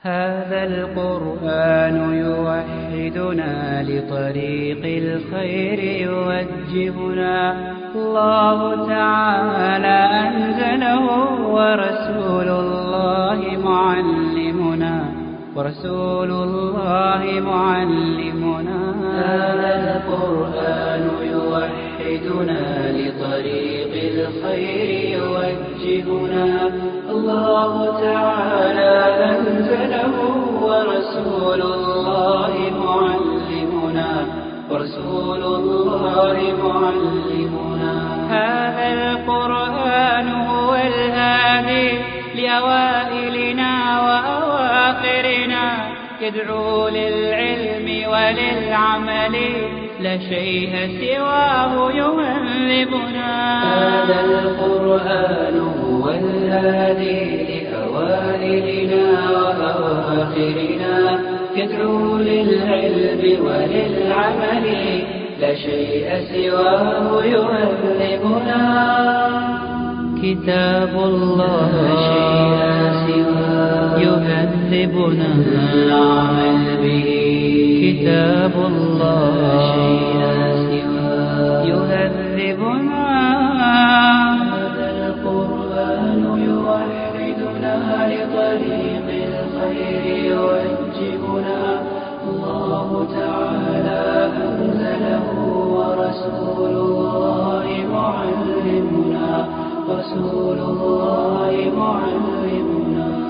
هذا القرآن يوحدنا لطريق الخير يوجهنا الله تعالى أنزله ورسول الله معلمنا ورسول الله معلمنا هذا القرآن يوحدنا لطريق الخير يوجهنا الله تعالى أنزله ورسول الله معلمنا ورسول الله معلمنا هذا القرآن هو الهادي لأوائلنا وأواخرنا يدعو للعلم وللعمل لا شيء سواه يهذبنا هذا القرآن هو الهادي لأوائلنا وأواخرنا يدعو للعلم وللعمل لا شيء سواه يهذبنا كتاب الله لا شيء سواه يهذبنا العمل به كتاب الله لا شيء سواه يهذبنا هذا القرآن يوحدنا لطريق الخير يوجهنا الله تعالى أنزله ورسول الله معلمنا رسول الله معلمنا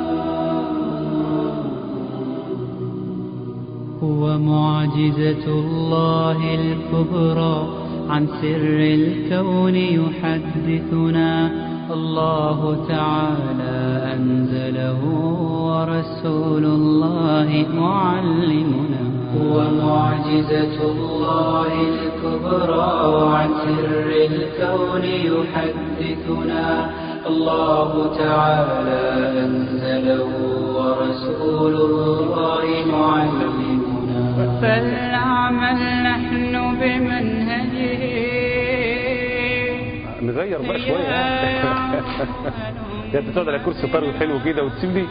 هو معجزة الله الكبرى عن سر الكون يحدثنا الله تعالى أنزله ورسول الله معلمنا هو معجزة الله الكبرى عن سر الكون يحدثنا الله تعالى أنزله ورسول الله معلمنا فلنعمل نحن بمنهجه نغير بقى شوية يا انت تقعد على كرسي طري حلو كده وتسيبني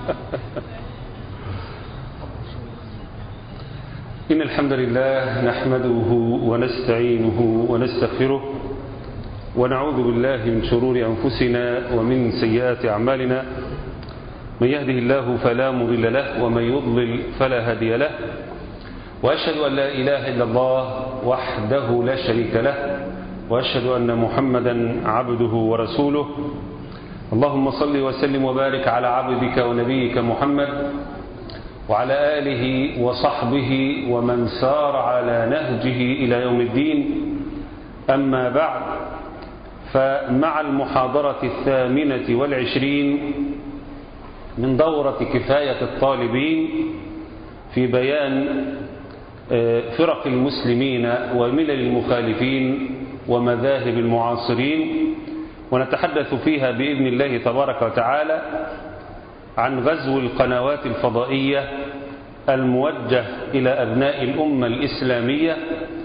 إن الحمد لله نحمده ونستعينه ونستغفره ونعوذ بالله من شرور أنفسنا ومن سيئات أعمالنا من يهده الله فلا مضل له ومن يضلل فلا هادي له وأشهد أن لا إله إلا الله وحده لا شريك له وأشهد أن محمدا عبده ورسوله اللهم صل وسلم وبارك على عبدك ونبيك محمد وعلى آله وصحبه ومن سار على نهجه إلى يوم الدين أما بعد فمع المحاضرة الثامنة والعشرين من دورة كفاية الطالبين في بيان فرق المسلمين وملل المخالفين ومذاهب المعاصرين ونتحدث فيها بإذن الله تبارك وتعالى عن غزو القنوات الفضائية الموجه إلى أبناء الأمة الإسلامية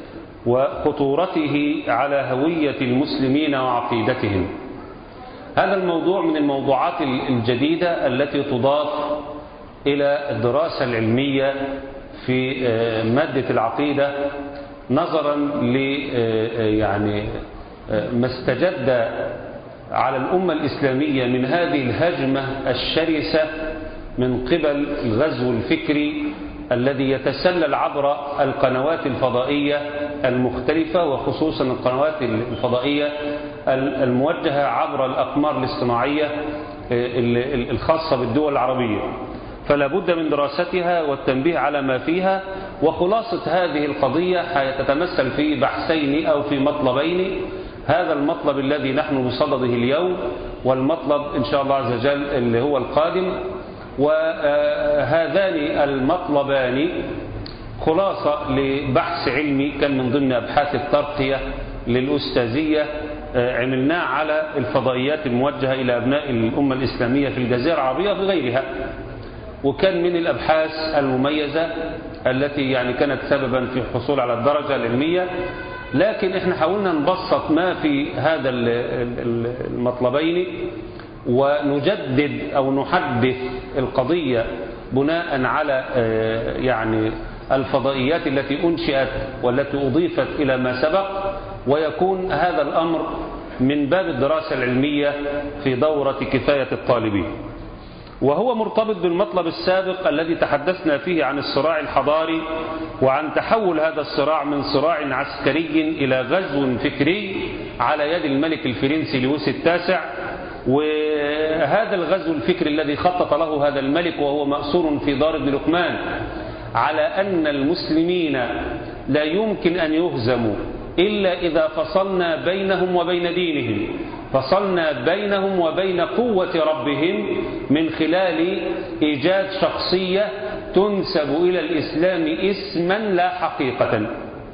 وخطورته على هوية المسلمين وعقيدتهم هذا الموضوع من الموضوعات الجديدة التي تضاف إلى الدراسة العلمية في مادة العقيدة نظرا ل يعني ما استجد على الأمة الإسلامية من هذه الهجمة الشرسة من قبل الغزو الفكري الذي يتسلل عبر القنوات الفضائية المختلفة وخصوصا القنوات الفضائية الموجهة عبر الأقمار الاصطناعية الخاصة بالدول العربية فلا بد من دراستها والتنبيه على ما فيها وخلاصة هذه القضية تتمثل في بحثين أو في مطلبين هذا المطلب الذي نحن بصدده اليوم والمطلب إن شاء الله عز وجل اللي هو القادم وهذان المطلبان خلاصة لبحث علمي كان من ضمن أبحاث الترقية للأستاذية عملناه على الفضائيات الموجهة إلى أبناء الأمة الإسلامية في الجزيرة العربية وفي غيرها وكان من الأبحاث المميزة التي يعني كانت سببا في الحصول على الدرجة العلمية لكن احنا حاولنا نبسط ما في هذا المطلبين ونجدد أو نحدث القضية بناء على يعني الفضائيات التي أنشئت والتي أضيفت إلى ما سبق ويكون هذا الأمر من باب الدراسة العلمية في دورة كفاية الطالبين وهو مرتبط بالمطلب السابق الذي تحدثنا فيه عن الصراع الحضاري وعن تحول هذا الصراع من صراع عسكري إلى غزو فكري على يد الملك الفرنسي لويس التاسع وهذا الغزو الفكري الذي خطط له هذا الملك وهو مأسور في دار ابن لقمان على أن المسلمين لا يمكن أن يهزموا إلا إذا فصلنا بينهم وبين دينهم فصلنا بينهم وبين قوة ربهم من خلال إيجاد شخصية تنسب إلى الإسلام اسما لا حقيقة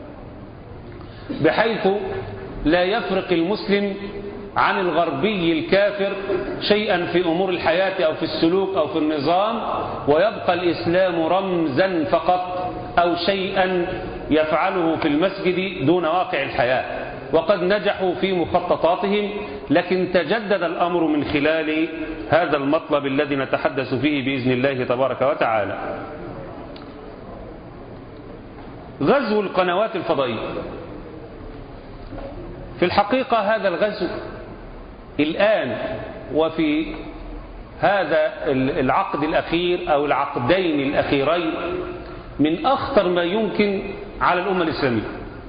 بحيث لا يفرق المسلم عن الغربي الكافر شيئا في أمور الحياة أو في السلوك أو في النظام ويبقى الإسلام رمزا فقط أو شيئا يفعله في المسجد دون واقع الحياة وقد نجحوا في مخططاتهم لكن تجدد الأمر من خلال هذا المطلب الذي نتحدث فيه بإذن الله تبارك وتعالى غزو القنوات الفضائية في الحقيقة هذا الغزو الآن وفي هذا العقد الأخير أو العقدين الأخيرين من أخطر ما يمكن على الأمة الإسلامية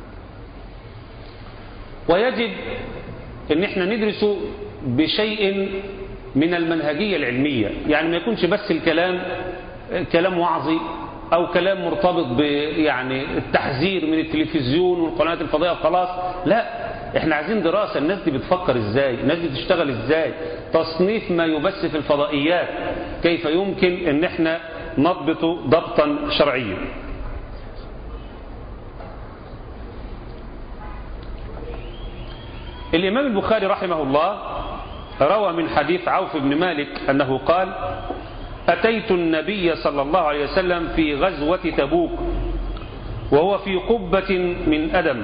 ويجب ان احنا ندرسه بشيء من المنهجية العلمية يعني ما يكونش بس الكلام كلام وعظي او كلام مرتبط ب يعني التحذير من التلفزيون والقنوات الفضائية وخلاص لا احنا عايزين دراسة الناس دي بتفكر ازاي الناس دي بتشتغل ازاي تصنيف ما يبث في الفضائيات كيف يمكن ان احنا نضبطه ضبطا شرعيا الإمام البخاري رحمه الله روى من حديث عوف بن مالك أنه قال أتيت النبي صلى الله عليه وسلم في غزوة تبوك وهو في قبة من أدم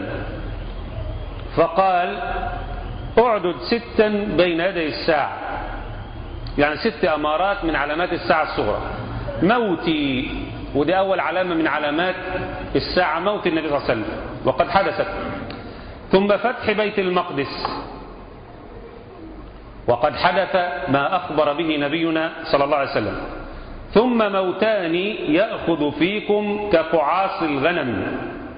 فقال اعدد ستا بين يدي الساعة يعني ست أمارات من علامات الساعة الصغرى موتي ودي أول علامة من علامات الساعة موت النبي صلى الله عليه وسلم وقد حدثت ثم فتح بيت المقدس وقد حدث ما أخبر به نبينا صلى الله عليه وسلم ثم موتان يأخذ فيكم كقعاص الغنم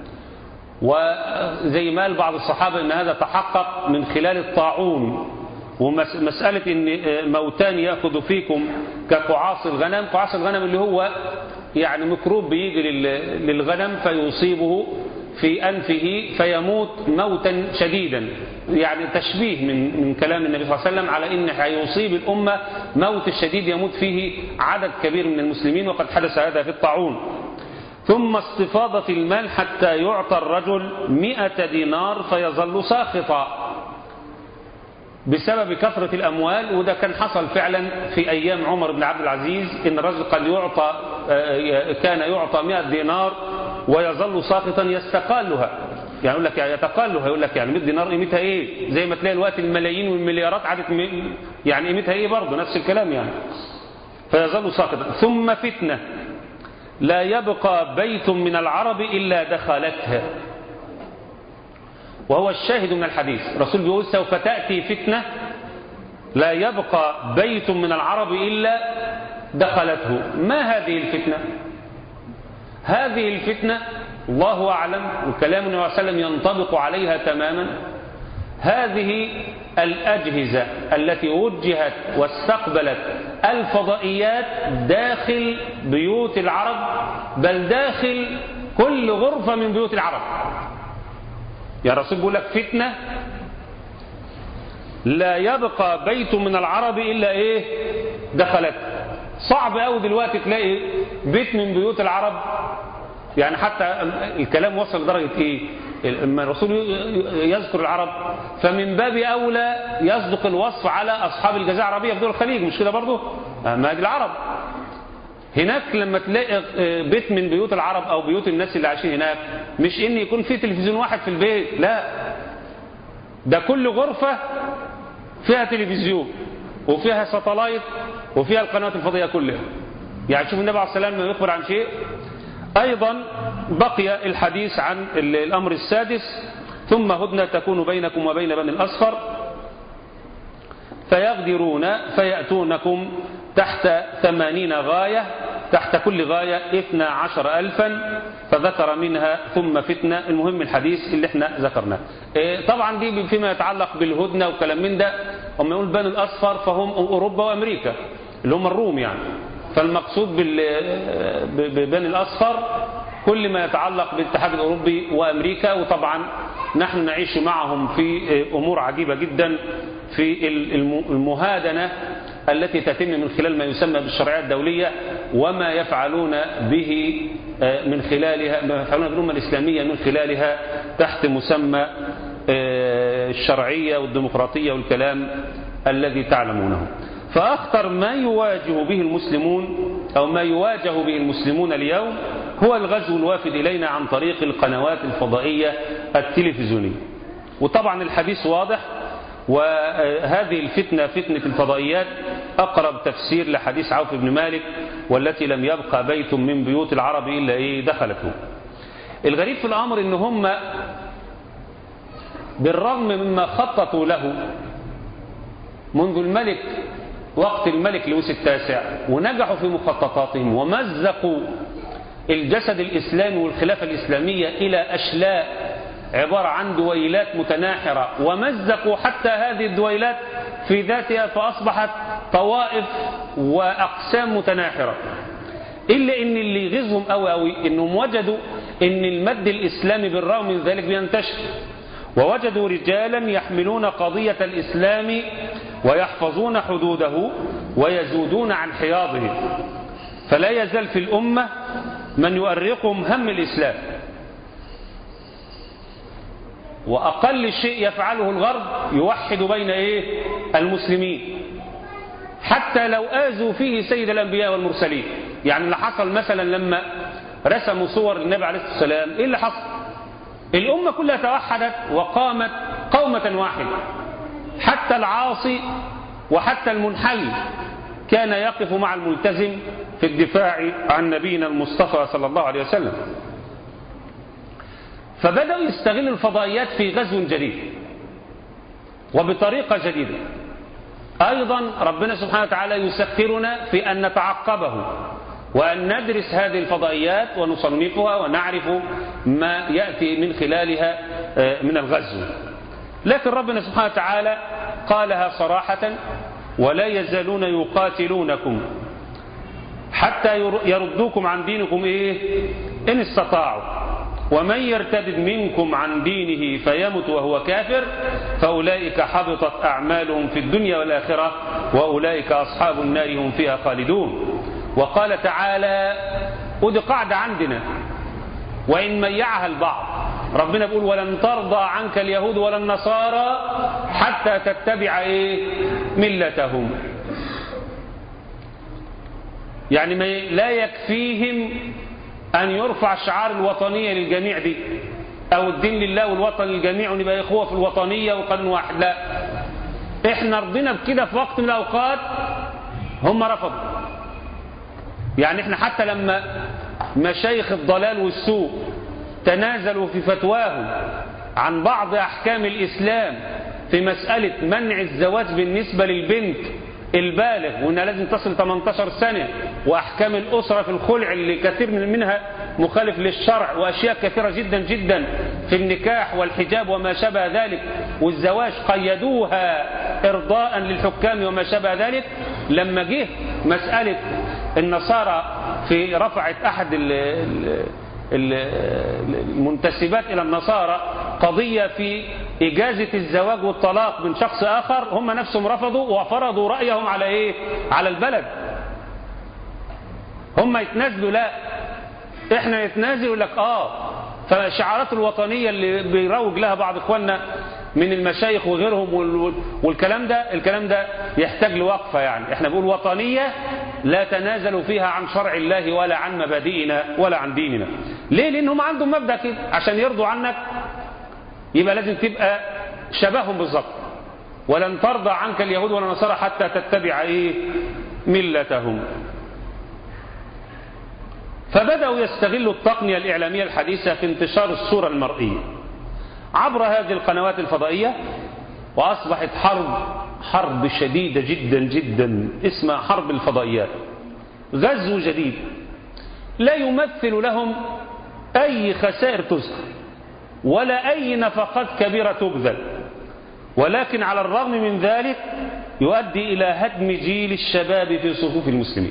وزي ما قال بعض الصحابة ان هذا تحقق من خلال الطاعون ومسألة ان موتان يأخذ فيكم كقعاص الغنم قعاص الغنم اللي هو يعني ميكروب بيجي للغنم فيصيبه في أنفه فيموت موتا شديدا يعني تشبيه من من كلام النبي صلى الله عليه وسلم على ان هيصيب الأمة موت الشديد يموت فيه عدد كبير من المسلمين وقد حدث هذا في الطاعون ثم استفاضة المال حتى يعطى الرجل مئة دينار فيظل ساخطا بسبب كثرة الأموال وده كان حصل فعلا في أيام عمر بن عبد العزيز إن الرجل قد يعطى كان يعطى 100 دينار ويظل ساقطا يستقالها يعني يقول لك يتقالها يقول لك يعني 100 دينار قيمتها ايه زي ما تلاقي الوقت الملايين والمليارات عادت يعني قيمتها ايه برضه نفس الكلام يعني فيظل ساقطا ثم فتنة لا يبقى بيت من العرب إلا دخلتها وهو الشاهد من الحديث رسول بيقول سوف تأتي فتنة لا يبقى بيت من العرب إلا دخلته ما هذه الفتنة هذه الفتنة الله أعلم وكلام النبي صلى الله عليه وسلم ينطبق عليها تماما هذه الأجهزة التي وجهت واستقبلت الفضائيات داخل بيوت العرب بل داخل كل غرفة من بيوت العرب يا رسول بيقول لك فتنة لا يبقى بيت من العرب إلا إيه دخلت صعب قوي دلوقتي تلاقي بيت من بيوت العرب يعني حتى الكلام وصل لدرجة إيه لما الرسول يذكر العرب فمن باب أولى يصدق الوصف على أصحاب الجزيرة العربية في دول الخليج مش كده برضه ما دي العرب هناك لما تلاقي بيت من بيوت العرب أو بيوت الناس اللي عايشين هناك مش إن يكون في تلفزيون واحد في البيت لا ده كل غرفة فيها تلفزيون وفيها ساتلايت وفيها القنوات الفضائية كلها يعني شوف النبي عليه الصلاة والسلام يخبر عن شيء أيضا بقي الحديث عن الأمر السادس ثم هدنة تكون بينكم وبين بني الأصفر فيغدرون فيأتونكم تحت ثمانين غاية تحت كل غاية اثنى عشر ألفا فذكر منها ثم فتنة المهم الحديث اللي احنا ذكرناه إيه طبعا دي فيما يتعلق بالهدنة وكلام من ده هم يقول بني الأصفر فهم أوروبا وأمريكا اللي هم الروم يعني فالمقصود ببني الأصفر كل ما يتعلق بالاتحاد الأوروبي وأمريكا وطبعا نحن نعيش معهم في أمور عجيبة جدا في المهادنة التي تتم من خلال ما يسمى بالشرعية الدولية وما يفعلون به من خلالها ما يفعلون بالأمة الإسلامية من خلالها تحت مسمى الشرعية والديمقراطية والكلام الذي تعلمونه فأخطر ما يواجه به المسلمون أو ما يواجه به المسلمون اليوم هو الغزو الوافد إلينا عن طريق القنوات الفضائية التلفزيونية وطبعا الحديث واضح وهذه الفتنة فتنة الفضائيات أقرب تفسير لحديث عوف بن مالك والتي لم يبقى بيت من بيوت العرب إلا إيه دخلته الغريب في الأمر إن هم بالرغم مما خططوا له منذ الملك وقت الملك لويس التاسع ونجحوا في مخططاتهم ومزقوا الجسد الإسلامي والخلافة الإسلامية إلى أشلاء عبارة عن دويلات متناحرة ومزقوا حتى هذه الدويلات في ذاتها فأصبحت طوائف وأقسام متناحرة إلا إن اللي يغيظهم أوي أوي إنهم وجدوا إن المد الإسلامي بالرغم من ذلك بينتشر ووجدوا رجالا يحملون قضية الإسلام ويحفظون حدوده ويزودون عن حياضه فلا يزال في الأمة من يؤرقهم هم الإسلام وأقل شيء يفعله الغرب يوحد بين إيه المسلمين حتى لو آذوا فيه سيد الأنبياء والمرسلين يعني اللي حصل مثلا لما رسموا صور النبي عليه الصلاة والسلام إيه اللي حصل الأمة كلها توحدت وقامت قومة واحدة حتى العاصي وحتى المنحل كان يقف مع الملتزم في الدفاع عن نبينا المصطفى صلى الله عليه وسلم فبدأوا يستغلوا الفضائيات في غزو جديد وبطريقة جديدة أيضا ربنا سبحانه وتعالى يسخرنا في أن نتعقبه وأن ندرس هذه الفضائيات ونصنفها ونعرف ما يأتي من خلالها من الغزو لكن ربنا سبحانه وتعالى قالها صراحة ولا يزالون يقاتلونكم حتى يردوكم عن دينكم إيه إن استطاعوا ومن يرتد منكم عن دينه فيمت وهو كافر فأولئك حبطت أعمالهم في الدنيا والآخرة وأولئك أصحاب النار هم فيها خالدون وقال تعالى ودي قاعدة عندنا وإن ميعها البعض ربنا بيقول ولن ترضى عنك اليهود ولا النصارى حتى تتبع إيه ملتهم يعني ما لا يكفيهم أن يرفع شعار الوطنية للجميع دي أو الدين لله والوطن للجميع ونبقى إخوة في الوطنية وقانون واحد لا إحنا رضينا بكده في وقت من الأوقات هم رفضوا يعني إحنا حتى لما مشايخ الضلال والسوء تنازلوا في فتواهم عن بعض أحكام الإسلام في مسألة منع الزواج بالنسبة للبنت البالغ وانها لازم تصل 18 سنة واحكام الاسرة في الخلع اللي كثير من منها مخالف للشرع واشياء كثيرة جدا جدا في النكاح والحجاب وما شابه ذلك والزواج قيدوها ارضاء للحكام وما شابه ذلك لما جه مسألة النصارى في رفعت احد ال ال المنتسبات إلى النصارى قضية في إجازة الزواج والطلاق من شخص آخر هم نفسهم رفضوا وفرضوا رأيهم على إيه؟ على البلد هم يتنازلوا لا إحنا نتنازل يقول لك آه فالشعارات الوطنية اللي بيروج لها بعض إخواننا من المشايخ وغيرهم والكلام ده الكلام ده يحتاج لوقفة يعني احنا بنقول وطنية لا تنازلوا فيها عن شرع الله ولا عن مبادئنا ولا عن ديننا ليه لانهم عندهم مبدأ كده عشان يرضوا عنك يبقى لازم تبقى شبههم بالظبط ولن ترضى عنك اليهود ولا النصارى حتى تتبع ايه ملتهم فبدأوا يستغلوا التقنية الإعلامية الحديثة في انتشار الصورة المرئية عبر هذه القنوات الفضائية وأصبحت حرب حرب شديدة جدا جدا اسمها حرب الفضائيات غزو جديد لا يمثل لهم أي خسائر تذكر ولا أي نفقات كبيرة تبذل ولكن على الرغم من ذلك يؤدي إلى هدم جيل الشباب في صفوف المسلمين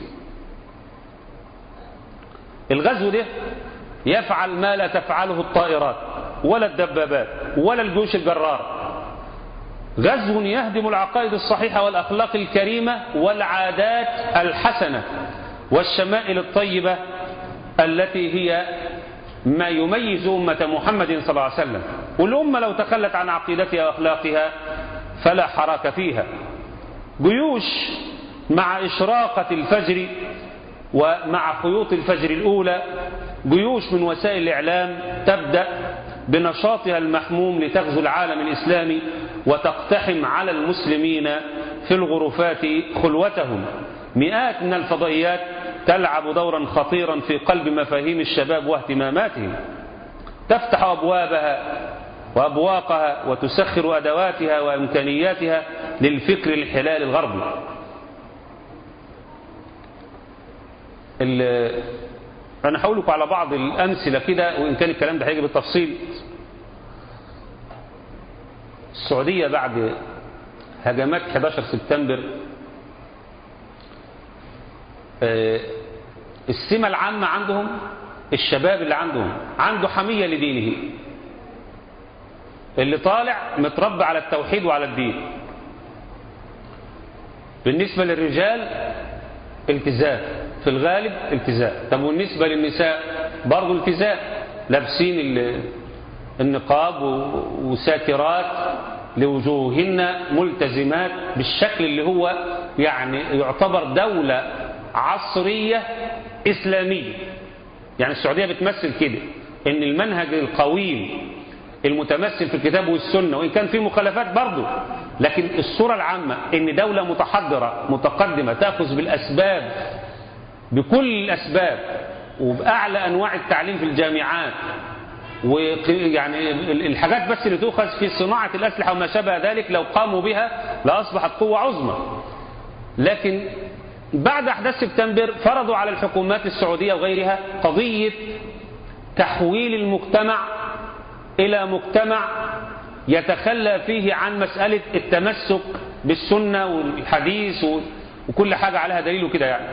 الغزو ده يفعل ما لا تفعله الطائرات ولا الدبابات ولا الجيوش الجرار غزو يهدم العقائد الصحيحة والأخلاق الكريمة والعادات الحسنة والشمائل الطيبة التي هي ما يميز أمة محمد صلى الله عليه وسلم والأمة لو تخلت عن عقيدتها وأخلاقها فلا حراك فيها جيوش مع إشراقة الفجر ومع خيوط الفجر الأولى جيوش من وسائل الإعلام تبدأ بنشاطها المحموم لتغزو العالم الإسلامي وتقتحم على المسلمين في الغرفات خلوتهم مئات من الفضائيات تلعب دورا خطيرا في قلب مفاهيم الشباب واهتماماتهم تفتح أبوابها وأبواقها وتسخر أدواتها وإمكانياتها للفكر الحلال الغربي أنا هقول لكم على بعض الأمثلة كده وإن كان الكلام ده هيجي بالتفصيل السعودية بعد هجمات 11 سبتمبر السمة العامة عندهم الشباب اللي عندهم عنده حمية لدينه اللي طالع متربى على التوحيد وعلى الدين بالنسبة للرجال التزام في الغالب التزام طب والنسبة للنساء برضه التزام لابسين النقاب وساترات لوجوههن ملتزمات بالشكل اللي هو يعني يعتبر دولة عصرية إسلامية يعني السعودية بتمثل كده ان المنهج القويم المتمثل في الكتاب والسنة وإن كان في مخالفات برضه لكن الصورة العامة ان دولة متحضرة متقدمة تأخذ بالأسباب بكل الأسباب وبأعلى أنواع التعليم في الجامعات ويعني الحاجات بس اللي تؤخذ في صناعة الأسلحة وما شابه ذلك لو قاموا بها لأصبحت قوة عظمى لكن بعد أحداث سبتمبر فرضوا على الحكومات السعودية وغيرها قضية تحويل المجتمع إلى مجتمع يتخلى فيه عن مسألة التمسك بالسنة والحديث وكل حاجة عليها دليل وكده يعني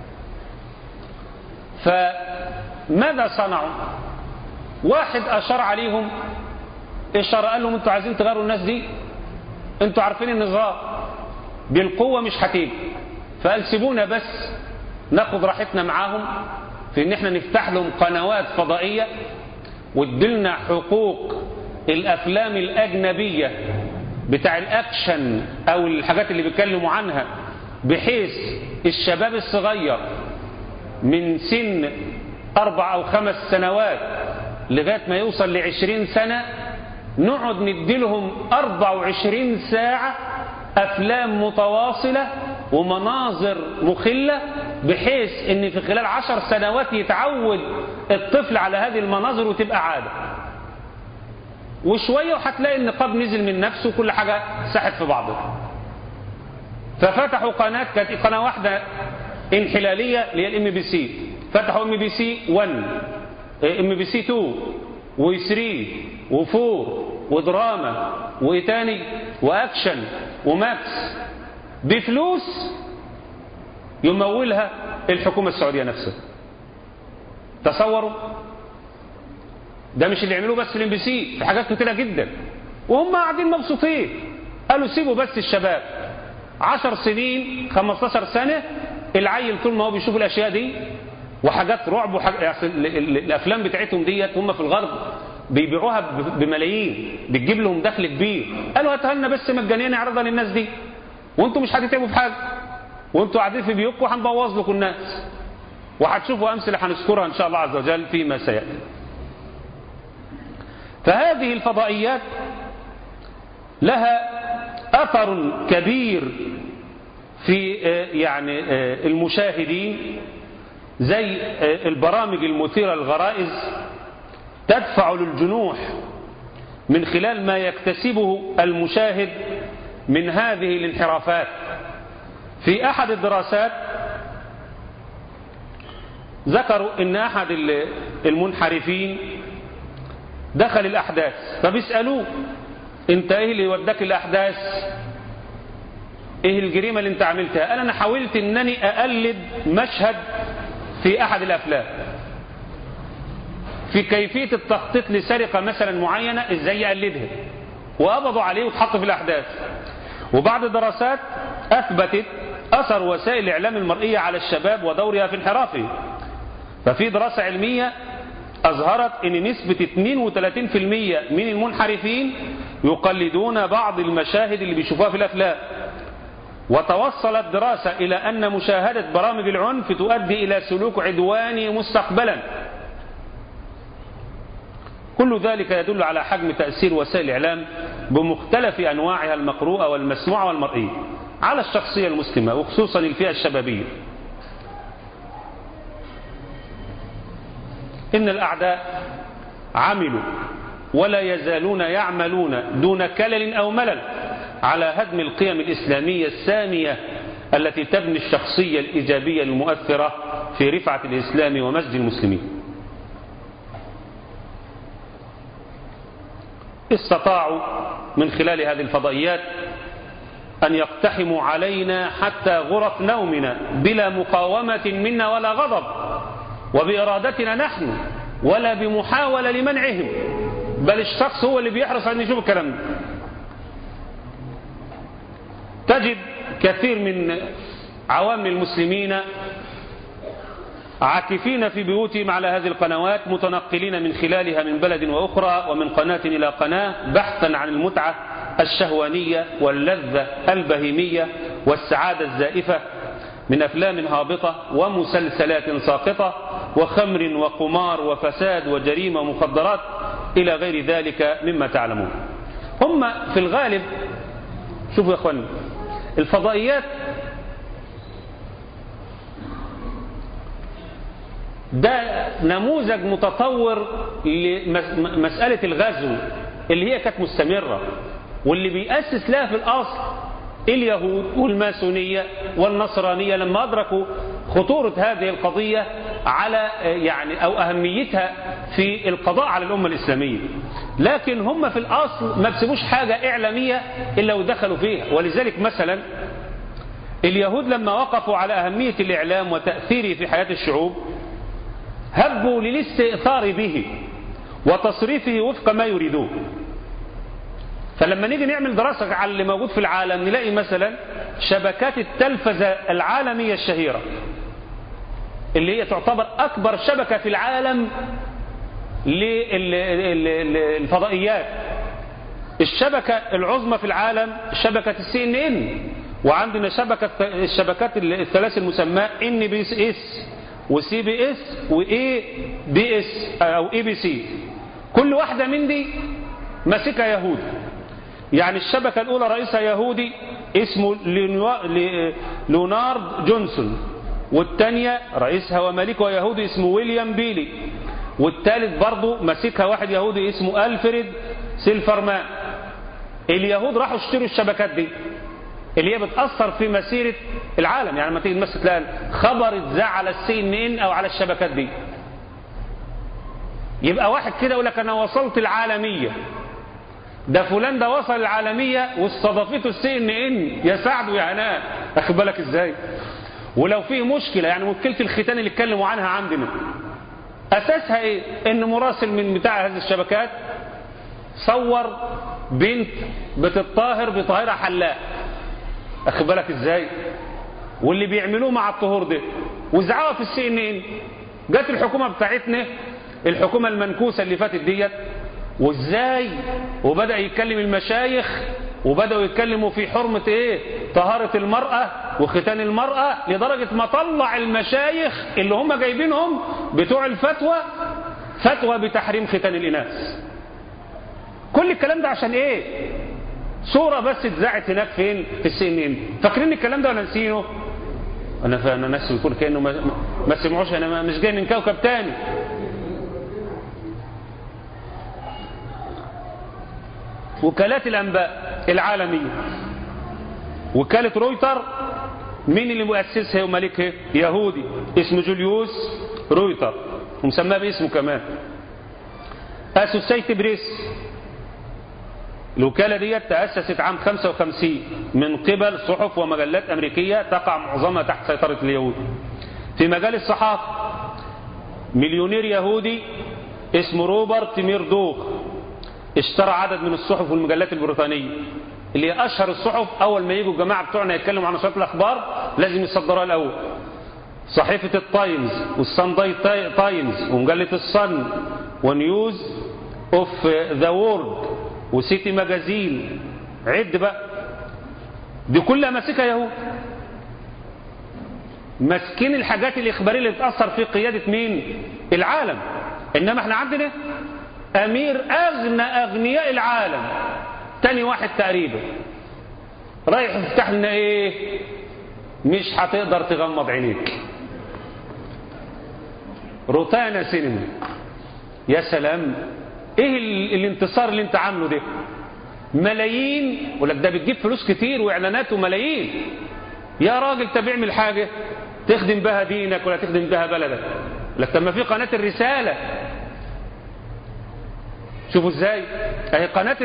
فماذا صنعوا واحد أشار عليهم إشارة قال لهم أنتوا عايزين تغيروا الناس دي أنتوا عارفين النظام بالقوة مش هتيجي فقال سيبونا بس ناخد راحتنا معاهم في ان احنا نفتح لهم قنوات فضائية وادلنا حقوق الافلام الاجنبية بتاع الاكشن او الحاجات اللي بيتكلموا عنها بحيث الشباب الصغير من سن اربع او خمس سنوات لغاية ما يوصل لعشرين سنة نقعد نديلهم اربع وعشرين ساعة افلام متواصلة ومناظر مخلة بحيث ان في خلال عشر سنوات يتعود الطفل على هذه المناظر وتبقى عادة وشوية وهتلاقي النقاب نزل من نفسه وكل حاجة ساحت في بعضها ففتحوا قناة كانت قناة واحدة انحلالية اللي هي الام بي سي فتحوا ام بي سي 1 ام بي سي 2 و3 و4 ودراما وايه تاني واكشن وماكس بفلوس يمولها الحكومة السعودية نفسها تصوروا ده مش اللي يعملوه بس في الام بي سي في حاجات كتيرة جدا وهم قاعدين مبسوطين قالوا سيبوا بس الشباب عشر سنين 15 سنة العيل طول ما هو بيشوف الاشياء دي وحاجات رعب وحاجات الافلام بتاعتهم ديت هم في الغرب بيبيعوها بملايين بتجيب لهم دخل كبير قالوا هاتها لنا بس مجانيا عرضا للناس دي وانتم مش هتتعبوا في حاجه وانتم قاعدين في بيوتكم هنبوظ لكم الناس وهتشوفوا امثله هنذكرها ان شاء الله عز وجل فيما سياتي فهذه الفضائيات لها اثر كبير في يعني المشاهدين زي البرامج المثيرة للغرائز تدفع للجنوح من خلال ما يكتسبه المشاهد من هذه الانحرافات في أحد الدراسات ذكروا ان احد المنحرفين دخل الاحداث فبيسالوه انت ايه اللي وداك الاحداث ايه الجريمه اللي انت عملتها قال انا حاولت انني اقلد مشهد في احد الافلام في كيفيه التخطيط لسرقه مثلا معينه ازاي يقلدها وقبضوا عليه واتحط في الاحداث وبعد دراسات اثبتت اثر وسائل الاعلام المرئيه على الشباب ودورها في انحرافه ففي دراسة علمية أظهرت أن نسبة 32% من المنحرفين يقلدون بعض المشاهد اللي بيشوفوها في الأفلام وتوصلت دراسة إلى أن مشاهدة برامج العنف تؤدي إلى سلوك عدواني مستقبلا كل ذلك يدل على حجم تأثير وسائل الإعلام بمختلف أنواعها المقروءة والمسموعة والمرئية على الشخصية المسلمة وخصوصا الفئة الشبابية إن الأعداء عملوا ولا يزالون يعملون دون كلل أو ملل على هدم القيم الإسلامية السامية التي تبني الشخصية الإيجابية المؤثرة في رفعة الإسلام ومجد المسلمين استطاعوا من خلال هذه الفضائيات أن يقتحموا علينا حتى غرف نومنا بلا مقاومة منا ولا غضب وبإرادتنا نحن ولا بمحاولة لمنعهم بل الشخص هو اللي بيحرص أن يشوف الكلام ده تجد كثير من عوام المسلمين عاكفين في بيوتهم على هذه القنوات متنقلين من خلالها من بلد وأخرى ومن قناة إلى قناة بحثا عن المتعة الشهوانية واللذة البهيمية والسعادة الزائفة من أفلام هابطة ومسلسلات ساقطة وخمر وقمار وفساد وجريمة ومخدرات إلى غير ذلك مما تعلمون هم في الغالب شوفوا يا أخوان الفضائيات ده نموذج متطور لمسألة الغزو اللي هي كانت مستمرة واللي بيأسس لها في الأصل اليهود والماسونية والنصرانية لما أدركوا خطورة هذه القضية على يعني أو أهميتها في القضاء على الأمة الإسلامية لكن هم في الأصل ما بسيبوش حاجة إعلامية إلا ودخلوا فيها ولذلك مثلا اليهود لما وقفوا على أهمية الإعلام وتأثيره في حياة الشعوب هبوا للاستئثار به وتصريفه وفق ما يريدون فلما نيجي نعمل دراسة على اللي موجود في العالم نلاقي مثلا شبكات التلفزة العالمية الشهيرة اللي هي تعتبر أكبر شبكة في العالم للفضائيات الشبكة العظمى في العالم شبكة السي ان ان وعندنا شبكة الشبكات الثلاث المسماة ان بي اس وسي بي اس واي بي اس او اي بي سي كل واحدة من دي ماسكها يهود يعني الشبكة الأولى رئيسها يهودي اسمه ليونارد جونسون والثانية رئيسها ومالكها يهودي اسمه ويليام بيلي والثالث برضه ماسكها واحد يهودي اسمه ألفريد سيلفرمان اليهود راحوا اشتروا الشبكات دي اللي هي بتأثر في مسيرة العالم يعني لما تيجي تمسك تلاقي خبر اتذاع على السي ان ان او على الشبكات دي يبقى واحد كده يقول لك انا وصلت العالمية ده فلان ده وصل العالمية واستضافته السي ان ان يا سعد ويا هناء اخد بالك ازاي ولو فيه مشكلة يعني مشكلة الختان اللي اتكلموا عنها عندنا اساسها ايه ان مراسل من بتاع هذه الشبكات صور بنت بتطاهر بطاهرة حلاق اخد بالك ازاي واللي بيعملوه مع الطهور ده وزعوها في السي ان ان جت الحكومة بتاعتنا الحكومة المنكوسة اللي فاتت ديت وازاي وبدأ يتكلم المشايخ وبدأوا يتكلموا في حرمة ايه طهارة المرأة وختان المرأة لدرجة ما طلع المشايخ اللي هم جايبينهم بتوع الفتوى فتوى بتحريم ختان الإناث كل الكلام ده عشان ايه صورة بس اتذاعت هناك فين في السي ان ان فاكرين الكلام ده ولا نسينه انا انا ناس يقول كانه ما, ما سمعوش انا مش جاي من كوكب تاني وكالات الانباء العالميه وكاله رويتر مين اللي مؤسسها ومالكها يهودي اسمه جوليوس رويتر ومسماه باسمه كمان اسوسيت بريس الوكالة دي تأسست عام 55 من قبل صحف ومجلات أمريكية تقع معظمها تحت سيطرة اليهود في مجال الصحافة مليونير يهودي اسمه روبرت ميردوخ اشترى عدد من الصحف والمجلات البريطانية اللي هي أشهر الصحف أول ما يجوا الجماعة بتوعنا يتكلموا عن نشرات الأخبار لازم يصدروها الأول صحيفة التايمز والسانداي تايمز ومجلة الصن ونيوز اوف ذا وورد وسيتي ماجازين عد بقى دي كلها ماسكها يهود ماسكين الحاجات الإخبارية اللي بتأثر في قيادة مين العالم إنما احنا عندنا أمير أغنى أغنياء العالم تاني واحد تقريبا رايح يفتح لنا ايه مش هتقدر تغمض عينيك روتانا سينما يا سلام ايه الانتصار اللي انت عامله ده ملايين ولك ده بتجيب فلوس كتير واعلانات وملايين يا راجل طب اعمل حاجه تخدم بها دينك ولا تخدم بها بلدك لك طب ما في قناه الرساله شوفوا ازاي اهي قناه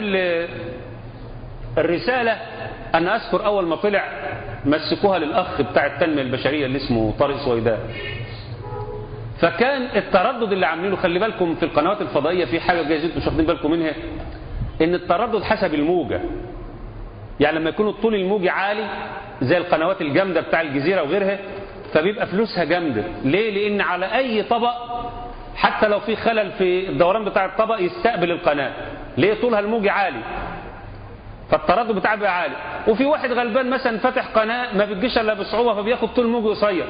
الرساله انا اذكر اول ما طلع مسكوها للاخ بتاع التنميه البشريه اللي اسمه طارق سويدان فكان التردد اللي عاملينه خلي بالكم في القنوات الفضائيه في حاجه جايز انتوا مش واخدين بالكم منها ان التردد حسب الموجه يعني لما يكون الطول الموجي عالي زي القنوات الجامده بتاع الجزيره وغيرها فبيبقى فلوسها جامده ليه لان على اي طبق حتى لو في خلل في الدوران بتاع الطبق يستقبل القناه ليه طولها الموجي عالي فالتردد بتاعها بيبقى عالي وفي واحد غلبان مثلا فاتح قناه ما بتجيش الا بصعوبه فبياخد طول موجي قصير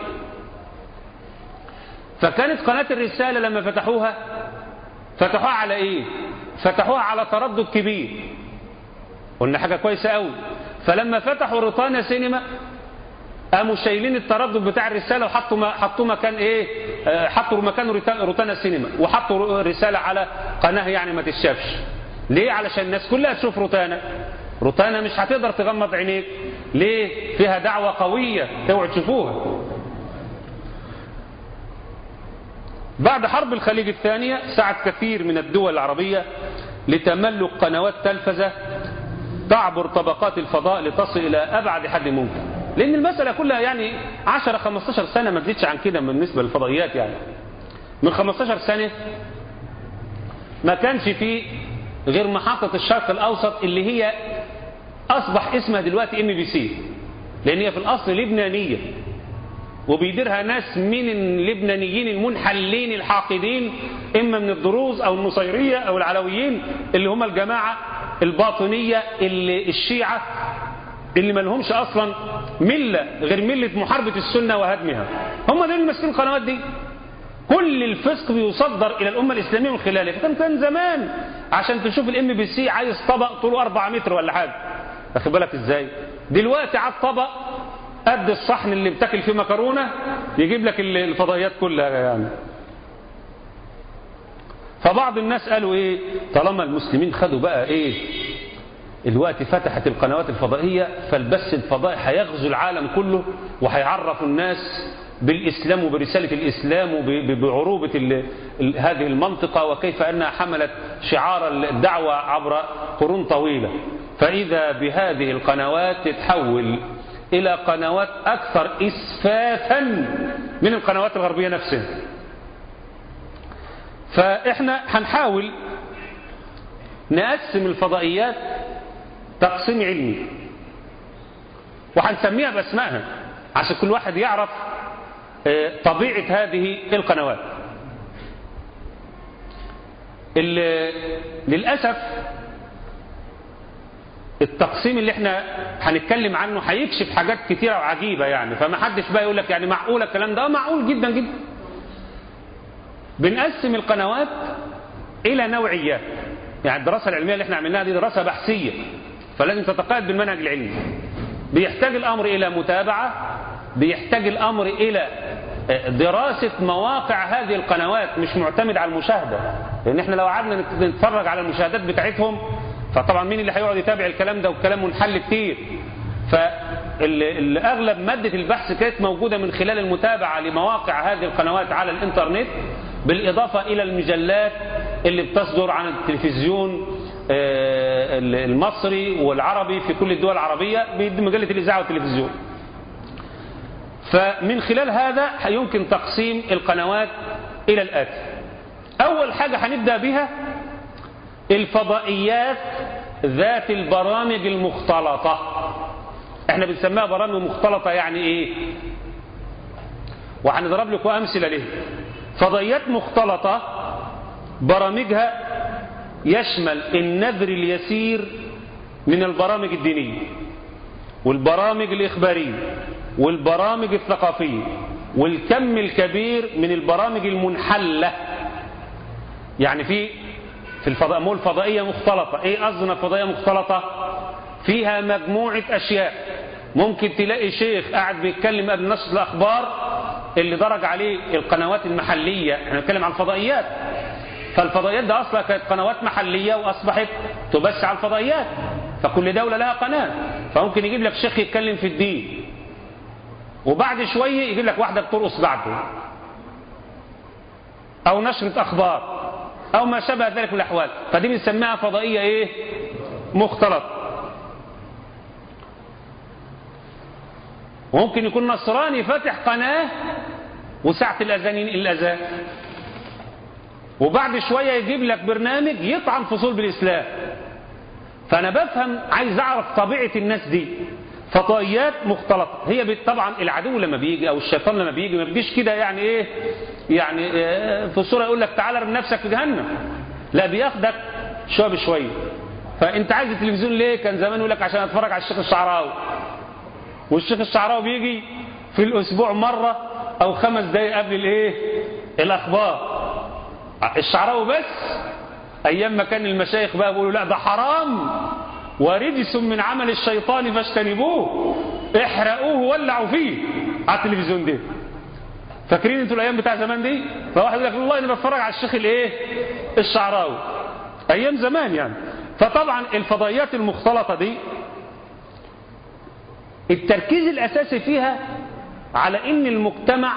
فكانت قناة الرسالة لما فتحوها فتحوها على ايه فتحوها على تردد كبير قلنا حاجة كويسة قوي فلما فتحوا روتانا سينما قاموا شايلين التردد بتاع الرسالة وحطوا ما حطوا مكان ايه حطوا مكانه روتانا سينما وحطوا رسالة على قناة يعني ما تتشافش ليه علشان الناس كلها تشوف روتانا روتانا مش هتقدر تغمض عينيك ليه فيها دعوة قوية اوعوا تشوفوها بعد حرب الخليج الثانية سعت كثير من الدول العربية لتملك قنوات تلفزة تعبر طبقات الفضاء لتصل إلى أبعد حد ممكن لأن المسألة كلها يعني 10-15 سنة ما تزيدش عن كده بالنسبة للفضائيات يعني من 15 سنة ما كانش فيه غير محطة الشرق الأوسط اللي هي أصبح اسمها دلوقتي ام بي سي لأن هي في الأصل لبنانية وبيديرها ناس من اللبنانيين المنحلين الحاقدين إما من الدروز أو النصيرية أو العلويين اللي هم الجماعة الباطنية اللي الشيعة اللي ما لهمش أصلا ملة غير ملة محاربة السنة وهدمها هم دول اللي ماسكين القنوات دي كل الفسق بيصدر إلى الأمة الإسلامية من خلاله فكان كان زمان عشان تشوف الام بي سي عايز طبق طوله 4 متر ولا حاجة واخد بالك ازاي دلوقتي على الطبق قد الصحن اللي بتاكل فيه مكرونه يجيب لك الفضائيات كلها يعني فبعض الناس قالوا ايه طالما المسلمين خدوا بقى ايه الوقت فتحت القنوات الفضائية فالبث الفضائي هيغزو العالم كله وهيعرف الناس بالإسلام وبرسالة الإسلام وبعروبة هذه المنطقة وكيف أنها حملت شعار الدعوة عبر قرون طويلة فإذا بهذه القنوات تتحول إلى قنوات أكثر إسفافا من القنوات الغربية نفسها فإحنا هنحاول نقسم الفضائيات تقسيم علمي وهنسميها بأسمائها عشان كل واحد يعرف طبيعة هذه القنوات للأسف التقسيم اللي احنا هنتكلم عنه هيكشف حاجات كتيرة وعجيبة يعني فما حدش بقى يقول لك يعني معقولة الكلام ده معقول جدا جدا بنقسم القنوات إلى نوعيات يعني الدراسة العلمية اللي احنا عملناها دي دراسة بحثية فلازم تتقاعد بالمنهج العلمي بيحتاج الأمر إلى متابعة بيحتاج الأمر إلى دراسة مواقع هذه القنوات مش معتمد على المشاهدة لأن احنا لو قعدنا نتفرج على المشاهدات بتاعتهم فطبعا مين اللي هيقعد يتابع الكلام ده والكلام منحل كتير فالأغلب مادة البحث كانت موجودة من خلال المتابعة لمواقع هذه القنوات على الإنترنت بالإضافة إلى المجلات اللي بتصدر عن التلفزيون المصري والعربي في كل الدول العربية بمجلة الإذاعة والتلفزيون فمن خلال هذا يمكن تقسيم القنوات إلى الآتي أول حاجة هنبدأ بها الفضائيات ذات البرامج المختلطة احنا بنسميها برامج مختلطة يعني ايه وهنضرب لكم أمثلة له فضائيات مختلطة برامجها يشمل النذر اليسير من البرامج الدينية والبرامج الإخبارية والبرامج الثقافية والكم الكبير من البرامج المنحلة يعني في في الفضاء مول فضائية مختلطة ايه قصدنا فضائية مختلطة فيها مجموعة اشياء ممكن تلاقي شيخ قاعد بيتكلم قبل نشر الاخبار اللي درج عليه القنوات المحلية احنا بنتكلم عن الفضائيات فالفضائيات ده اصلا كانت قنوات محلية واصبحت تبث على الفضائيات فكل دولة لها قناة فممكن يجيب لك شيخ يتكلم في الدين وبعد شوية يجيب لك واحدة بترقص بعده او نشرة اخبار او ما شابه ذلك من الاحوال فدي بنسميها فضائية ايه مختلط وممكن يكون نصراني فاتح قناة وساعة الاذان الاذان وبعد شوية يجيب لك برنامج يطعن فصول بالاسلام فانا بفهم عايز اعرف طبيعة الناس دي فضائيات مختلطة هي طبعا العدو لما بيجي او الشيطان لما بيجي ما بيجيش كده يعني ايه يعني إيه في الصورة يقول لك تعالى ارمي نفسك في جهنم لا بياخدك شوية بشوية فانت عايز التلفزيون ليه كان زمان يقول لك عشان اتفرج على الشيخ الشعراوي والشيخ الشعراوي بيجي في الاسبوع مرة او خمس دقايق قبل الايه الاخبار الشعراوي بس ايام ما كان المشايخ بقى بيقولوا لا ده حرام ورجس من عمل الشيطان فاجتنبوه احرقوه ولعوا فيه على التلفزيون ده فاكرين انتوا الايام بتاع زمان دي فواحد يقول لك والله انا بتفرج على الشيخ الايه الشعراوي ايام زمان يعني فطبعا الفضائيات المختلطه دي التركيز الاساسي فيها على ان المجتمع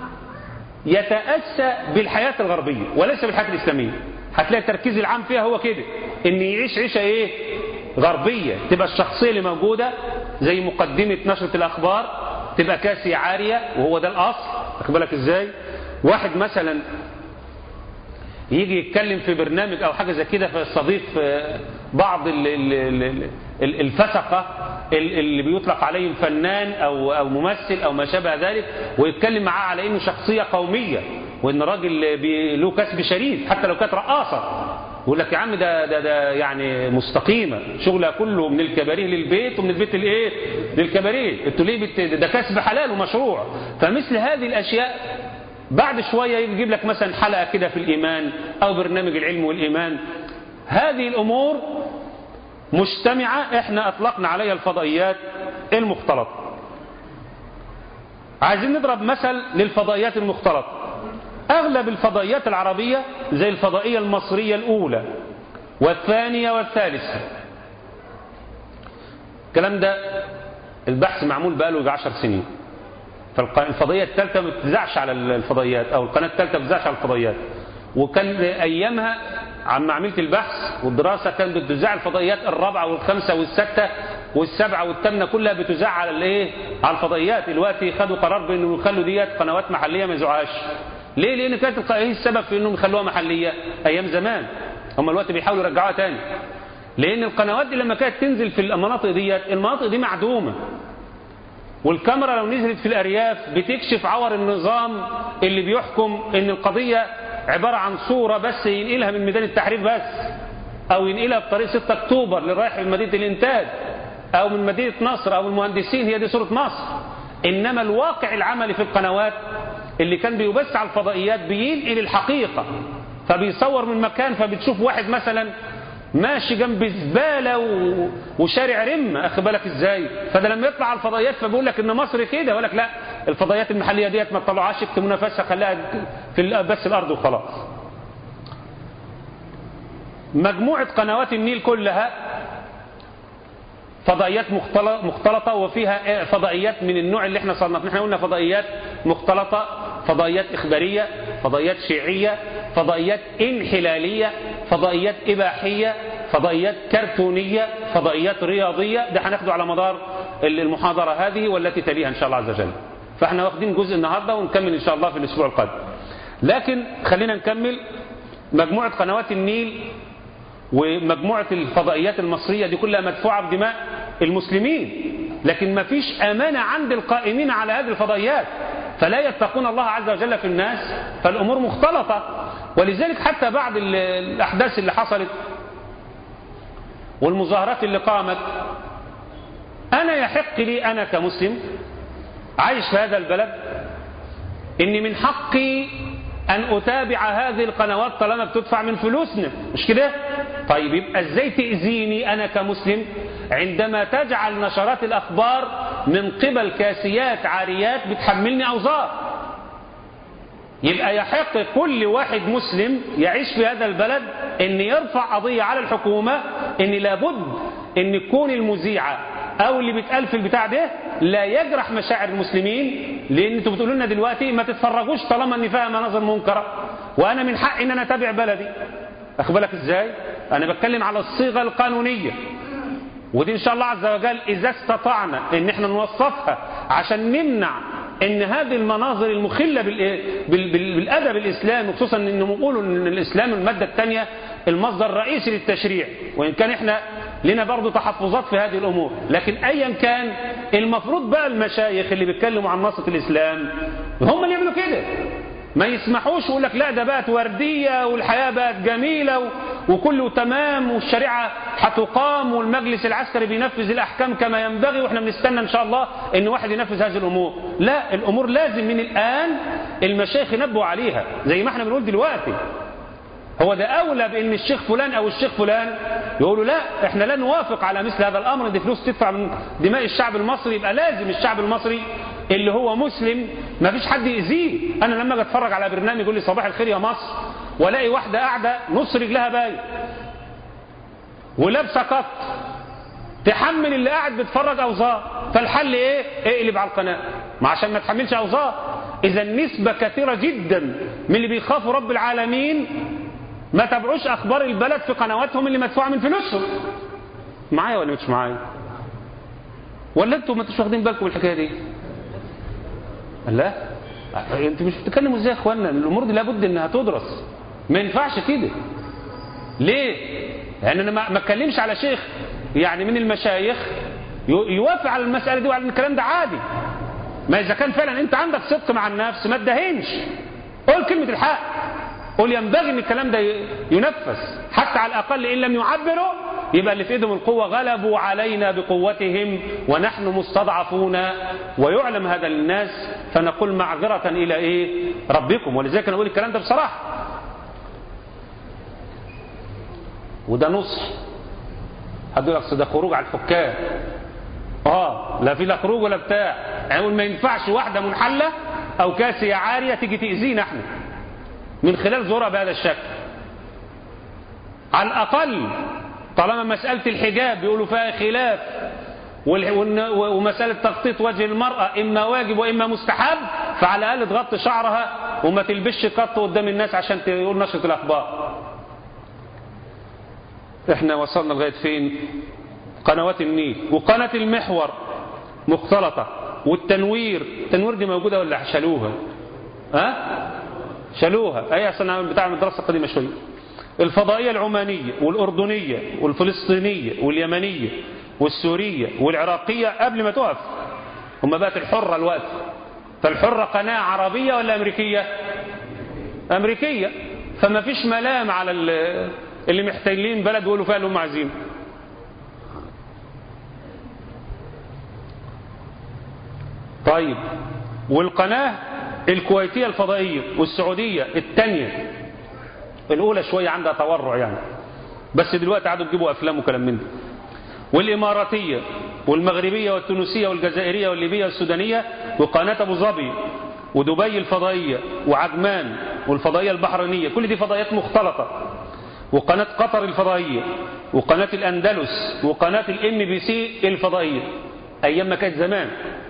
يتاسى بالحياه الغربيه وليس بالحياه الاسلاميه هتلاقي التركيز العام فيها هو كده ان يعيش عيشه ايه غربية تبقى الشخصية اللي موجودة زي مقدمة نشرة الأخبار تبقى كاسية عارية وهو ده الأصل واخد بالك إزاي واحد مثلا يجي يتكلم في برنامج أو حاجة زي كده فيستضيف بعض الفسقة اللي بيطلق عليهم فنان أو أو ممثل أو ما شابه ذلك ويتكلم معاه على إنه شخصية قومية وإن راجل له كسب شريف حتى لو كانت رقاصة يقول لك يا عم ده ده ده يعني مستقيمه شغلها كله من الكباريه للبيت ومن البيت الايه للكباريه انتوا ليه بت... ده كسب حلال ومشروع فمثل هذه الاشياء بعد شويه يجيب لك مثلا حلقه كده في الايمان او برنامج العلم والايمان هذه الامور مجتمعه احنا اطلقنا عليها الفضائيات المختلطه عايزين نضرب مثل للفضائيات المختلطه أغلب الفضائيات العربية زي الفضائية المصرية الأولى والثانية والثالثة الكلام ده البحث معمول بقاله عشر سنين فالفضائية الثالثة ما بتزعش على الفضائيات أو القناة الثالثة ما بتزعش على الفضائيات وكان أيامها عم عملت البحث والدراسة كانت بتذاع الفضائيات الرابعة والخامسة والستة والسبعة والثامنة كلها بتذاع على الايه؟ على الفضائيات دلوقتي خدوا قرار بانه يخلوا ديت قنوات محلية ما يذاعوهاش ليه لان كانت ايه السبب في انهم يخلوها محليه ايام زمان هم الوقت بيحاولوا يرجعوها تاني لان القنوات دي لما كانت تنزل في المناطق ديت المناطق دي معدومه والكاميرا لو نزلت في الارياف بتكشف عور النظام اللي بيحكم ان القضيه عباره عن صوره بس ينقلها من ميدان التحرير بس او ينقلها بطريق 6 اكتوبر اللي رايح من مدينه الانتاج او من مدينه نصر او المهندسين هي دي صوره مصر انما الواقع العملي في القنوات اللي كان بيبث على الفضائيات بينقل الحقيقة فبيصور من مكان فبتشوف واحد مثلا ماشي جنب زبالة و... وشارع رمة أخد بالك إزاي فده لما يطلع على الفضائيات فبيقول لك إن مصر كده يقول لك لا الفضائيات المحلية ديت ما تطلعهاش اكتب منافسة خليها في بس الأرض وخلاص مجموعة قنوات النيل كلها فضائيات مختلطة وفيها فضائيات من النوع اللي احنا صنفنا احنا قلنا فضائيات مختلطة فضائيات إخبارية فضائيات شيعية فضائيات انحلالية فضائيات إباحية فضائيات كرتونية فضائيات رياضية ده هناخده على مدار المحاضرة هذه والتي تليها إن شاء الله عز وجل فاحنا واخدين جزء النهاردة ونكمل إن شاء الله في الأسبوع القادم لكن خلينا نكمل مجموعة قنوات النيل ومجموعة الفضائيات المصرية دي كلها مدفوعة بدماء المسلمين لكن ما فيش أمانة عند القائمين على هذه الفضائيات فلا يتقون الله عز وجل في الناس فالأمور مختلطة ولذلك حتى بعد الأحداث اللي حصلت والمظاهرات اللي قامت أنا يحق لي أنا كمسلم عايش في هذا البلد إن من حقي أن أتابع هذه القنوات طالما بتدفع من فلوسنا مش كده؟ طيب يبقى ازاي تأذيني أنا كمسلم عندما تجعل نشرات الأخبار من قبل كاسيات عاريات بتحملني أوزار يبقى يحق كل واحد مسلم يعيش في هذا البلد ان يرفع قضية على الحكومة ان لابد ان يكون المذيعة او اللي بيتقال في البتاع ده لا يجرح مشاعر المسلمين لان انتوا بتقولوا لنا دلوقتي ما تتفرجوش طالما ان فيها مناظر منكره وانا من حقي ان انا اتابع بلدي اخد بالك ازاي انا بتكلم على الصيغه القانونيه ودي ان شاء الله عز وجل اذا استطعنا ان احنا نوصفها عشان نمنع ان هذه المناظر المخله بالادب الاسلامي خصوصا انهم يقولوا ان الاسلام الماده الثانيه المصدر الرئيسي للتشريع وان كان احنا لنا برضه تحفظات في هذه الامور لكن ايا كان المفروض بقى المشايخ اللي بيتكلموا عن نصة الاسلام هم اللي يعملوا كده ما يسمحوش ويقول لك لا ده بقت ورديه والحياه بقت جميله وكله تمام والشريعه هتقام والمجلس العسكري بينفذ الاحكام كما ينبغي واحنا بنستنى ان شاء الله ان واحد ينفذ هذه الامور لا الامور لازم من الان المشايخ ينبهوا عليها زي ما احنا بنقول دلوقتي هو ده أولى بأن الشيخ فلان أو الشيخ فلان يقولوا لا احنا لا نوافق على مثل هذا الأمر دي فلوس تدفع من دماء الشعب المصري يبقى لازم الشعب المصري اللي هو مسلم ما فيش حد يأذيه أنا لما أجي أتفرج على برنامج يقول لي صباح الخير يا مصر والاقي واحدة قاعدة نص رجلها باين ولابسة قط تحمل اللي قاعد بيتفرج أوزار فالحل إيه؟ اقلب على القناة ما عشان ما تحملش أوزار إذا النسبة كثيرة جدا من اللي بيخافوا رب العالمين ما تابعوش اخبار البلد في قنواتهم اللي مدفوعه من فلوسهم معايا ولا مش معايا ولا انتوا ما انتوش واخدين بالكم الحكايه دي لا انتوا مش بتتكلموا ازاي يا اخوانا الامور دي لابد انها تدرس ما ينفعش كده ليه يعني انا ما اتكلمش على شيخ يعني من المشايخ يوافق على المساله دي وعلى الكلام ده عادي ما اذا كان فعلا انت عندك صدق مع النفس ما تدهنش قول كلمه الحق قل ينبغي ان الكلام ده ينفذ حتى على الاقل ان لم يعبروا يبقى اللي في ايدهم القوه غلبوا علينا بقوتهم ونحن مستضعفون ويعلم هذا للناس فنقول معذره الى ايه ربكم ولذلك انا اقول الكلام ده بصراحه وده نصح حد يقول لك ده خروج على الحكام اه لا في لا خروج ولا بتاع يعني ما ينفعش واحده منحله او كاسيه عاريه تيجي تاذينا احنا من خلال ظهورها بهذا الشكل على الأقل طالما مسألة الحجاب بيقولوا فيها خلاف ومسألة تغطية وجه المرأة إما واجب وإما مستحب فعلى الأقل تغطي شعرها وما تلبسش قط قدام الناس عشان تقول نشرة الأخبار احنا وصلنا لغاية فين قنوات النيل وقناة المحور مختلطة والتنوير التنوير دي موجودة ولا شالوها ها شالوها اي اصلا بتاع المدرسه القديمه شويه الفضائيه العمانيه والاردنيه والفلسطينيه واليمنيه والسوريه والعراقيه قبل ما تقف هم بقت الحره الوقت فالحره قناه عربيه ولا امريكيه امريكيه فما فيش ملام على اللي محتلين بلد يقولوا فيها اللي هم عايزينه طيب والقناه الكويتية الفضائية والسعودية الثانية الأولى شوية عندها تورع يعني بس دلوقتي قعدوا تجيبوا أفلام وكلام من ده والإماراتية والمغربية والتونسية والجزائرية والليبية والسودانية وقناة أبو ظبي ودبي الفضائية وعجمان والفضائية البحرينية كل دي فضائيات مختلطة وقناة قطر الفضائية وقناة الأندلس وقناة الام بي سي الفضائية أيام ما كانت زمان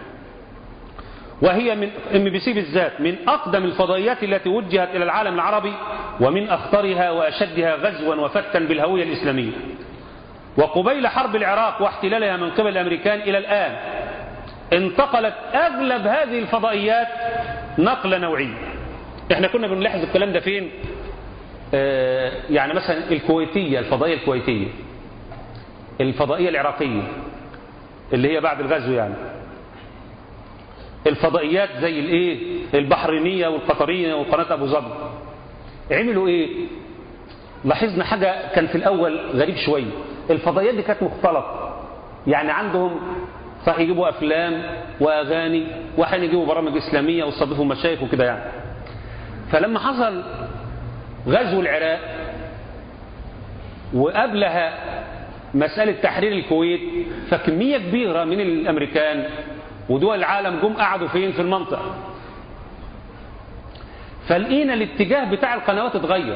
وهي من ام بي سي بالذات من أقدم الفضائيات التي وجهت إلى العالم العربي ومن أخطرها وأشدها غزوا وفتا بالهوية الإسلامية وقبيل حرب العراق واحتلالها من قبل الأمريكان إلى الآن انتقلت أغلب هذه الفضائيات نقلة نوعية احنا كنا بنلاحظ الكلام ده فين آه يعني مثلا الكويتية الفضائية الكويتية الفضائية العراقية اللي هي بعد الغزو يعني الفضائيات زي الايه البحرينية والقطرية وقناة أبو ظبي عملوا ايه لاحظنا حاجة كان في الأول غريب شوية الفضائيات دي كانت مختلطة يعني عندهم صح يجيبوا أفلام وأغاني وحين يجيبوا برامج إسلامية ويستضيفوا مشايخ وكده يعني فلما حصل غزو العراق وقبلها مسألة تحرير الكويت فكمية كبيرة من الأمريكان ودول العالم جم قعدوا فين في المنطقة فلقينا الاتجاه بتاع القنوات اتغير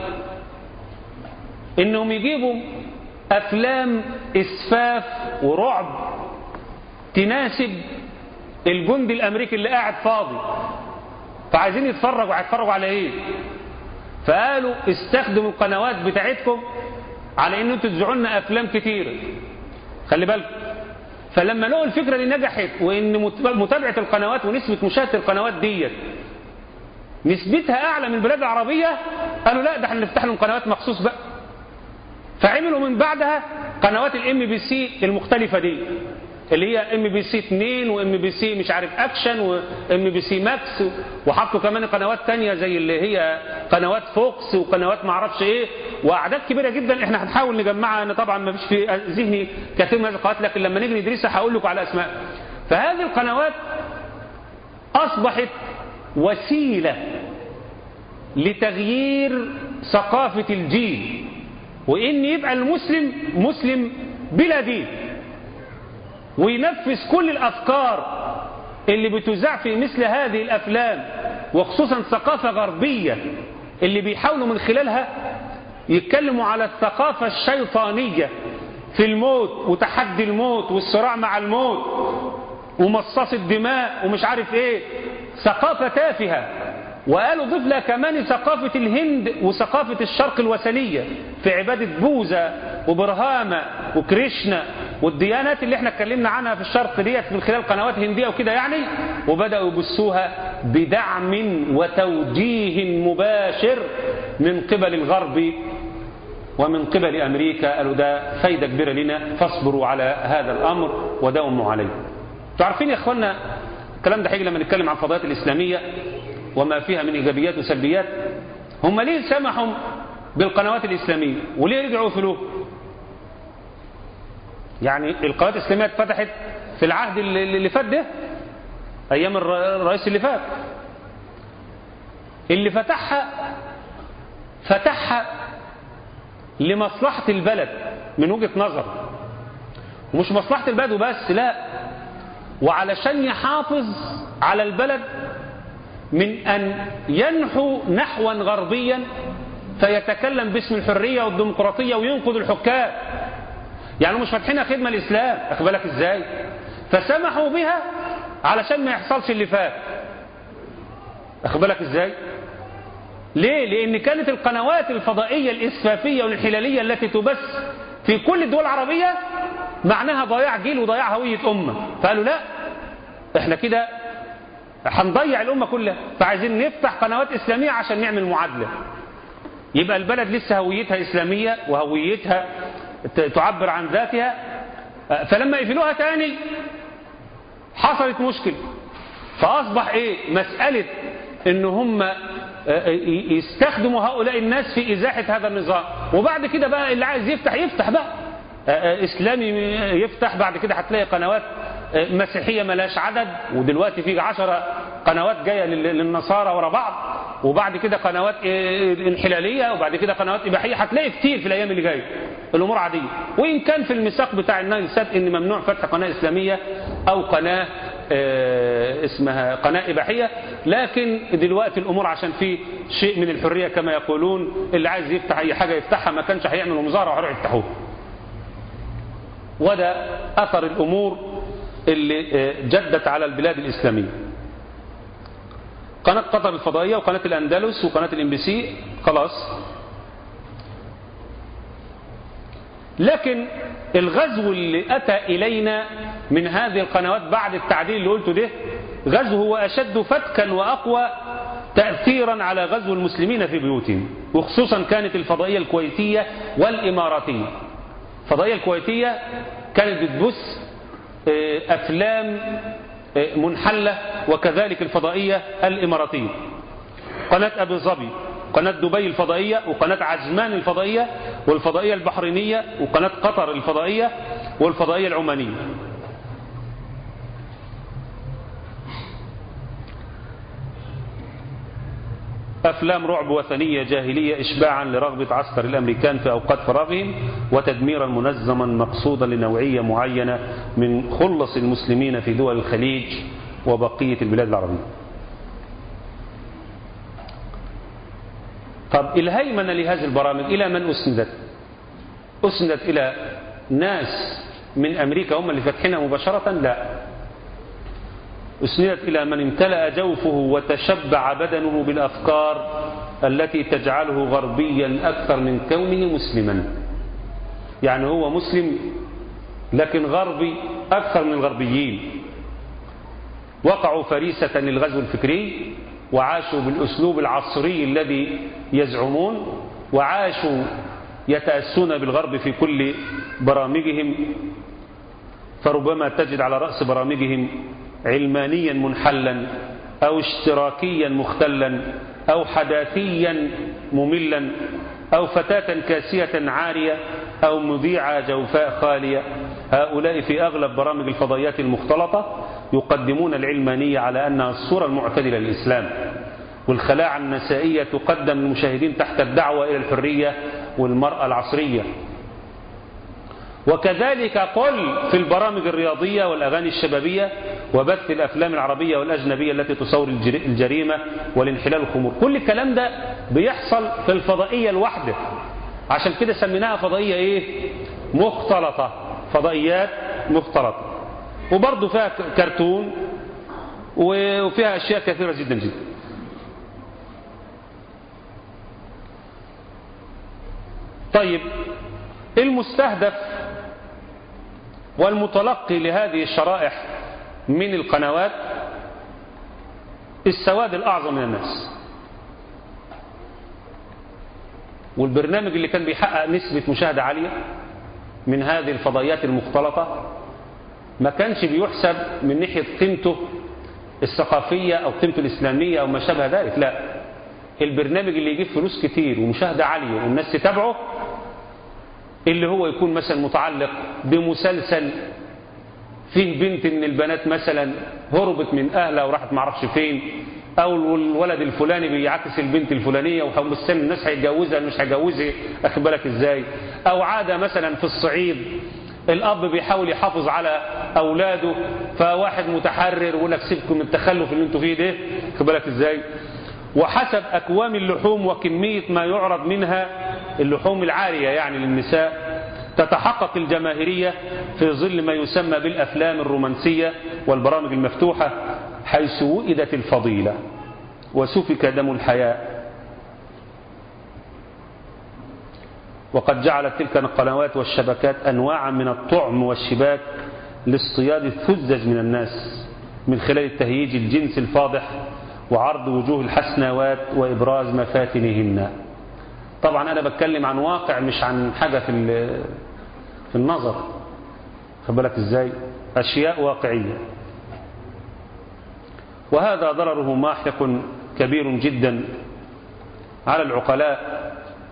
انهم يجيبوا افلام اسفاف ورعب تناسب الجندي الامريكي اللي قاعد فاضي فعايزين يتفرجوا هيتفرجوا على ايه فقالوا استخدموا القنوات بتاعتكم على ان انتوا تذيعوا لنا افلام كتيره خلي بالكم فلما لقوا الفكره دي نجحت وان متابعه القنوات ونسبه مشاهده القنوات ديت نسبتها اعلى من البلاد العربيه قالوا لا ده احنا نفتح لهم قنوات مخصوص بقى فعملوا من بعدها قنوات الام بي سي المختلفه دي اللي هي ام بي سي 2 وام بي سي مش عارف اكشن وام بي سي ماكس وحطوا كمان قنوات تانية زي اللي هي قنوات فوكس وقنوات ما اعرفش ايه واعداد كبيره جدا احنا هنحاول نجمعها انا طبعا ما فيش في ذهني كثير من هذه القنوات لكن لما نيجي ندرسها هقول لكم على اسماء فهذه القنوات اصبحت وسيله لتغيير ثقافه الجيل وان يبقى المسلم مسلم بلا دين وينفذ كل الافكار اللي بتذاع في مثل هذه الافلام وخصوصا ثقافه غربيه اللي بيحاولوا من خلالها يتكلموا على الثقافه الشيطانيه في الموت وتحدي الموت والصراع مع الموت ومصاص الدماء ومش عارف ايه ثقافه تافهه وقالوا ضيف لها كمان ثقافة الهند وثقافة الشرق الوثنية في عبادة بوذا وبرهامة وكريشنا والديانات اللي احنا اتكلمنا عنها في الشرق ديت من خلال قنوات هندية وكده يعني وبدأوا يبثوها بدعم وتوجيه مباشر من قبل الغرب ومن قبل أمريكا قالوا ده فايدة كبيرة لنا فاصبروا على هذا الأمر وداوموا عليه تعرفين يا اخوانا الكلام ده هيجي لما نتكلم عن الفضائيات الإسلامية وما فيها من إيجابيات وسلبيات هم ليه سمحوا بالقنوات الإسلامية وليه رجعوا فلوه يعني القنوات الإسلامية اتفتحت في العهد اللي فات ده أيام الرئيس اللي فات اللي فتحها فتحها لمصلحة البلد من وجهة نظر ومش مصلحة البلد وبس لا وعلشان يحافظ على البلد من أن ينحو نحوا غربيا فيتكلم باسم الحرية والديمقراطية وينقذ الحكام يعني مش فاتحينها خدمة الإسلام أخبالك إزاي فسمحوا بها علشان ما يحصلش اللي فات أخبالك إزاي ليه لأن كانت القنوات الفضائية الإسفافية والانحلالية التي تبث في كل الدول العربية معناها ضياع جيل وضياع هوية أمة فقالوا لا احنا كده هنضيع الأمة كلها فعايزين نفتح قنوات إسلامية عشان نعمل معادلة يبقى البلد لسه هويتها إسلامية وهويتها تعبر عن ذاتها فلما يقفلوها تاني حصلت مشكلة فأصبح إيه مسألة إن هم يستخدموا هؤلاء الناس في إزاحة هذا النظام وبعد كده بقى اللي عايز يفتح يفتح بقى إسلامي يفتح بعد كده هتلاقي قنوات مسيحية ملاش عدد ودلوقتي في عشرة قنوات جاية للنصارى ورا بعض وبعد كده قنوات انحلالية وبعد كده قنوات إباحية هتلاقي كتير في الأيام اللي جاية الأمور عادية وإن كان في الميثاق بتاع النايل سات إن ممنوع فتح قناة إسلامية أو قناة اسمها قناة إباحية لكن دلوقتي الأمور عشان في شيء من الحرية كما يقولون اللي عايز يفتح أي حاجة يفتحها ما كانش هيعملوا مظاهرة وهيروحوا يفتحوها وده أثر الأمور اللي جدت على البلاد الإسلامية قناة قطر الفضائية وقناة الأندلس وقناة الام بي سي خلاص لكن الغزو اللي أتى إلينا من هذه القنوات بعد التعديل اللي قلته ده غزو هو أشد فتكا وأقوى تأثيرا على غزو المسلمين في بيوتهم وخصوصا كانت الفضائية الكويتية والإماراتية الفضائية الكويتية كانت بتبث أفلام منحلة وكذلك الفضائية الإماراتية قناة أبو ظبي قناة دبي الفضائية وقناة عجمان الفضائية والفضائية البحرينية وقناة قطر الفضائية والفضائية العمانية أفلام رعب وثنية جاهلية إشباعا لرغبة عسكر الأمريكان في أوقات فراغهم وتدميرا منظما مقصودا لنوعية معينة من خلص المسلمين في دول الخليج وبقية البلاد العربية طب الهيمنة لهذه البرامج إلى من أسندت أسندت إلى ناس من أمريكا هم اللي فاتحينها مباشرة لا أسندت إلى من امتلأ جوفه وتشبع بدنه بالأفكار التي تجعله غربيا أكثر من كونه مسلما يعني هو مسلم لكن غربي أكثر من الغربيين وقعوا فريسة للغزو الفكري وعاشوا بالأسلوب العصري الذي يزعمون وعاشوا يتأسون بالغرب في كل برامجهم فربما تجد على رأس برامجهم علمانيا منحلا أو اشتراكيا مختلا أو حداثيا مملا أو فتاة كاسية عارية أو مذيعة جوفاء خالية هؤلاء في أغلب برامج الفضائيات المختلطة يقدمون العلمانية على أنها الصورة المعتدلة للإسلام والخلاعة النسائية تقدم للمشاهدين تحت الدعوة إلى الحرية والمرأة العصرية وكذلك قل في البرامج الرياضية والأغاني الشبابية وبث الأفلام العربية والأجنبية التي تصور الجريمة والانحلال الخمور كل الكلام ده بيحصل في الفضائية الواحدة عشان كده سميناها فضائية إيه مختلطة فضائيات مختلطة وبرضه فيها كرتون وفيها أشياء كثيرة جدا جدا طيب المستهدف والمتلقي لهذه الشرائح من القنوات السواد الأعظم من الناس والبرنامج اللي كان بيحقق نسبة مشاهدة عالية من هذه الفضائيات المختلطة ما كانش بيحسب من ناحية قيمته الثقافية أو قيمته الإسلامية أو ما شابه ذلك لا البرنامج اللي يجيب فلوس كتير ومشاهدة عالية والناس تتابعه اللي هو يكون مثلا متعلق بمسلسل فيه بنت من البنات مثلا هربت من أهلها وراحت معرفش فين أو الولد الفلاني بيعكس البنت الفلانية ومستني الناس هيتجوزها مش هيجوزها أخد بالك إزاي أو عادة مثلا في الصعيد الأب بيحاول يحافظ على أولاده فواحد متحرر ويقول لك سيبكم من التخلف اللي انتوا فيه ده أخد بالك إزاي وحسب أكوام اللحوم وكمية ما يعرض منها اللحوم العارية يعني للنساء تتحقق الجماهيرية في ظل ما يسمى بالأفلام الرومانسية والبرامج المفتوحة حيث وئدت الفضيلة وسفك دم الحياء وقد جعلت تلك القنوات والشبكات أنواعا من الطعم والشباك لاصطياد الثزج من الناس من خلال التهييج الجنس الفاضح وعرض وجوه الحسنوات وإبراز مفاتنهن طبعا أنا بتكلم عن واقع مش عن حاجة في في النظر خد بالك إزاي أشياء واقعية وهذا ضرره ماحق كبير جدا على العقلاء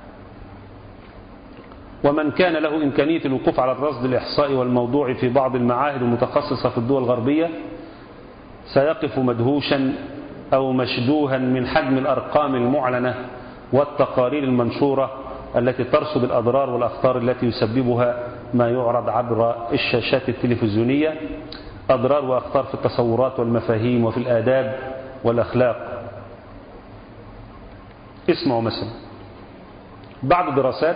ومن كان له إمكانية الوقوف على الرصد الإحصائي والموضوع في بعض المعاهد المتخصصة في الدول الغربية سيقف مدهوشا أو مشدوها من حجم الأرقام المعلنة والتقارير المنشورة التي ترصد الأضرار والأخطار التي يسببها ما يعرض عبر الشاشات التلفزيونية أضرار وأخطار في التصورات والمفاهيم وفي الآداب والأخلاق اسمعوا مثلا بعض الدراسات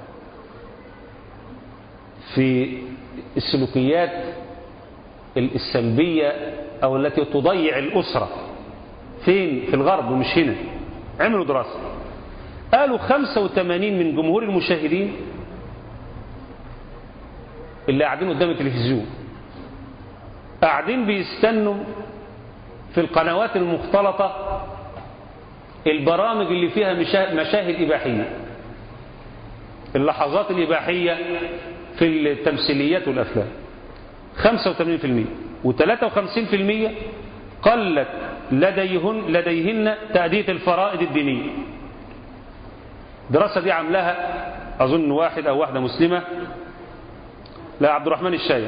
في السلوكيات السلبية أو التي تضيع الأسرة فين في الغرب ومش هنا عملوا دراسة قالوا 85 من جمهور المشاهدين اللي قاعدين قدام التلفزيون قاعدين بيستنوا في القنوات المختلطة البرامج اللي فيها مشاهد إباحية اللحظات الإباحية في التمثيليات والأفلام 85% و53% قلت لديهن, لديهن تأدية الفرائض الدينية الدراسة دي عاملاها أظن واحد أو واحدة مسلمة لا عبد الرحمن الشايع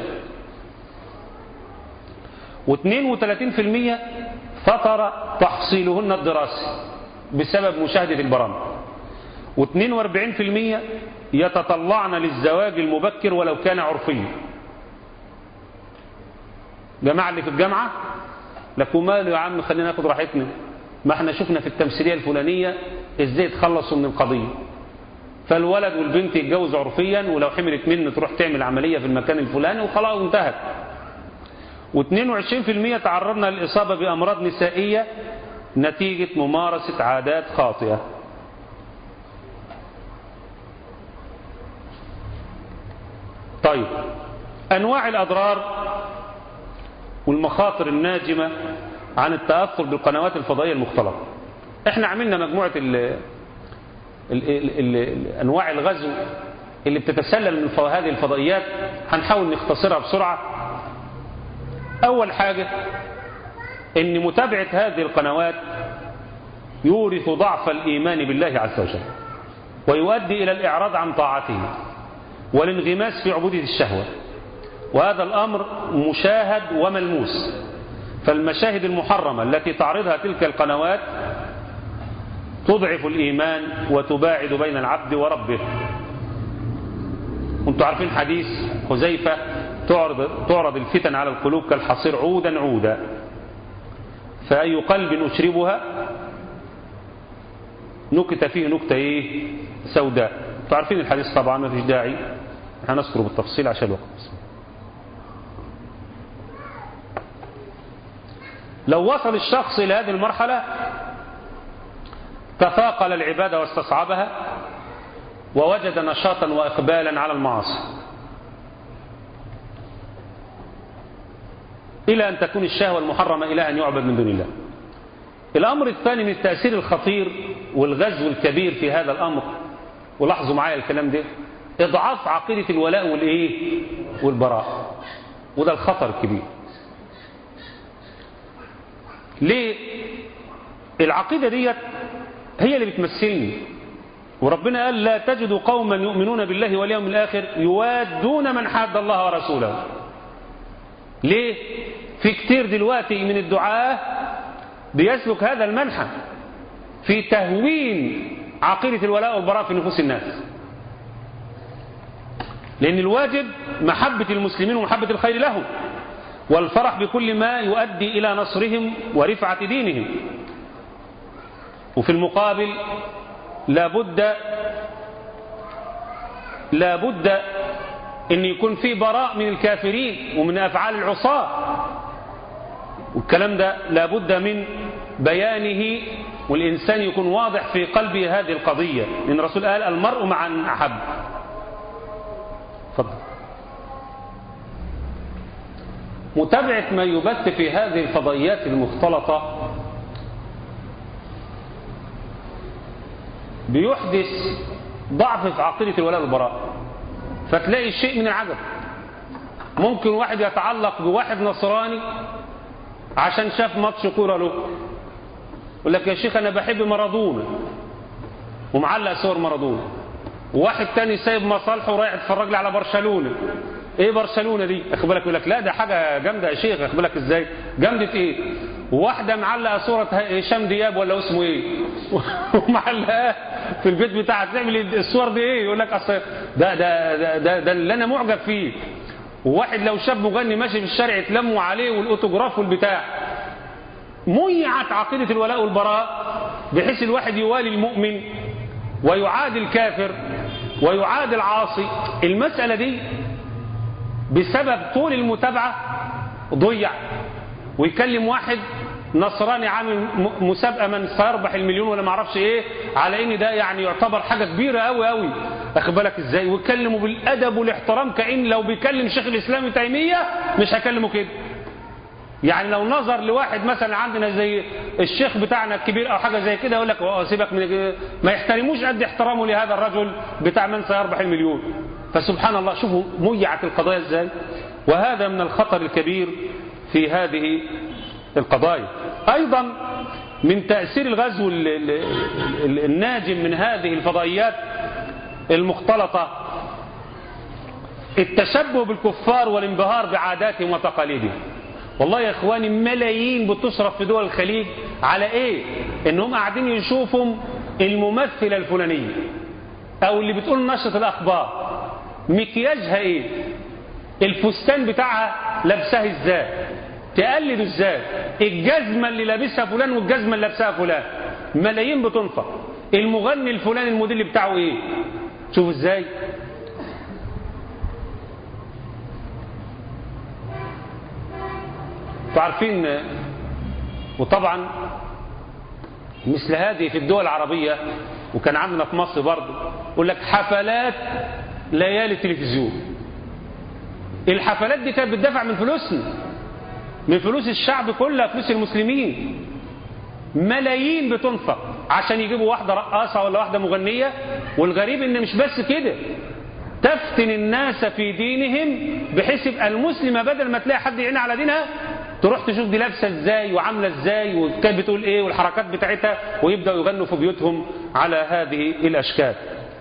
و32% فطر تحصيلهن الدراسي بسبب مشاهدة البرامج و42% يتطلعن للزواج المبكر ولو كان عرفيا جماعة اللي في الجامعة لكم ماله يا عم خلينا ناخد راحتنا ما احنا شفنا في التمثيلية الفلانية ازاي تخلصوا من القضية فالولد والبنت يتجوزوا عرفيا ولو حملت منه تروح تعمل عملية في المكان الفلاني وخلاص انتهت و22% تعرضنا للإصابة بأمراض نسائية نتيجة ممارسة عادات خاطئة طيب أنواع الأضرار والمخاطر الناجمة عن التأثر بالقنوات الفضائية المختلطة احنا عملنا مجموعة ال ال ال ال أنواع الغزو اللي بتتسلل من هذه الفضائيات هنحاول نختصرها بسرعة أول حاجة ان متابعة هذه القنوات يورث ضعف الإيمان بالله عز وجل ويؤدي إلى الإعراض عن طاعته والانغماس في عبودية الشهوة وهذا الأمر مشاهد وملموس فالمشاهد المحرمة التي تعرضها تلك القنوات تضعف الإيمان وتباعد بين العبد وربه وانتم عارفين حديث حذيفة تعرض, تعرض الفتن على القلوب كالحصير عودا عودا فأي قلب أشربها نكت فيه نكتة إيه سوداء تعرفين الحديث طبعا ما فيش داعي هنذكره بالتفصيل عشان الوقت لو وصل الشخص إلى هذه المرحلة تثاقل العبادة واستصعبها ووجد نشاطا وإقبالا على المعاصي إلى أن تكون الشهوة المحرمة إلى أن يعبد من دون الله الأمر الثاني من التأثير الخطير والغزو الكبير في هذا الأمر ولاحظوا معايا الكلام ده إضعاف عقيدة الولاء والإيه والبراء وده الخطر الكبير ليه العقيدة ديت هي اللي بتمثلني وربنا قال لا تجد قوما يؤمنون بالله واليوم الآخر يوادون من حاد الله ورسوله ليه في كتير دلوقتي من الدعاة بيسلك هذا المنحى في تهوين عقيدة الولاء والبراء في نفوس الناس لأن الواجب محبة المسلمين ومحبة الخير لهم والفرح بكل ما يؤدي إلى نصرهم ورفعة دينهم وفي المقابل لابد لابد ان يكون في براء من الكافرين ومن افعال العصاة والكلام ده لابد من بيانه والانسان يكون واضح في قلبه هذه القضية لان الرسول قال المرء مع من احب فضل. متابعة ما يبث في هذه الفضائيات المختلطة بيحدث ضعف في عقيدة الولاء والبراء فتلاقي شيء من العجب ممكن واحد يتعلق بواحد نصراني عشان شاف ماتش كورة له يقول لك يا شيخ انا بحب مارادونا ومعلق صور مارادونا وواحد تاني سايب مصالحه ورايح يتفرج لي على برشلونه ايه برشلونه دي اخد بالك يقول لك لا ده حاجه جامده يا شيخ اخد بالك ازاي جامده ايه وواحدة معلقة صورة هشام دياب ولا اسمه ايه ومعلقاه في البيت بتاعها تعمل الصور دي ايه يقول لك اصل ده ده ده ده, ده اللي انا معجب فيه وواحد لو شاب مغني ماشي في الشارع يتلموا عليه والاوتوجراف والبتاع ميعت عقيدة الولاء والبراء بحيث الواحد يوالي المؤمن ويعاد الكافر ويعاد العاصي المسألة دي بسبب طول المتابعة ضيع ويكلم واحد نصراني عامل مسابقة من سيربح المليون ولا ما اعرفش ايه على ان ده يعني يعتبر حاجة كبيرة قوي قوي اخد بالك ازاي ويكلمه بالادب والاحترام كأن لو بيكلم شيخ الاسلام تيمية مش هكلمه كده يعني لو نظر لواحد مثلا عندنا زي الشيخ بتاعنا الكبير او حاجه زي كده يقول لك سيبك من ما يحترموش قد احترامه لهذا الرجل بتاع من سيربح المليون فسبحان الله شوفوا ميعت القضايا ازاي وهذا من الخطر الكبير في هذه القضايا ايضا من تاثير الغزو الناجم من هذه الفضائيات المختلطه التشبه بالكفار والانبهار بعاداتهم وتقاليدهم والله يا اخواني ملايين بتصرف في دول الخليج على ايه انهم قاعدين يشوفوا الممثلة الفلانية او اللي بتقول نشرة الاخبار مكياجها ايه الفستان بتاعها لابساه ازاي تقلد ازاي الجزمة اللي لابسها فلان والجزمة اللي لابسها فلان ملايين بتنفق المغني الفلاني الموديل بتاعه ايه شوف ازاي عارفين وطبعا مثل هذه في الدول العربية وكان عندنا في مصر برضه يقول لك حفلات ليالي التلفزيون الحفلات دي كانت بتدفع من فلوسنا من فلوس الشعب كلها فلوس المسلمين ملايين بتنفق عشان يجيبوا واحدة رقاصة ولا واحدة مغنية والغريب ان مش بس كده تفتن الناس في دينهم بحيث يبقى المسلمة بدل ما تلاقي حد يعين على دينها تروح تشوف دي لابسه ازاي وعامله ازاي وكانت بتقول ايه والحركات بتاعتها ويبداوا يغنوا في بيوتهم على هذه الاشكال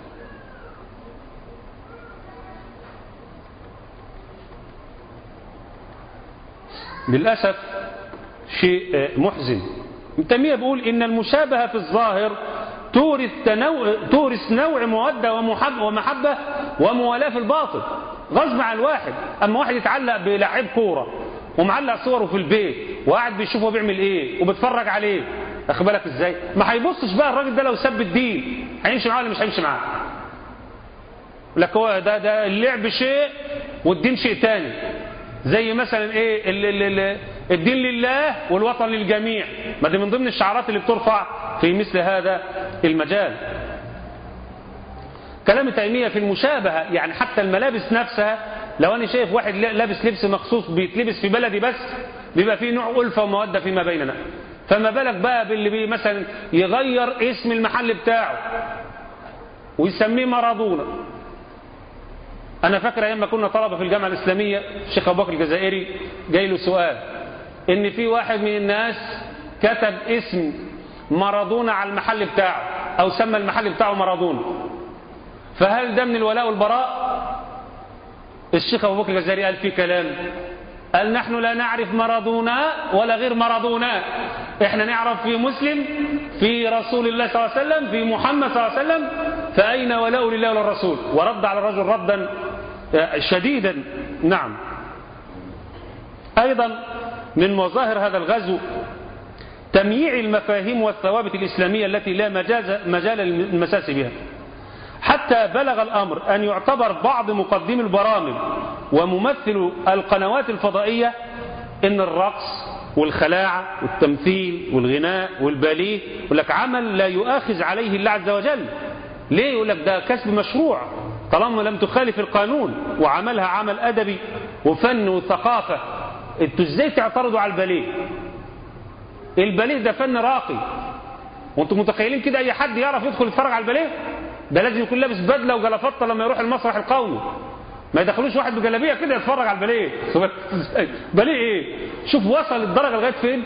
للاسف شيء محزن تيميه بيقول ان المشابهه في الظاهر تورث تنوع تورث نوع موده ومحبه ومحبه وموالاه في الباطن غصب عن الواحد اما واحد يتعلق بلاعب كوره ومعلق صوره في البيت وقاعد بيشوفه بيعمل ايه وبيتفرج عليه اخد بالك ازاي ما هيبصش بقى الراجل ده لو سب الدين هيمشي معاه ولا مش هيمشي معاه لك هو ده ده اللعب شيء والدين شيء تاني زي مثلا ايه ال ال ال الدين لله والوطن للجميع ما دي من ضمن الشعارات اللي بترفع في مثل هذا المجال كلام تيمية في المشابهة يعني حتى الملابس نفسها لو أنا شايف واحد لابس لبس مخصوص بيتلبس في بلدي بس بيبقى فيه نوع ألفة ومودة فيما بيننا فما بالك بقى باللي بي مثلا يغير اسم المحل بتاعه ويسميه مارادونا أنا فاكر أيام ما كنا طلبة في الجامعة الإسلامية الشيخ أبو بكر الجزائري جاي له سؤال إن في واحد من الناس كتب اسم مارادونا على المحل بتاعه أو سمى المحل بتاعه مارادونا فهل ده من الولاء والبراء الشيخ أبو بكر الجزائري قال في كلام قال نحن لا نعرف مرضونا ولا غير مرضونا احنا نعرف في مسلم في رسول الله صلى الله عليه وسلم في محمد صلى الله عليه وسلم فأين ولاء لله وللرسول ورد على الرجل ردا شديدا نعم أيضا من مظاهر هذا الغزو تمييع المفاهيم والثوابت الإسلامية التي لا مجاز مجال المساس بها حتى بلغ الأمر أن يعتبر بعض مقدمي البرامج وممثل القنوات الفضائية إن الرقص والخلاعة والتمثيل والغناء والباليه يقول لك عمل لا يؤاخذ عليه الله عز وجل ليه يقول لك ده كسب مشروع طالما لم تخالف القانون وعملها عمل أدبي وفن وثقافة انتوا ازاي تعترضوا على الباليه الباليه ده فن راقي وانتم متخيلين كده اي حد يعرف يدخل يتفرج على الباليه ده لازم يكون لابس بدله وجلافطه لما يروح المسرح القومي ما يدخلوش واحد بجلابيه كده يتفرج على الباليه باليه ايه شوف وصل الدرجه لغايه فين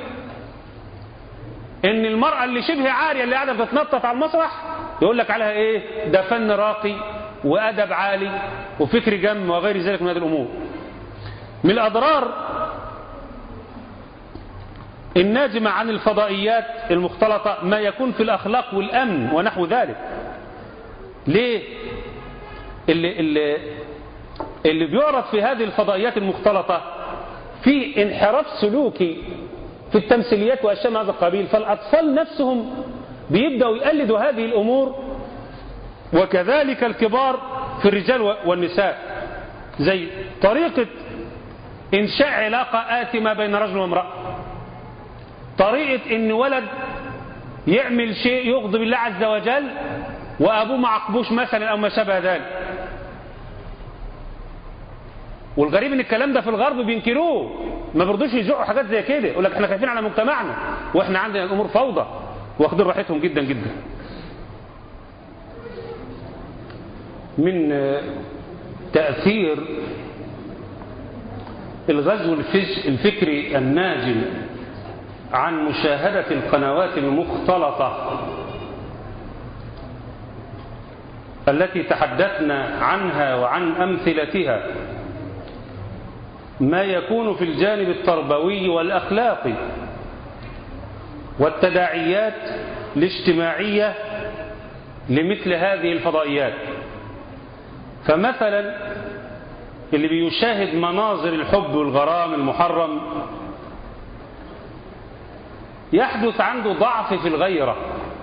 ان المراه اللي شبه عاريه اللي قاعده بتتنطط على المسرح يقول لك عليها ايه ده فن راقي وادب عالي وفكر جم وغير ذلك من هذه الامور من الاضرار الناجمة عن الفضائيات المختلطة ما يكون في الأخلاق والأمن ونحو ذلك ليه اللي, اللي, اللي بيعرض في هذه الفضائيات المختلطة في انحراف سلوكي في التمثيليات وأشياء من هذا القبيل فالأطفال نفسهم بيبدأوا يقلدوا هذه الأمور وكذلك الكبار في الرجال والنساء زي طريقة إنشاء علاقة آثمة بين رجل وامرأة طريقة إن ولد يعمل شيء يغضب الله عز وجل وأبوه ما عقبوش مثلا أو ما شابه ذلك والغريب ان الكلام ده في الغرب بينكروه ما برضوش يزعوا حاجات زي كده يقول لك احنا خايفين على مجتمعنا واحنا عندنا الامور فوضى واخدين راحتهم جدا جدا من تأثير الغزو الفكري الناجم عن مشاهدة القنوات المختلطة التي تحدثنا عنها وعن أمثلتها ما يكون في الجانب التربوي والأخلاقي والتداعيات الاجتماعية لمثل هذه الفضائيات فمثلا اللي بيشاهد مناظر الحب والغرام المحرم يحدث عنده ضعف في الغيرة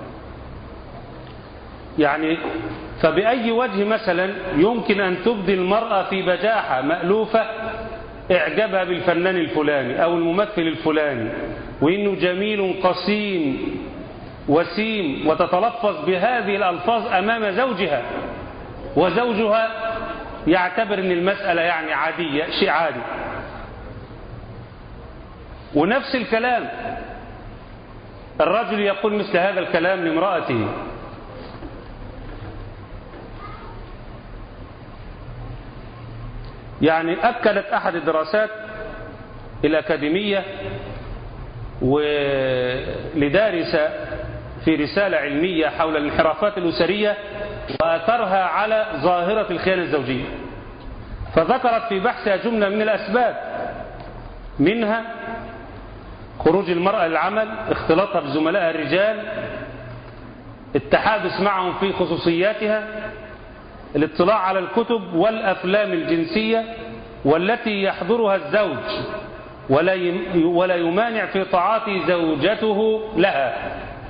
يعني فبأي وجه مثلا يمكن أن تبدي المرأة في بجاحة مألوفة إعجابها بالفنان الفلاني أو الممثل الفلاني وإنه جميل قصيم وسيم وتتلفظ بهذه الألفاظ أمام زوجها وزوجها يعتبر أن المسألة يعني عادية شيء عادي ونفس الكلام الرجل يقول مثل هذا الكلام لامرأته يعني أكدت أحد الدراسات الأكاديمية ولدارس في رسالة علمية حول الانحرافات الأسرية وأثرها على ظاهرة الخيانة الزوجية فذكرت في بحثها جملة من الأسباب منها خروج المرأة للعمل اختلاطها بزملائها الرجال التحادث معهم في خصوصياتها الاطلاع على الكتب والأفلام الجنسية والتي يحضرها الزوج ولا ولا يمانع في طاعات زوجته لها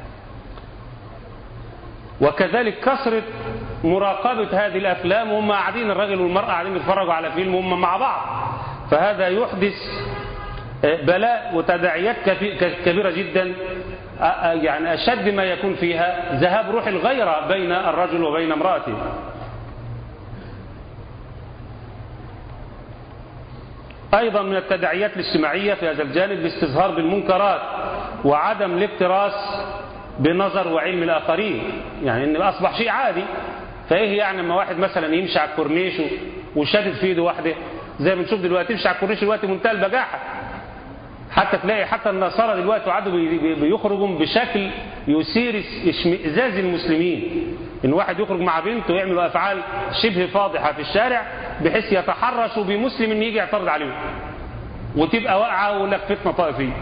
وكذلك كثرة مراقبة هذه الأفلام وهم قاعدين الرجل والمرأة قاعدين يتفرجوا على فيلم وهم مع بعض فهذا يحدث بلاء وتداعيات كبيرة جدا يعني أشد ما يكون فيها ذهاب روح الغيرة بين الرجل وبين امرأته أيضا من التداعيات الاجتماعية في هذا الجانب الاستظهار بالمنكرات وعدم الاكتراث بنظر وعلم الآخرين يعني إن أصبح شيء عادي فإيه يعني لما واحد مثلا يمشي على الكورنيش وشادد في ايده واحدة زي ما بنشوف دلوقتي يمشي على الكورنيش دلوقتي منتهى البجاحة حتى تلاقي حتى النصارى دلوقتي قعدوا بيخرجوا بشكل يثير اشمئزاز المسلمين ان واحد يخرج مع بنته ويعملوا افعال شبه فاضحه في الشارع بحيث يتحرشوا بمسلم ان يجي يعترض عليهم وتبقى واقعه ويقول لك فتنه طائفيه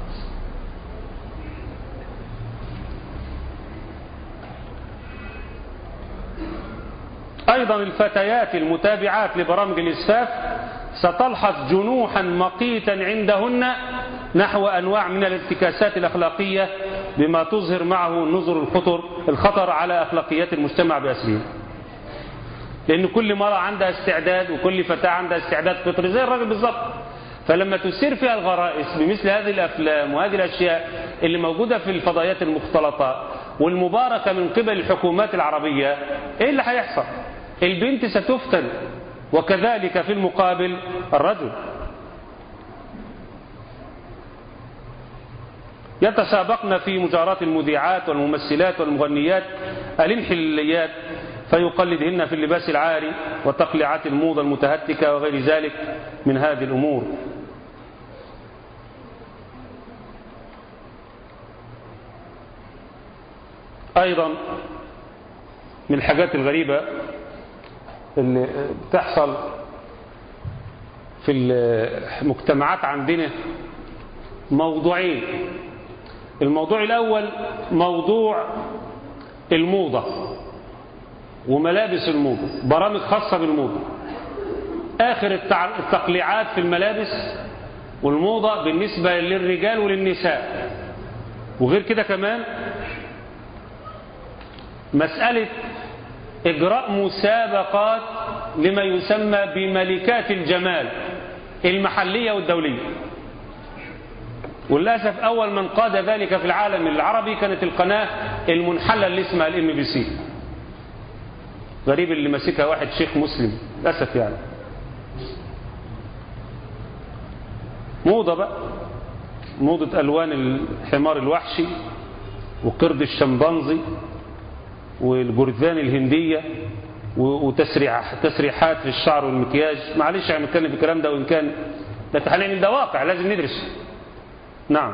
ايضا الفتيات المتابعات لبرامج الاسفاف ستلحظ جنوحا مقيتا عندهن نحو أنواع من الانتكاسات الأخلاقية بما تظهر معه نظر الخطر الخطر على أخلاقيات المجتمع بأسره لأن كل مرة عندها استعداد وكل فتاة عندها استعداد فطري زي الراجل بالظبط فلما تسير فيها الغرائز بمثل هذه الأفلام وهذه الأشياء اللي موجودة في الفضائيات المختلطة والمباركة من قبل الحكومات العربية إيه اللي هيحصل البنت ستفتن وكذلك في المقابل الرجل يتسابقن في مجاراة المذيعات والممثلات والمغنيات الانحليات فيقلدهن في اللباس العاري وتقليعات الموضة المتهتكة وغير ذلك من هذه الأمور أيضا من الحاجات الغريبة اللي بتحصل في المجتمعات عندنا موضوعين الموضوع الأول موضوع الموضة وملابس الموضة برامج خاصة بالموضة آخر التقليعات في الملابس والموضة بالنسبة للرجال وللنساء وغير كده كمان مسألة إجراء مسابقات لما يسمى بملكات الجمال المحلية والدولية وللأسف أول من قاد ذلك في العالم العربي كانت القناة المنحلة اللي اسمها الام بي سي غريب اللي ماسكها واحد شيخ مسلم للأسف يعني موضة بقى موضة ألوان الحمار الوحشي وقرد الشمبانزي والجرذان الهندية وتسريح تسريحات في الشعر والمكياج معلش احنا بنتكلم في الكلام ده وإن كان ده هنعمل ده واقع لازم ندرسه نعم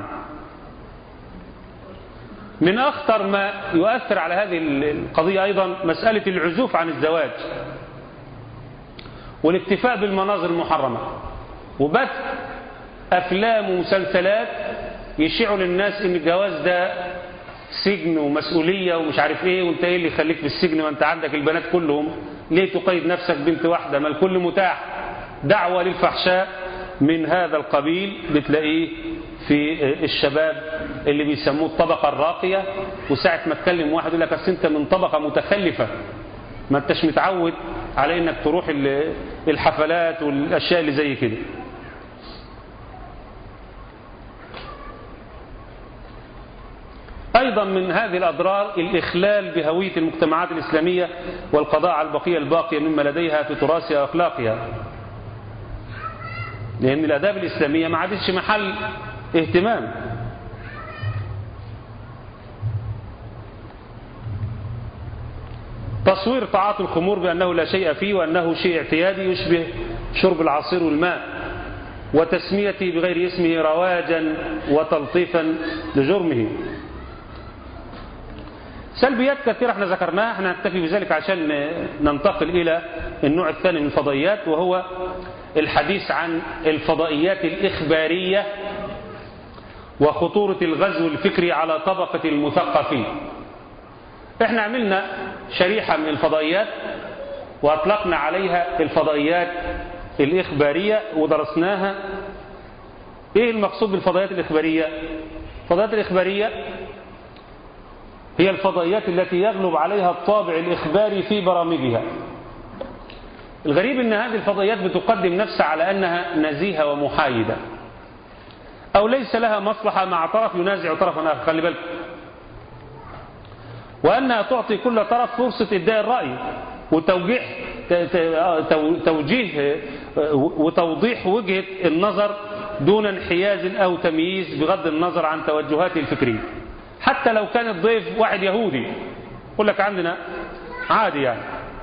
من أخطر ما يؤثر على هذه القضية أيضا مسألة العزوف عن الزواج والاكتفاء بالمناظر المحرمة وبث أفلام ومسلسلات يشيعوا للناس إن الجواز ده سجن ومسؤولية ومش عارف إيه وأنت إيه اللي يخليك في السجن ما أنت عندك البنات كلهم ليه تقيد نفسك بنت واحدة ما الكل متاح دعوة للفحشاء من هذا القبيل بتلاقيه في الشباب اللي بيسموه الطبقة الراقية وساعة ما تكلم واحد يقول لك أصل أنت من طبقة متخلفة ما أنتش متعود على إنك تروح الحفلات والأشياء اللي زي كده أيضا من هذه الأضرار الإخلال بهوية المجتمعات الإسلامية والقضاء على البقية الباقية مما لديها في تراثها وأخلاقها لأن الآداب الإسلامية ما عادتش محل اهتمام تصوير تعاطي الخمور بأنه لا شيء فيه وأنه شيء اعتيادي يشبه شرب العصير والماء وتسميته بغير اسمه رواجا وتلطيفا لجرمه سلبيات كثيرة احنا ذكرناها احنا نكتفي بذلك عشان ننتقل إلى النوع الثاني من الفضائيات وهو الحديث عن الفضائيات الإخبارية وخطورة الغزو الفكري على طبقة المثقفين احنا عملنا شريحة من الفضائيات وأطلقنا عليها الفضائيات الإخبارية ودرسناها ايه المقصود بالفضائيات الإخبارية الفضائيات الإخبارية هي الفضائيات التي يغلب عليها الطابع الإخباري في برامجها الغريب أن هذه الفضائيات بتقدم نفسها على أنها نزيهة ومحايدة أو ليس لها مصلحة مع طرف ينازع طرفا آخر خلي بالك وأنها تعطي كل طرف فرصة إبداء الرأي وتوجيه توجيه وتوضيح وجهة النظر دون انحياز أو تمييز بغض النظر عن توجهاته الفكرية حتى لو كان الضيف واحد يهودي يقول لك عندنا عادي يعني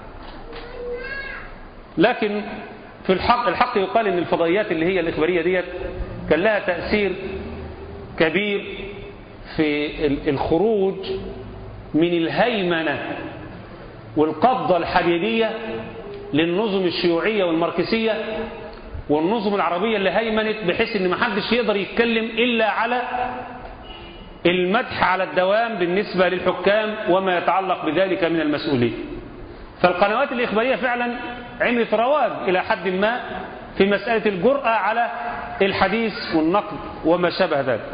لكن في الحق الحق يقال ان الفضائيات اللي هي الاخباريه ديت كان لها تاثير كبير في الخروج من الهيمنه والقبضه الحديديه للنظم الشيوعيه والماركسيه والنظم العربيه اللي هيمنت بحيث ان ما حدش يقدر يتكلم الا على المدح على الدوام بالنسبه للحكام وما يتعلق بذلك من المسؤوليه فالقنوات الإخبارية فعلا عملت رواج إلى حد ما في مسألة الجرأة على الحديث والنقد وما شابه ذلك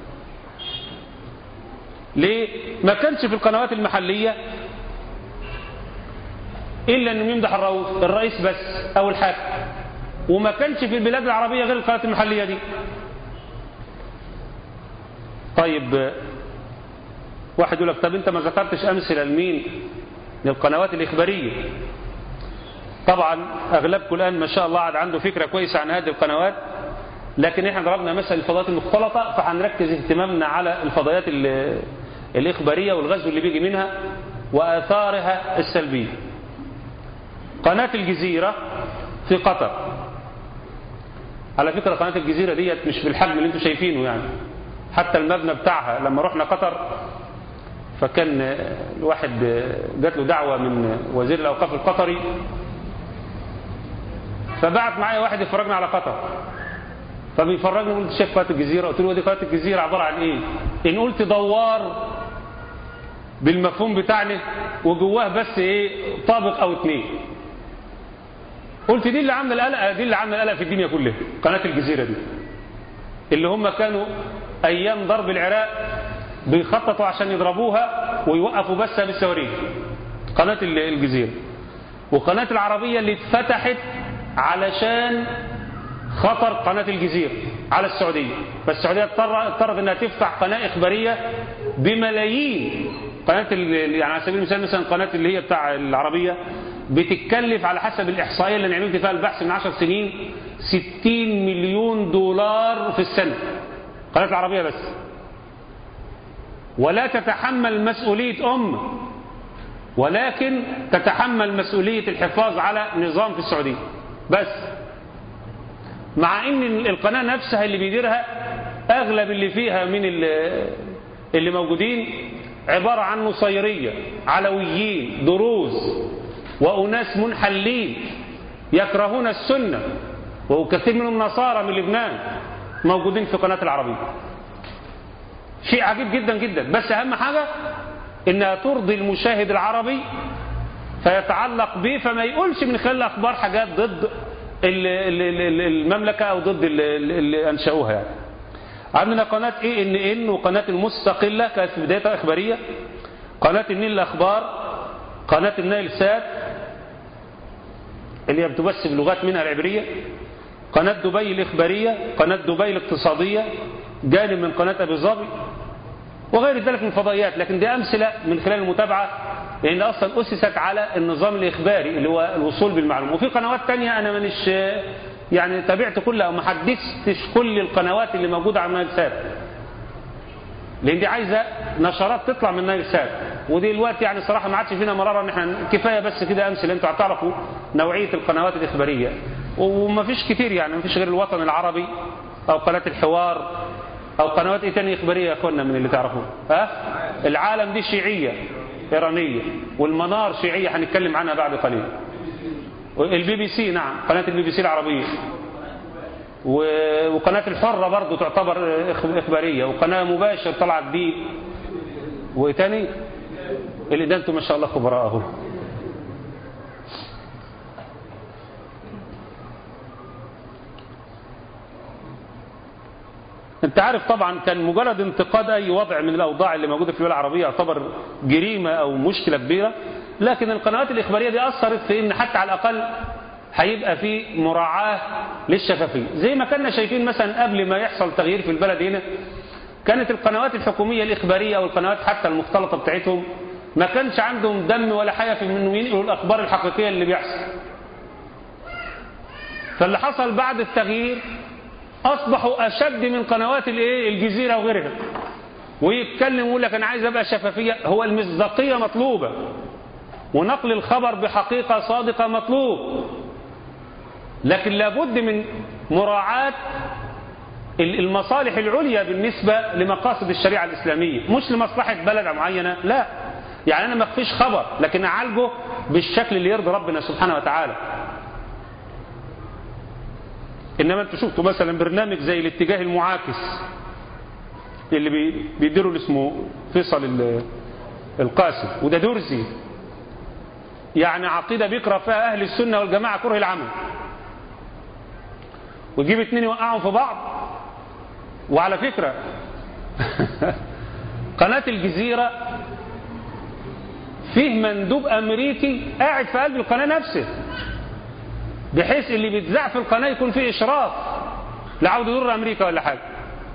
ليه؟ ما كانش في القنوات المحلية إلا أنه يمدح الرئيس بس أو الحاكم وما كانش في البلاد العربية غير القنوات المحلية دي طيب واحد يقول لك طب انت ما ذكرتش امثله لمين للقنوات الإخبارية طبعا أغلبكم الآن ما شاء الله عاد عنده فكرة كويسة عن هذه القنوات لكن احنا ضربنا مثل الفضائيات المختلطة فهنركز اهتمامنا على الفضائيات الإخبارية والغزو اللي بيجي منها وآثارها السلبية قناة الجزيرة في قطر على فكرة قناة الجزيرة ديت مش بالحجم اللي انتم شايفينه يعني حتى المبنى بتاعها لما رحنا قطر فكان الواحد جات له دعوة من وزير الأوقاف القطري فبعت معايا واحد يفرجنا على قطر فبيفرجني قلت شايف قناه الجزيره قلت له دي قناه الجزيره عباره عن ايه ان قلت دوار بالمفهوم بتاعنا وجواه بس ايه طابق او اتنين قلت دي اللي عامله القلق دي اللي عامله القلق في الدنيا كلها قناه الجزيره دي اللي هم كانوا ايام ضرب العراق بيخططوا عشان يضربوها ويوقفوا بس بالصواريخ قناه الجزيره وقناه العربيه اللي اتفتحت علشان خطر قناة الجزيرة على السعودية فالسعودية اضطرت انها تفتح قناة اخبارية بملايين قناة يعني على سبيل المثال مثلا قناة اللي هي بتاع العربية بتتكلف على حسب الإحصائية اللي عملت فيها البحث من 10 سنين 60 مليون دولار في السنة قناة العربية بس ولا تتحمل مسؤولية أم ولكن تتحمل مسؤولية الحفاظ على نظام في السعودية بس مع ان القناة نفسها اللي بيديرها اغلب اللي فيها من اللي موجودين عبارة عن نصيرية علويين دروز وأناس منحلين يكرهون السنة وكثير منهم نصارى من لبنان موجودين في قناة العربية شيء عجيب جدا جدا بس أهم حاجة إنها ترضي المشاهد العربي فيتعلق به فما يقولش من خلال الأخبار حاجات ضد المملكة أو ضد اللي أنشأوها يعني عندنا قناة اي ان ان وقناة المستقلة كانت في بدايتها اخبارية قناة النيل الاخبار قناة النيل سات اللي هي بتبث بلغات منها العبرية قناة دبي الاخبارية قناة دبي الاقتصادية جانب من قناة ابي ظبي وغير ذلك من الفضائيات لكن دي امثلة من خلال المتابعة لان اصلا اسست على النظام الاخباري اللي هو الوصول بالمعلومة وفي قنوات تانية انا مانيش يعني تابعت كلها وما حدثتش كل القنوات اللي موجودة على نايل سات لان دي عايزة نشرات تطلع من نايل سات ودي الوقت يعني صراحة ما عادش فينا مرارة ان احنا كفاية بس كده امثله انتوا هتعرفوا نوعية القنوات الاخبارية وما فيش كتير يعني ما فيش غير الوطن العربي او قناة الحوار او قنوات ايه تانية اخبارية يا اخوانا من اللي تعرفوه ها العالم دي شيعية ايرانية والمنار شيعية هنتكلم عنها بعد قليل البي بي سي نعم قناة البي بي سي العربية وقناة الحرة برضو تعتبر إخبارية وقناة مباشر طلعت بيه وتاني اللي ده انتم ما شاء الله خبراء اهو انت عارف طبعا كان مجرد انتقاد اي وضع من الاوضاع اللي موجوده في الدول العربيه يعتبر جريمه او مشكله كبيره لكن القنوات الاخباريه دي اثرت في ان حتى على الاقل هيبقى في مراعاه للشفافيه زي ما كنا شايفين مثلا قبل ما يحصل تغيير في البلد هنا كانت القنوات الحكوميه الاخباريه او القنوات حتى المختلطه بتاعتهم ما كانش عندهم دم ولا حاجه في انهم ينقلوا الاخبار الحقيقيه اللي بيحصل فاللي حصل بعد التغيير اصبحوا اشد من قنوات الايه الجزيره وغيرها ويتكلم ويقول لك انا عايز ابقى شفافيه هو المصداقيه مطلوبه ونقل الخبر بحقيقه صادقه مطلوب لكن لابد من مراعاه المصالح العليا بالنسبه لمقاصد الشريعه الاسلاميه مش لمصلحه بلد معينه لا يعني انا ما اخفيش خبر لكن اعالجه بالشكل اللي يرضي ربنا سبحانه وتعالى انما انتوا شفتوا مثلا برنامج زي الاتجاه المعاكس اللي بيديروا اللي اسمه فيصل القاسم وده درزي يعني عقيدة بيقرأ فيها أهل السنة والجماعة كره العمل ويجيب اتنين يوقعهم في بعض وعلى فكرة قناة الجزيرة فيه مندوب أمريكي قاعد في قلب القناة نفسه بحيث اللي بيتذاع في القناة يكون فيه إشراف لا عاوز يضر أمريكا ولا حاجة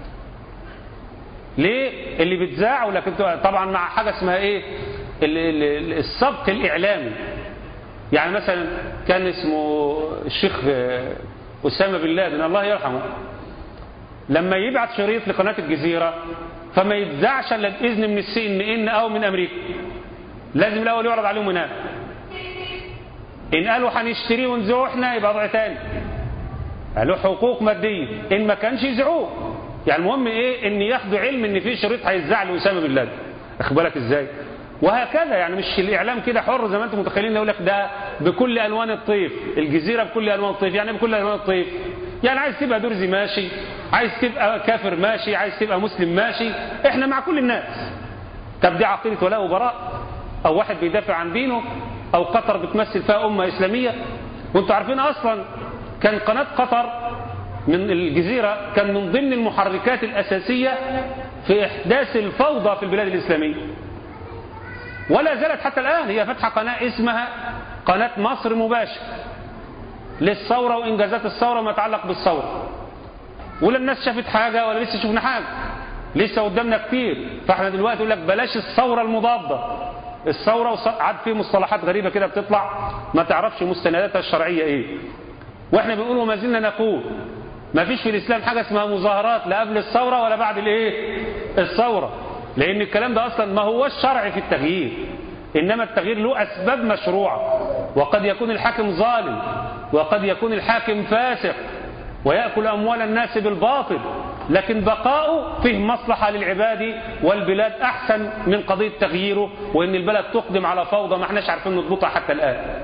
ليه اللي بيتذاع ولكن طبعا مع حاجة اسمها ايه السبق الإعلامي يعني مثلا كان اسمه الشيخ أسامة بن لادن الله يرحمه لما يبعت شريط لقناة الجزيرة فما يتذاعش الا بإذن من السي ان ان أو من أمريكا لازم الأول يعرض عليهم هناك إن قالوا هنشتريه ونذيعه احنا يبقى وضع تاني له حقوق مادية إن ما كانش يذيعوه يعني المهم إيه إن ياخدوا علم إن في شريط هيتذاع لأسامة بن لادن أخد بالك إزاي وهكذا يعني مش الإعلام كده حر زي ما أنتم متخيلين يقول لك ده بكل ألوان الطيف الجزيرة بكل ألوان الطيف يعني بكل ألوان الطيف يعني عايز تبقى درزي ماشي عايز تبقى كافر ماشي عايز تبقى مسلم ماشي احنا مع كل الناس طب دي عقيدة ولاء وبراء او واحد بيدافع عن دينه او قطر بتمثل فيها امة اسلامية وانتوا عارفين اصلا كان قناة قطر من الجزيرة كان من ضمن المحركات الاساسية في احداث الفوضى في البلاد الاسلامية ولا زالت حتى الان هي فاتحة قناة اسمها قناة مصر مباشر للثورة وإنجازات الثورة وما يتعلق بالثورة ولا الناس شافت حاجة ولا لسه شفنا حاجة لسه قدامنا كتير فاحنا دلوقتي يقول لك بلاش الثورة المضادة الثورة عاد في مصطلحات غريبة كده بتطلع ما تعرفش مستنداتها الشرعية ايه واحنا بنقول وما زلنا نقول ما فيش في الإسلام حاجة اسمها مظاهرات لا قبل الثورة ولا بعد الايه الثورة لأن الكلام ده أصلا ما هو الشرع في التغيير إنما التغيير له أسباب مشروعة وقد يكون الحاكم ظالم وقد يكون الحاكم فاسق ويأكل أموال الناس بالباطل لكن بقاؤه فيه مصلحة للعباد والبلاد أحسن من قضية تغييره وإن البلد تقدم على فوضى ما احناش عارفين نضبطها حتى الآن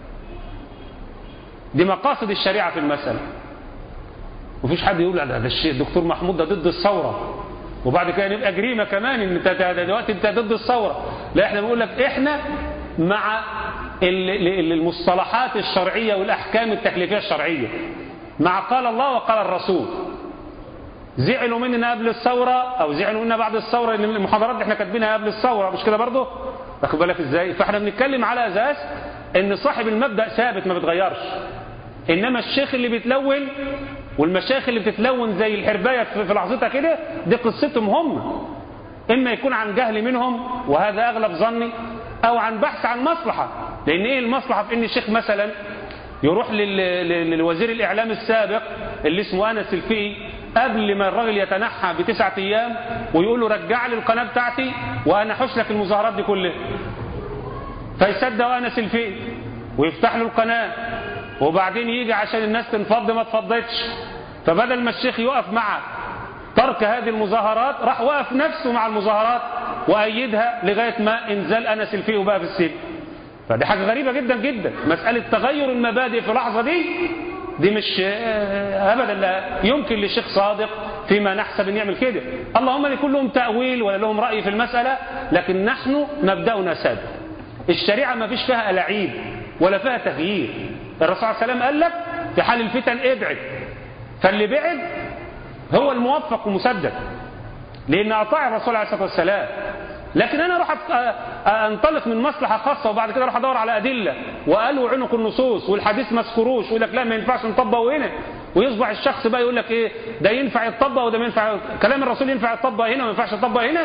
دي مقاصد الشريعة في المسألة وفيش حد يقول ده الشيء الدكتور محمود ده ضد الثورة وبعد كده نبقى جريمة كمان ان انت دلوقتي انت ضد الثورة لا احنا بنقول لك احنا مع المصطلحات الشرعية والأحكام التكليفية الشرعية مع قال الله وقال الرسول زعلوا مننا قبل الثورة أو زعلوا منا بعد الثورة لأن المحاضرات دي احنا كاتبينها قبل الثورة مش كده برضه واخد بالك ازاي فاحنا بنتكلم على أساس ان صاحب المبدأ ثابت ما بيتغيرش إنما الشيخ اللي بيتلون والمشايخ اللي بتتلون زي الحرباية في لحظتها كده دي قصتهم هم إما يكون عن جهل منهم وهذا أغلب ظني أو عن بحث عن مصلحة لأن إيه المصلحة في إن الشيخ مثلا يروح للوزير الإعلام السابق اللي اسمه أنس الفقي قبل ما الراجل يتنحى بتسعة أيام ويقول له رجع لي القناة بتاعتي وأنا حش لك المظاهرات دي كلها فيصدق أنس الفقي ويفتح له القناة وبعدين يجي عشان الناس تنفض ما تفضتش فبدل ما الشيخ يقف مع ترك هذه المظاهرات راح وقف نفسه مع المظاهرات وأيدها لغاية ما انزل أنس الفقي وبقى في السجن فدي حاجة غريبة جدا جدا مسألة تغير المبادئ في اللحظة دي دي مش أبدا لا يمكن للشيخ صادق فيما نحسب أن يعمل كده اللهم يكون لهم تأويل ولا لهم رأي في المسألة لكن نحن مبدأنا ثابت الشريعة ما فيش فيها ألاعيب ولا فيها تغيير الرسول صلى الله عليه وسلم قال لك في حال الفتن ابعد فاللي بعد هو الموفق ومسدد لأن أطاع الرسول عليه الصلاة والسلام لكن أنا أروح أنطلق من مصلحة خاصة وبعد كده أروح أدور على أدلة وقالوا عنق النصوص والحديث ما اذكروش ويقول لك لا ما ينفعش نطبقه هنا ويصبح الشخص بقى يقول لك إيه ده ينفع يتطبق وده ما ينفع كلام الرسول ينفع يتطبق هنا وما ينفعش يتطبق هنا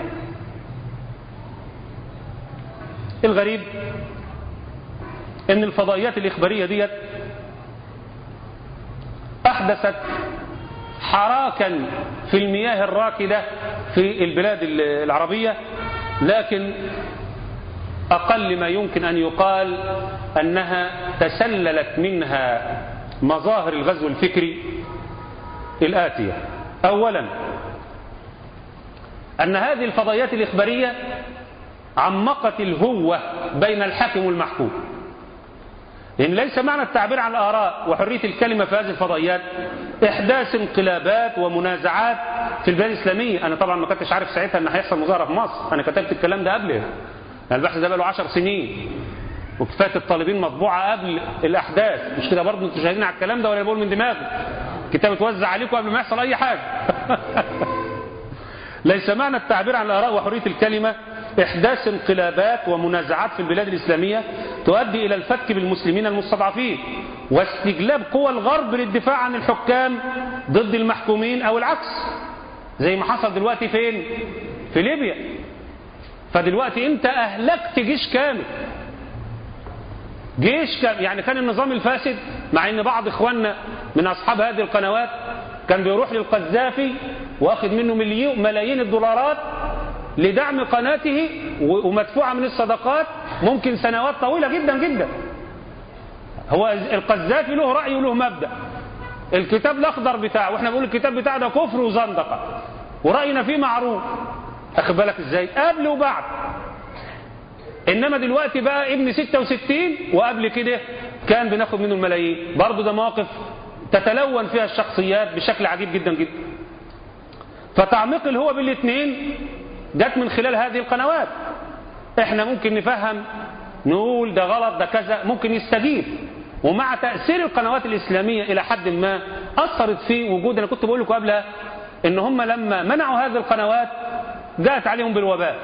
الغريب ان الفضائيات الإخبارية ديت أحدثت حراكا في المياه الراكدة في البلاد العربية لكن أقل ما يمكن أن يقال أنها تسللت منها مظاهر الغزو الفكري الآتية أولا أن هذه الفضائيات الإخبارية عمقت الهوة بين الحاكم والمحكوم لأن ليس معنى التعبير عن الآراء وحرية الكلمة في هذه الفضائيات إحداث انقلابات ومنازعات في البلاد الإسلامية أنا طبعا ما كنتش عارف ساعتها أن هيحصل مظاهرة في مصر أنا كتبت الكلام ده قبل البحث ده بقى له 10 سنين وكفاية الطالبين مطبوعة قبل الأحداث مش كده برضه انتوا شاهدين على الكلام ده ولا بقول من دماغي كتاب اتوزع عليكم قبل ما يحصل أي حاجة ليس معنى التعبير عن الآراء وحرية الكلمة إحداث انقلابات ومنازعات في البلاد الإسلامية تؤدي إلى الفك بالمسلمين المستضعفين واستجلاب قوى الغرب للدفاع عن الحكام ضد المحكومين أو العكس زي ما حصل دلوقتي فين في ليبيا فدلوقتي انت أهلكت جيش كامل جيش كامل يعني كان النظام الفاسد مع ان بعض اخواننا من اصحاب هذه القنوات كان بيروح للقذافي واخد منه مليون ملايين الدولارات لدعم قناته ومدفوعة من الصدقات ممكن سنوات طويلة جدا جدا هو القذافي له رأي وله مبدأ الكتاب الأخضر بتاعه واحنا بنقول الكتاب بتاعه ده كفر وزندقة ورأينا فيه معروف أخد بالك ازاي قبل وبعد إنما دلوقتي بقى ابن 66 وقبل كده كان بناخد منه الملايين برضه ده مواقف تتلون فيها الشخصيات بشكل عجيب جدا جدا فتعميق الهوة بالاثنين جت من خلال هذه القنوات احنا ممكن نفهم نقول ده غلط ده كذا ممكن يستجيب ومع تأثير القنوات الإسلامية إلى حد ما أثرت في وجود أنا كنت بقول لكم قبلها إن هم لما منعوا هذه القنوات جاءت عليهم بالوباء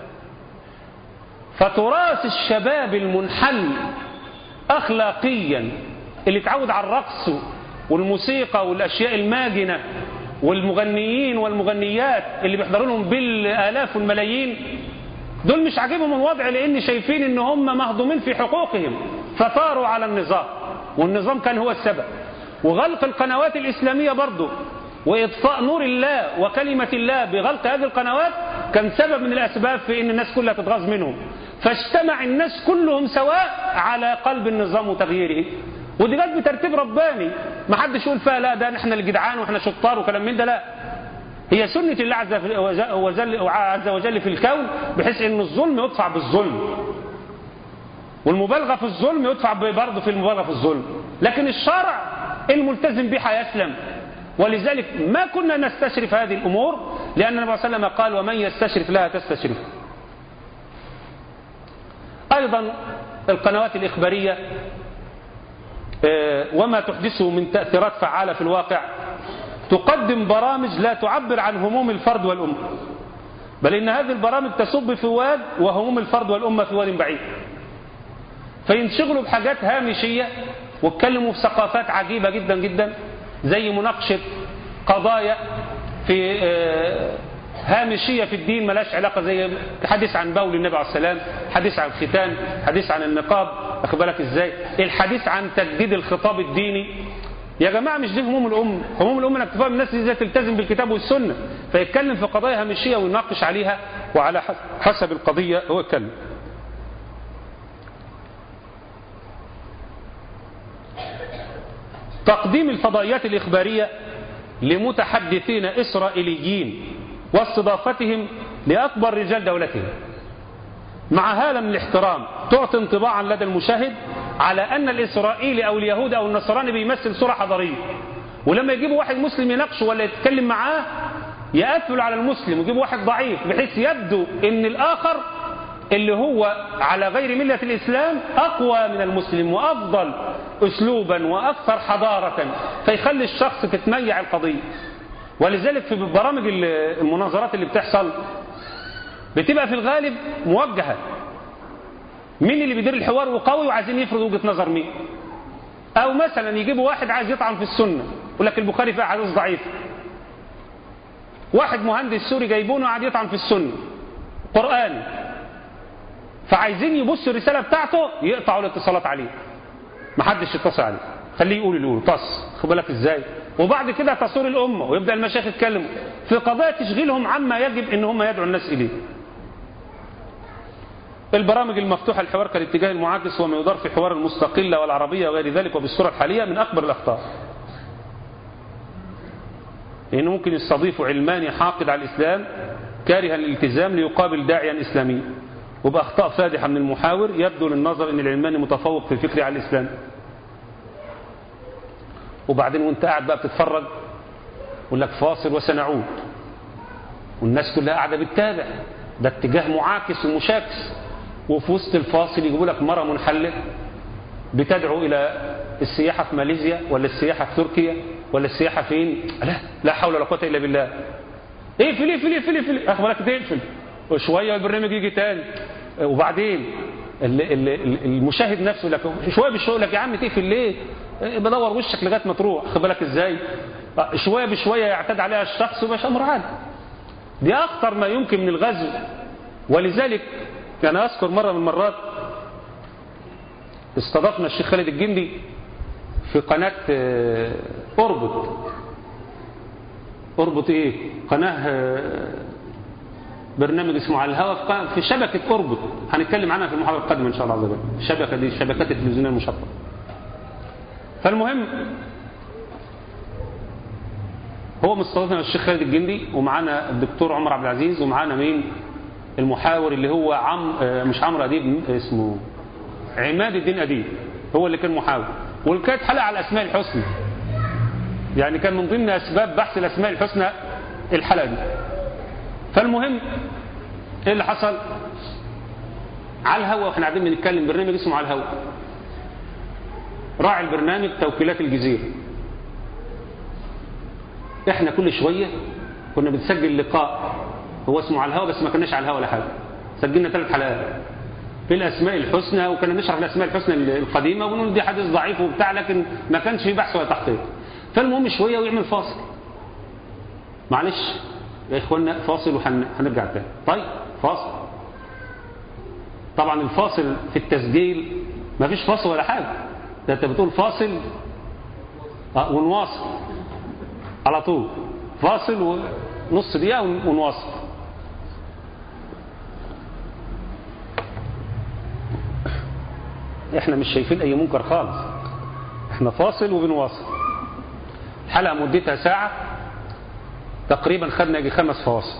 فتراث الشباب المنحل أخلاقيا اللي اتعود على الرقص والموسيقى والأشياء الماجنة والمغنيين والمغنيات اللي بيحضروا لهم بالآلاف والملايين دول مش عاجبهم الوضع لأن شايفين إن هم مهضومين في حقوقهم فثاروا على النظام والنظام كان هو السبب وغلق القنوات الإسلامية برضه وإطفاء نور الله وكلمة الله بغلق هذه القنوات كان سبب من الأسباب في أن الناس كلها تتغاظ منهم فاجتمع الناس كلهم سواء على قلب النظام وتغييره ودي جت بترتيب رباني ما حدش يقول فيها لا ده احنا الجدعان واحنا شطار وكلام من ده لا هي سنة الله عز وجل, عز وجل في الكون بحيث ان الظلم يدفع بالظلم والمبالغة في الظلم يدفع برضه في المبالغة في الظلم لكن الشرع الملتزم به هيسلم ولذلك ما كنا نستشرف هذه الأمور لأن النبي صلى الله عليه وسلم قال ومن يستشرف لها تستشرف أيضا القنوات الإخبارية وما تحدثه من تأثيرات فعالة في الواقع تقدم برامج لا تعبر عن هموم الفرد والأمة بل إن هذه البرامج تصب في واد وهموم الفرد والأمة في واد بعيد فينشغلوا بحاجات هامشية واتكلموا في ثقافات عجيبة جدا جدا زي مناقشة قضايا في هامشية في الدين ملاش علاقة زي حديث عن بول النبي عليه السلام حديث عن الختان حديث عن النقاب أخذ بالك إزاي الحديث عن تجديد الخطاب الديني يا جماعة مش دي هموم الأم هموم الأم انك تفهم الناس ازاي تلتزم بالكتاب والسنة فيتكلم في قضايا هامشية ويناقش عليها وعلى حسب القضية هو يتكلم تقديم الفضائيات الإخبارية لمتحدثين إسرائيليين واستضافتهم لأكبر رجال دولتهم مع هالة من الاحترام تعطي انطباعا لدى المشاهد على أن الإسرائيلي أو اليهود أو النصراني بيمثل صورة حضارية ولما يجيبوا واحد مسلم يناقشه ولا يتكلم معاه يقفل على المسلم ويجيبوا واحد ضعيف بحيث يبدو أن الآخر اللي هو على غير ملة الإسلام أقوى من المسلم وأفضل أسلوبا وأكثر حضارة فيخلي الشخص تتميع القضية ولذلك في برامج المناظرات اللي بتحصل بتبقى في الغالب موجهة مين اللي بيدير الحوار وقوي وعايزين يفرض وجهة نظر مين أو مثلا يجيبوا واحد عايز يطعن في السنة يقول لك البخاري فيها حديث ضعيف واحد مهندس سوري جايبونه قاعد يطعن في السنة قرآن فعايزين يبصوا الرسالة بتاعته يقطعوا الاتصالات عليه محدش يتصل عليه خليه يقول اللي يقول طص خد بالك ازاي وبعد كده تصور الأمة ويبدأ المشايخ يتكلموا في قضايا تشغيلهم عما يجب ان هم يدعوا الناس إليه البرامج المفتوحة الحوار كالاتجاه المعاكس وما يدار في حوار المستقلة والعربية وغير ذلك وبالصورة الحالية من أكبر الأخطاء لأنه ممكن يستضيفوا علماني حاقد على الإسلام كارها للالتزام ليقابل داعيا إسلاميا وبأخطاء فادحة من المحاور يبدو للنظر أن العلماني متفوق في الفكر على الإسلام وبعدين وانت قاعد بقى بتتفرج يقول لك فاصل وسنعود والناس كلها قاعدة بتتابع ده اتجاه معاكس ومشاكس وفي وسط الفاصل يجيبوا لك مرة منحلة بتدعو إلى السياحة في ماليزيا ولا السياحة في تركيا ولا السياحة فين لا لا حول ولا قوة إلا بالله اقفل اقفل اقفل اقفل اخد بالك تقفل وشوية البرنامج يجي تاني وبعدين المشاهد نفسه لك شوية بشوية لك يا عم تقفل ليه بدور وشك لغاية ما تروح خد بالك ازاي شوية بشوية يعتاد عليها الشخص ويبقى أمر عادي دي أخطر ما يمكن من الغزو ولذلك أنا أذكر مرة من المرات استضفنا الشيخ خالد الجندي في قناة أربط أربط إيه قناة برنامج اسمه على الهواء في شبكة أربط هنتكلم عنها في المحاضرة القادمة إن شاء الله عز وجل الشبكة دي شبكات التلفزيونية المشفرة فالمهم هو مستضيفنا الشيخ خالد الجندي ومعانا الدكتور عمر عبد العزيز ومعانا مين المحاور اللي هو عم مش عمرو اديب اسمه عماد الدين اديب هو اللي كان محاور واللي كانت حلقه على اسماء الحسنى يعني كان من ضمن أسباب بحث الأسماء الحسنى الحلقة دي فالمهم ايه اللي حصل على الهوا واحنا قاعدين بنتكلم برنامج اسمه على الهوا راعي البرنامج توكيلات الجزيرة احنا كل شوية كنا بنسجل لقاء هو اسمه على الهوا بس ما كناش على الهوا ولا حاجة سجلنا ثلاث حلقات في الأسماء الحسنى وكنا نشرح الأسماء الحسنى القديمة ونقول دي حديث ضعيف وبتاع لكن ما كانش في بحث ولا تحقيق فالمهم شوية ويعمل فاصل معلش يا إخوانا فاصل وهنرجع تاني طيب فاصل طبعا الفاصل في التسجيل ما فيش فاصل ولا حاجة ده انت بتقول فاصل اه ونواصل على طول فاصل ونص دقيقة ونواصل احنا مش شايفين اي منكر خالص احنا فاصل وبنواصل الحلقة مدتها ساعة تقريبا خدنا يجي خمس فواصل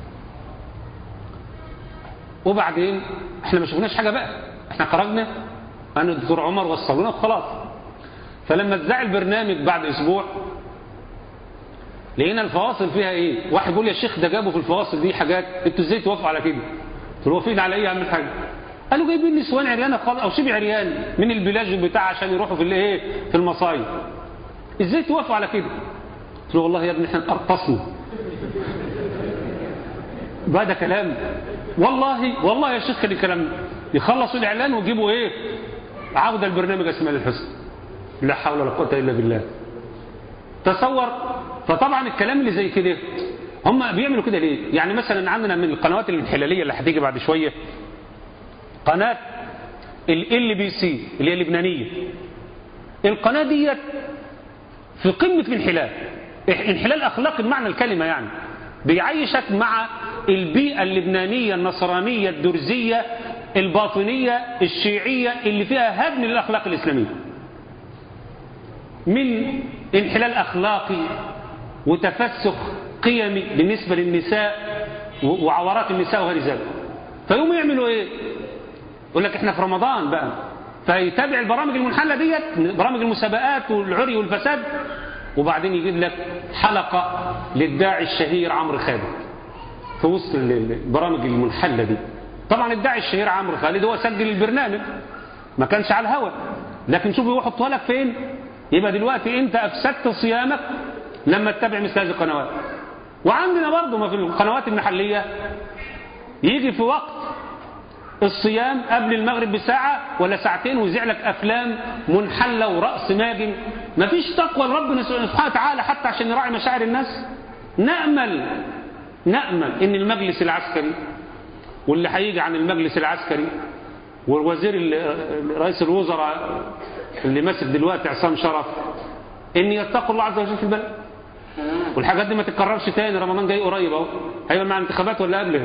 وبعدين احنا ما شفناش حاجة بقى احنا خرجنا انا الدكتور عمر وصلونا وخلاص فلما اتذاع البرنامج بعد اسبوع لقينا الفواصل فيها ايه واحد يقول يا شيخ ده جابوا في الفواصل دي حاجات انتوا ازاي توافقوا على كده قلت له واقفين على ايه يا عم الحاج قالوا جايبين نسوان عريانه خالص او شبه عريان من البلاج بتاع عشان يروحوا في الايه في المصايب ازاي توافقوا على كده قلت له والله يا ابني احنا ارقصنا بقى ده كلام والله والله يا شيخ كان الكلام يخلصوا الاعلان ويجيبوا ايه عودة البرنامج اسماء الحسن لا حول ولا قوه الا بالله تصور فطبعا الكلام اللي زي كده هم بيعملوا كده ليه يعني مثلا عندنا من القنوات الانحلاليه اللي هتيجي بعد شويه قناه ال بي سي اللي هي اللبنانيه القناه ديت في قمه الانحلال انحلال اخلاقي بمعنى الكلمه يعني بيعيشك مع البيئة اللبنانية النصرانية الدرزية الباطنية الشيعية اللي فيها هدم للأخلاق الإسلامية من انحلال أخلاقي وتفسخ قيمي بالنسبة للنساء وعورات النساء وغير ذلك فيقوموا يعملوا ايه يقول لك احنا في رمضان بقى فيتابع البرامج المنحلة ديت برامج المسابقات والعري والفساد وبعدين يجيب لك حلقة للداعي الشهير عمرو خالد في وسط البرامج المنحلة دي طبعا الداعي الشهير عمرو خالد هو سجل البرنامج ما كانش على الهوا لكن شوف يحطها لك فين يبقى دلوقتي انت افسدت صيامك لما تتابع مثل هذه القنوات وعندنا برضه ما في القنوات المحلية يجي في وقت الصيام قبل المغرب بساعة ولا ساعتين ويذيع لك أفلام منحلة ورأس ماجن مفيش تقوى لربنا سبحانه وتعالى حتى عشان يراعي مشاعر الناس نأمل نأمل إن المجلس العسكري واللي هيجي عن المجلس العسكري والوزير رئيس الوزراء اللي ماسك دلوقتي عصام شرف إن يتقوا الله عز وجل في البلد والحاجات دي ما تتكررش تاني رمضان جاي قريب اهو هيبقى مع الانتخابات ولا قبلها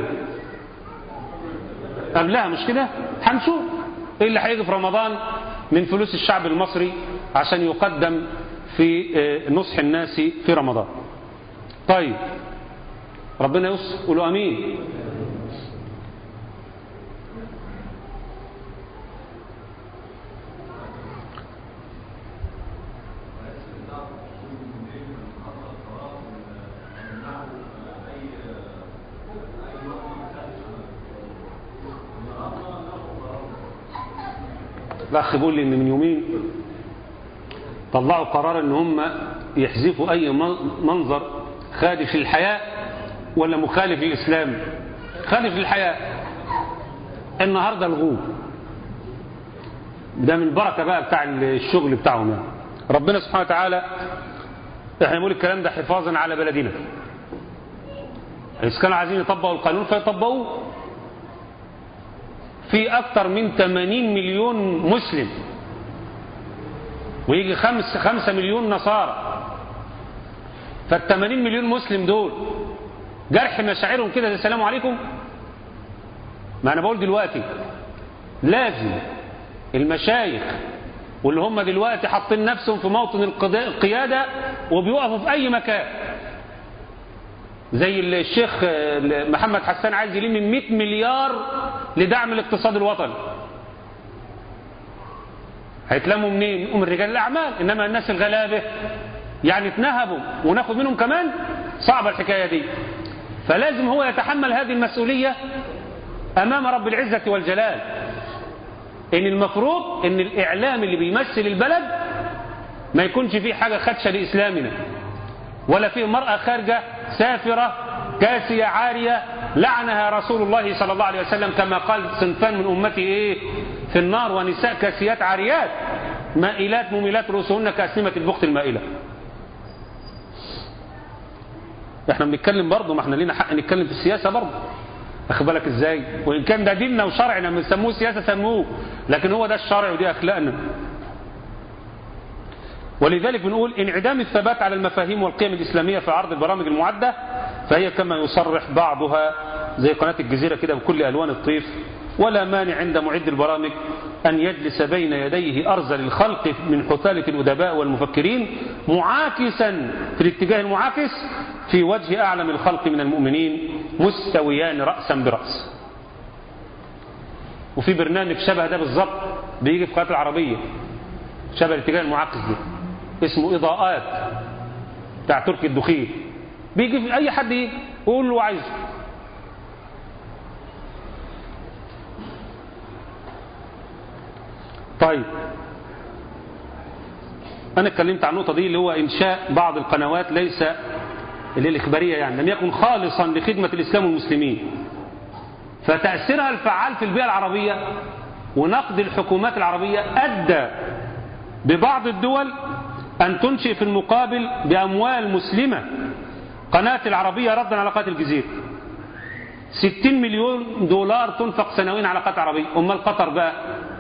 قبلها مش كده هنشوف ايه اللي هيجي في رمضان من فلوس الشعب المصري عشان يقدم في نصح الناس في رمضان طيب ربنا يسر قولوا امين الاخ بيقول لي ان من يومين طلعوا قرار ان هم يحذفوا اي منظر خالف للحياة ولا مخالف للاسلام خالف للحياة النهاردة الغوب ده من البركة بقى بتاع الشغل بتاعهم يعني ربنا سبحانه وتعالى احنا نقول الكلام ده حفاظا على بلدنا إذا كانوا عايزين يطبقوا القانون فيطبقوه في أكثر من 80 مليون مسلم ويجي خمس خمسة مليون نصارى فال 80 مليون مسلم دول جرح مشاعرهم كده السلام عليكم ما أنا بقول دلوقتي لازم المشايخ واللي هم دلوقتي حاطين نفسهم في موطن القيادة وبيوقفوا في أي مكان زي الشيخ محمد حسان عايز يلم 100 مليار لدعم الاقتصاد الوطني هيتلموا منين؟ من رجال الأعمال إنما الناس الغلابة يعني اتنهبوا وناخد منهم كمان صعبة الحكاية دي فلازم هو يتحمل هذه المسؤولية أمام رب العزة والجلال إن المفروض إن الإعلام اللي بيمثل البلد ما يكونش فيه حاجة خدشة لإسلامنا ولا فيه مرأة خارجة سافرة كاسية عارية لعنها رسول الله صلى الله عليه وسلم كما قال صنفان من أمتي إيه في النار ونساء كاسيات عاريات مائلات مميلات رؤوسهن كأسنمة البخت المائلة احنا بنتكلم برضه ما احنا لينا حق نتكلم في السياسة برضه اخد بالك ازاي وان كان ده ديننا وشرعنا بنسموه سياسة سموه لكن هو ده الشرع ودي اخلاقنا ولذلك بنقول انعدام الثبات على المفاهيم والقيم الإسلامية في عرض البرامج المعدة فهي كما يصرح بعضها زي قناة الجزيرة كده بكل ألوان الطيف ولا مانع عند معد البرامج أن يجلس بين يديه أرذل الخلق من حثالة الأدباء والمفكرين معاكسا في الاتجاه المعاكس في وجه أعلم الخلق من المؤمنين مستويان رأسا برأس وفي برنامج شبه ده بالظبط بيجي في قناة العربية شبه الاتجاه المعاكس ده اسمه إضاءات بتاع تركي الدخيل بيجي في أي حد يقول له عايزه طيب أنا اتكلمت عن النقطة دي اللي هو إنشاء بعض القنوات ليس اللي الإخبارية يعني لم يكن خالصا لخدمة الإسلام والمسلمين فتأثيرها الفعال في البيئة العربية ونقد الحكومات العربية أدى ببعض الدول أن تنشئ في المقابل بأموال مسلمة قناة العربية ردا على قناة الجزيرة 60 مليون دولار تنفق سنويا على قناة العربية أمال قطر بقى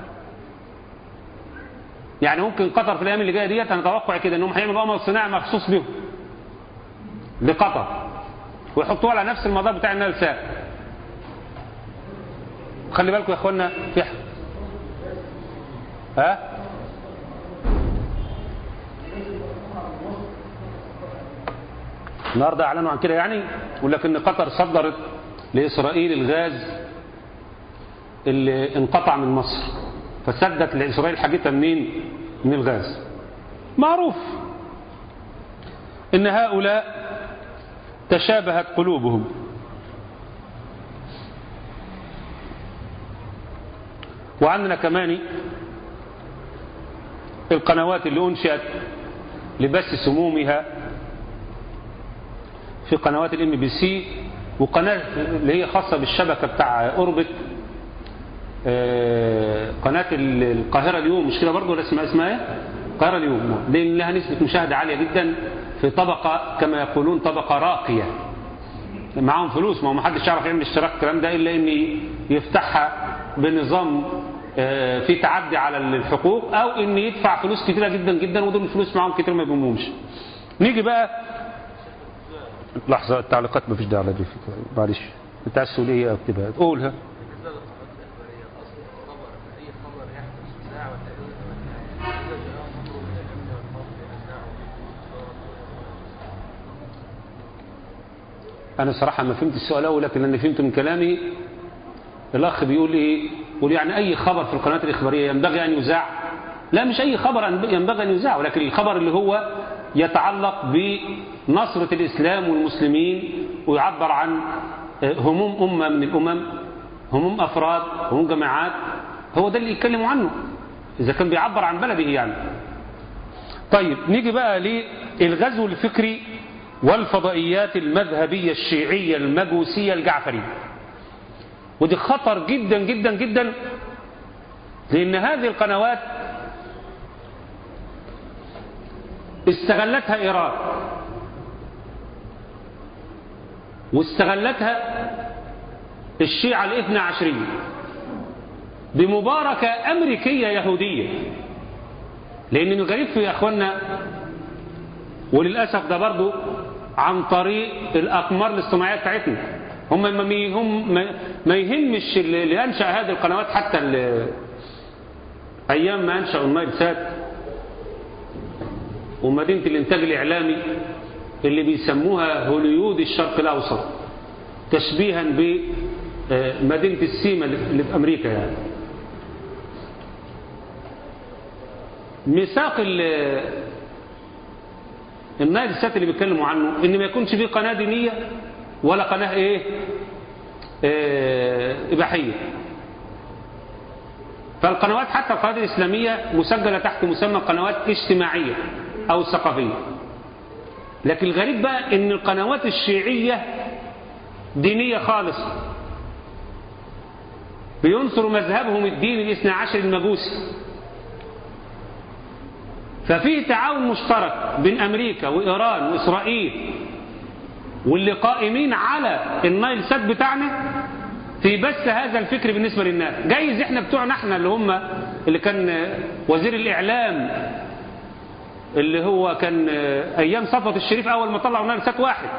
يعني ممكن قطر في الأيام اللي جاية ديت هنتوقع كده أنهم هيعملوا قمر صناعي مخصوص بهم لقطر ويحطوه على نفس المدار بتاع النيل سات خلي بالكم يا اخوانا في ها النهارده اعلنوا عن كده يعني يقول لك ان قطر صدرت لاسرائيل الغاز اللي انقطع من مصر فسدت لاسرائيل حاجتها منين من الغاز معروف ان هؤلاء تشابهت قلوبهم وعندنا كمان القنوات اللي انشئت لبث سمومها في قنوات الام بي سي وقناه اللي هي خاصه بالشبكه بتاع اوربت قناه القاهره اليوم مش كده برضه ولا اسمها اسمها ايه؟ القاهره اليوم لان لها نسبه مشاهده عاليه جدا في طبقه كما يقولون طبقه راقيه معاهم فلوس ما هو ما حدش يعرف يعمل اشتراك الكلام ده الا ان يفتحها بنظام في تعدي على الحقوق او ان يدفع فلوس كتيره جدا جدا ودول الفلوس معاهم كتير ما يهمهمش نيجي بقى لحظه التعليقات ما فيش داعي دي معلش بتاع السوريه اكتبها قولها أنا صراحة ما فهمت السؤال الأول لكن أنا فهمت من كلامي الأخ بيقول إيه يقول يعني أي خبر في القناة الإخبارية ينبغي أن يذاع لا مش أي خبر ينبغي أن يذاع ولكن الخبر اللي هو يتعلق بنصرة الإسلام والمسلمين ويعبر عن هموم أمة من الأمم هموم أفراد هموم جماعات هو ده اللي يتكلموا عنه إذا كان بيعبر عن بلده يعني طيب نيجي بقى للغزو الفكري والفضائيات المذهبية الشيعية المجوسية الجعفرية ودي خطر جدا جدا جدا لأن هذه القنوات استغلتها إيران واستغلتها الشيعة الاثنى عشرية بمباركة أمريكية يهودية لأن الغريب في يا أخوانا وللأسف ده برضو عن طريق الأقمار الاصطناعية بتاعتنا هم ما, هم ما يهمش اللي أنشأ هذه القنوات حتى أيام ما أنشأوا النايل سات ومدينة الإنتاج الإعلامي اللي بيسموها هوليود الشرق الأوسط تشبيها بمدينة السيما اللي في أمريكا يعني ميثاق النايل سات اللي بيتكلموا عنه ان ما يكونش فيه قناة دينية ولا قناة ايه اه اباحية فالقنوات حتى القنوات الاسلامية مسجلة تحت مسمى قنوات اجتماعية او ثقافية لكن الغريب بقى ان القنوات الشيعية دينية خالص بينصروا مذهبهم الديني الاثنى عشر المجوسي ففي تعاون مشترك بين أمريكا وإيران وإسرائيل واللي قائمين على النايل سات بتاعنا في بث هذا الفكر بالنسبة للناس جايز احنا بتوعنا احنا اللي هم اللي كان وزير الإعلام اللي هو كان أيام صفوة الشريف أول ما طلعوا نايل سات واحد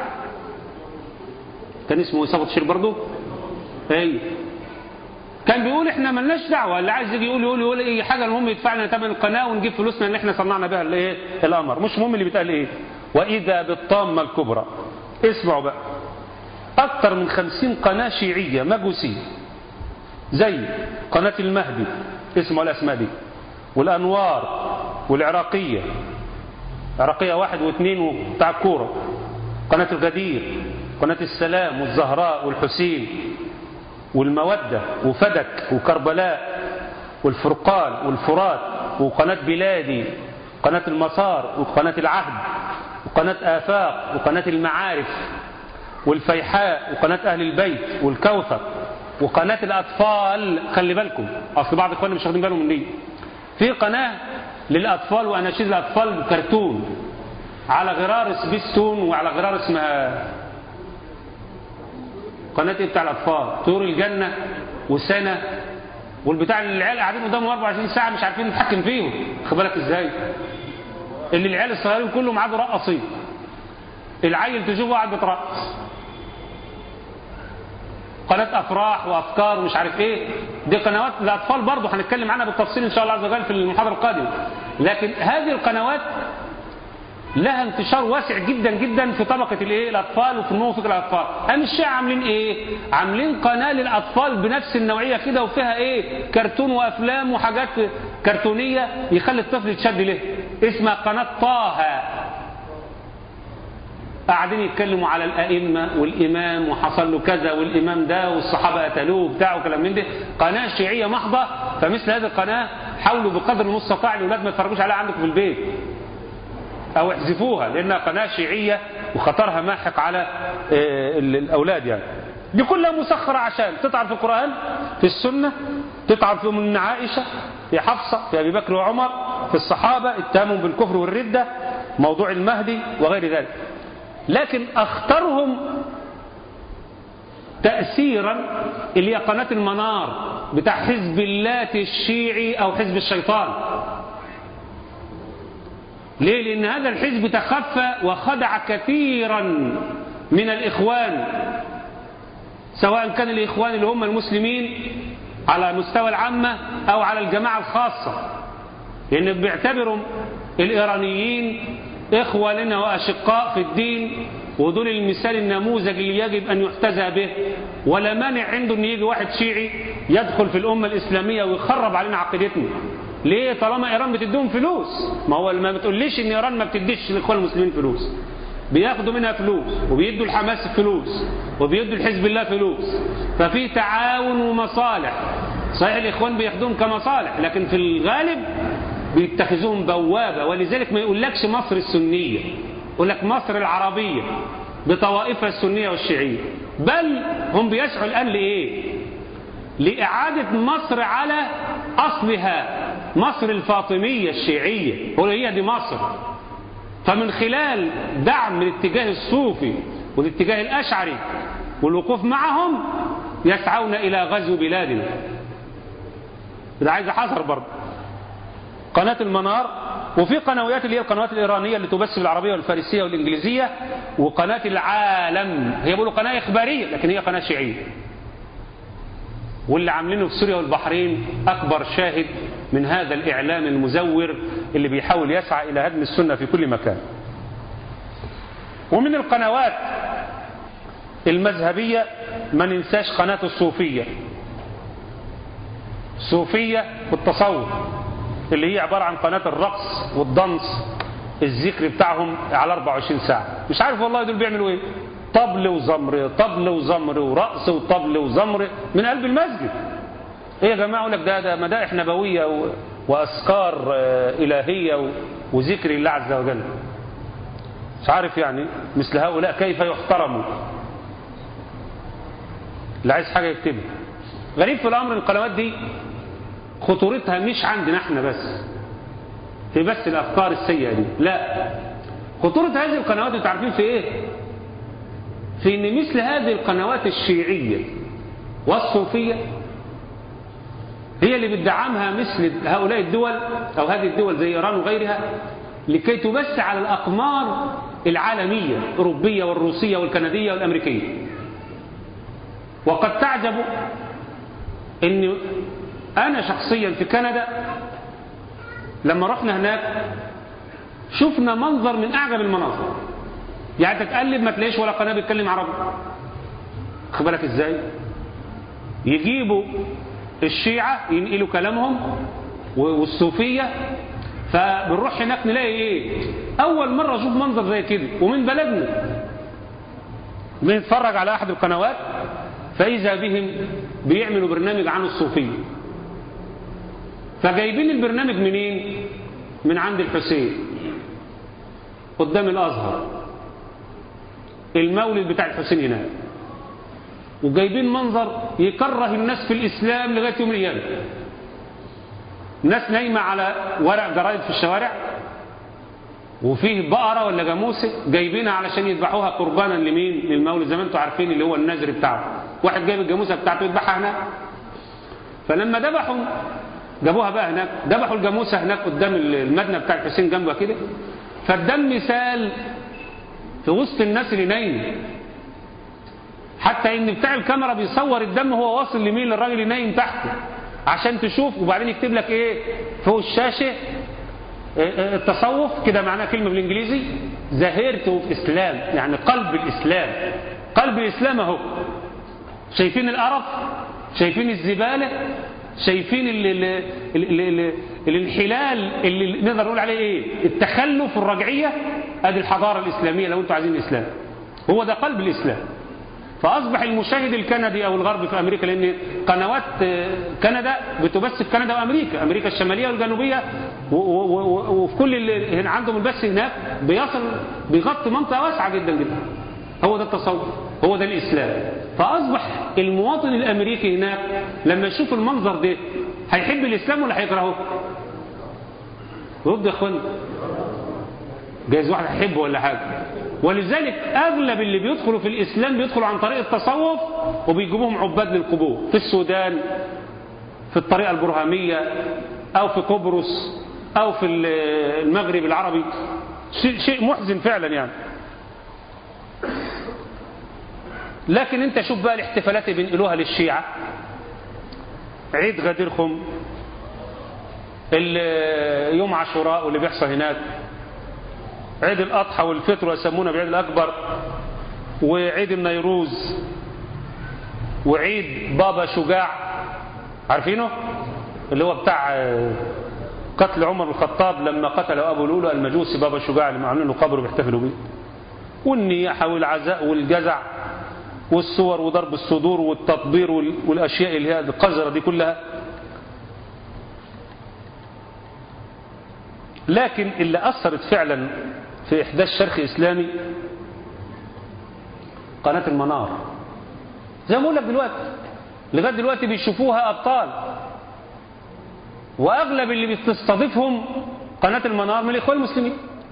كان اسمه صفوة الشريف برضه ايوه كان بيقول احنا ملناش دعوه اللي عايز يجي يقول يقول يقول اي حاجه المهم يدفع لنا ثمن القناه ونجيب فلوسنا اللي احنا صنعنا بها الايه القمر مش مهم اللي بيتقال ايه واذا بالطامه الكبرى اسمعوا بقى اكثر من خمسين قناه شيعيه مجوسيه زي قناه المهدي اسمعوا الاسماء دي والانوار والعراقيه عراقيه واحد واثنين وبتاع الكوره قناه الغدير قناه السلام والزهراء والحسين والمودة وفدك وكربلاء والفرقان والفرات وقناة بلادي قناة المسار وقناة العهد وقناة آفاق وقناة المعارف والفيحاء وقناة أهل البيت والكوثر وقناة الأطفال خلي بالكم أصل بعض إخواننا مش واخدين بالهم من دي في قناة للأطفال وأناشيد الأطفال كرتون على غرار سبيستون وعلى غرار اسمها قناة ايه بتاع الأطفال طيور الجنة وسنة والبتاع اللي العيال قاعدين قدامهم 24 ساعة مش عارفين نتحكم فيهم خد بالك ازاي اللي العيال الصغيرين كلهم قعدوا رقصين العيل تشوفه قاعد بترقص قناة أفراح وأفكار ومش عارف إيه دي قنوات الأطفال برضه هنتكلم عنها بالتفصيل إن شاء الله عز وجل في المحاضرة القادمة لكن هذه القنوات لها انتشار واسع جدا جدا في طبقة الايه الاطفال وفي النمو فكر الاطفال قام الشيعة عاملين ايه عاملين قناة للاطفال بنفس النوعية كده وفيها ايه كرتون وافلام وحاجات كرتونية يخلي الطفل يتشد له اسمها قناة طه قاعدين يتكلموا على الأئمة والإمام وحصل له كذا والإمام ده والصحابة قتلوه وبتاع وكلام من ده قناة شيعية محضة فمثل هذه القناة حاولوا بقدر المستطاع الأولاد ما يتفرجوش عليها عندكم في البيت أو احذفوها لأنها قناة شيعية وخطرها ماحق على الأولاد يعني دي كلها مسخرة عشان تطعن في القرآن في السنة تطعن في أم عائشة في حفصة في أبي بكر وعمر في الصحابة اتهامهم بالكفر والردة موضوع المهدي وغير ذلك لكن أخطرهم تأثيرا اللي هي قناة المنار بتاع حزب اللات الشيعي أو حزب الشيطان ليه لأن هذا الحزب تخفى وخدع كثيرا من الإخوان سواء كان الإخوان اللي هم المسلمين على مستوى العامة أو على الجماعة الخاصة لأن بيعتبروا الإيرانيين إخوة لنا وأشقاء في الدين ودول المثال النموذج اللي يجب أن يحتذى به ولا مانع عنده أن يجي واحد شيعي يدخل في الأمة الإسلامية ويخرب علينا عقيدتنا ليه طالما إيران بتديهم فلوس ما هو ما بتقوليش إن إيران ما بتديش للإخوان المسلمين فلوس بياخدوا منها فلوس وبيدوا الحماس فلوس وبيدوا الحزب الله فلوس ففي تعاون ومصالح صحيح الإخوان بياخدوهم كمصالح لكن في الغالب بيتخذوهم بوابة ولذلك ما يقولكش مصر السنية يقول لك مصر العربية بطوائفها السنية والشيعية بل هم بيسعوا الآن لإيه لإعادة مصر على أصلها مصر الفاطمية الشيعية يقولوا هي دي مصر فمن خلال دعم الاتجاه الصوفي والاتجاه الأشعري والوقوف معهم يسعون إلى غزو بلادنا ده عايز حذر برضه قناة المنار وفي قنوات اللي هي القنوات الإيرانية اللي تبث بالعربية والفارسية والإنجليزية وقناة العالم هي بيقولوا قناة إخبارية لكن هي قناة شيعية واللي عاملينه في سوريا والبحرين أكبر شاهد من هذا الإعلام المزور اللي بيحاول يسعى إلى هدم السنة في كل مكان ومن القنوات المذهبية ما ننساش قناة الصوفية الصوفية والتصوف اللي هي عبارة عن قناة الرقص والضنس الذكر بتاعهم على 24 ساعة مش عارف والله دول بيعملوا ايه طبل وزمر طبل وزمر ورقص وطبل وزمر من قلب المسجد ايه يا جماعة اقول لك ده ده مدائح نبوية و... وأذكار إلهية و... وذكر الله عز وجل مش عارف يعني مثل هؤلاء كيف يحترموا اللي عايز حاجة يكتبها غريب في الأمر القنوات دي خطورتها مش عندنا احنا بس في بس الأفكار السيئة دي لا خطورة هذه القنوات انتوا عارفين في ايه في ان مثل هذه القنوات الشيعية والصوفية هي اللي بتدعمها مثل هؤلاء الدول او هذه الدول زي ايران وغيرها لكي تبث على الاقمار العالمية الاوروبية والروسية والكندية والامريكية وقد تعجب ان انا شخصيا في كندا لما رحنا هناك شفنا منظر من اعجب المناظر يعني تتقلب ما تلاقيش ولا قناه بيتكلم عربي خد بالك ازاي يجيبوا الشيعة ينقلوا كلامهم والصوفية فبنروح هناك نلاقي ايه اول مرة اشوف منظر زي كده ومن بلدنا بنتفرج على احد القنوات فاذا بهم بيعملوا برنامج عن الصوفية فجايبين البرنامج منين من عند الحسين قدام الازهر المولد بتاع الحسين هناك وجايبين منظر يكره الناس في الإسلام لغاية يوم القيامة ناس نايمة على ورق جرايد في الشوارع وفيه بقرة ولا جاموسة جايبينها علشان يذبحوها قربانا لمين للمولد زي ما انتم عارفين اللي هو النذر بتاعه واحد جايب الجاموسة بتاعته يذبحها هناك فلما ذبحوا جابوها بقى هناك ذبحوا الجاموسة هناك قدام المدنة بتاع الحسين جنبها كده فالدم سال في وسط الناس اللي نايمه حتى ان بتاع الكاميرا بيصور الدم وهو واصل لمين للراجل اللي نايم تحته عشان تشوف وبعدين يكتب لك ايه فوق الشاشه التصوف كده معناه كلمه بالانجليزي زهرت في اسلام يعني قلب الاسلام قلب الاسلام اهو شايفين القرف شايفين الزباله شايفين ال ال ال ال الانحلال اللي نقدر نقول عليه ايه التخلف الرجعيه ادي الحضاره الاسلاميه لو انتم عايزين الاسلام هو ده قلب الاسلام فأصبح المشاهد الكندي أو الغربي في أمريكا لأن قنوات كندا بتبث في كندا وأمريكا أمريكا الشمالية والجنوبية وفي كل اللي هنا عندهم البث هناك بيصل بيغطي منطقة واسعة جدا جدا هو ده التصور هو ده الإسلام فأصبح المواطن الأمريكي هناك لما يشوف المنظر ده هيحب الإسلام ولا هيكرهه رد يا اخوان جايز واحد هيحبه ولا حاجة ولذلك أغلب اللي بيدخلوا في الإسلام بيدخلوا عن طريق التصوف وبيجيبوهم عباد للقبور في السودان في الطريقة البرهامية أو في قبرص أو في المغرب العربي شيء محزن فعلا يعني لكن انت شوف بقى الاحتفالات اللي بينقلوها للشيعة عيد غدير خم يوم عاشوراء واللي بيحصل هناك عيد الأضحى والفطر ويسمونه بعيد الأكبر وعيد النيروز وعيد بابا شجاع عارفينه اللي هو بتاع قتل عمر بن الخطاب لما قتل أبو لولو المجوسي بابا شجاع اللي عاملين له قبر بيحتفلوا بيه والنياحة والعزاء والجزع والصور وضرب الصدور والتطبير والأشياء اللي هي القذرة دي كلها لكن اللي أثرت فعلا في إحداث شرخ إسلامي قناة المنار زي ما أقول لك دلوقتي لغاية دلوقتي بيشوفوها أبطال وأغلب اللي بتستضيفهم قناة المنار من الإخوان المسلمين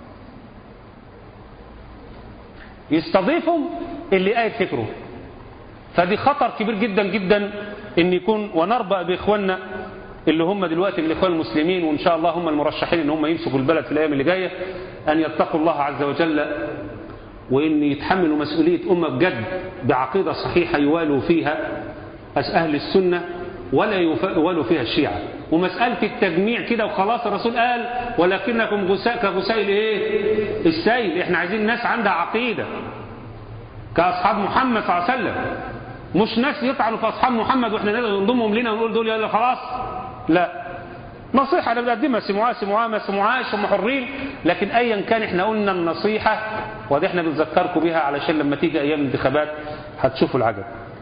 يستضيفهم اللي قايد فكره فدي خطر كبير جدا جدا ان يكون ونربأ بإخواننا اللي هم دلوقتي من الإخوان المسلمين وإن شاء الله هم المرشحين ان هم يمسكوا البلد في الأيام اللي جاية أن يتقوا الله عز وجل وإن يتحملوا مسؤولية أمة بجد بعقيدة صحيحة يوالوا فيها أهل السنة ولا يوالوا فيها الشيعة ومسألة التجميع كده وخلاص الرسول قال ولكنكم غساء كغساء الايه السيل احنا عايزين ناس عندها عقيدة كأصحاب محمد صلى الله عليه وسلم مش ناس يطعنوا في أصحاب محمد واحنا ننضمهم لنا ونقول دول يلا خلاص لا نصيحة أنا بنقدمها سمعوها سمعوها ما سمعوهاش هم حرين لكن أيا كان احنا قلنا النصيحة ودي احنا بنذكركم بها علشان لما تيجي أيام الانتخابات هتشوفوا العجب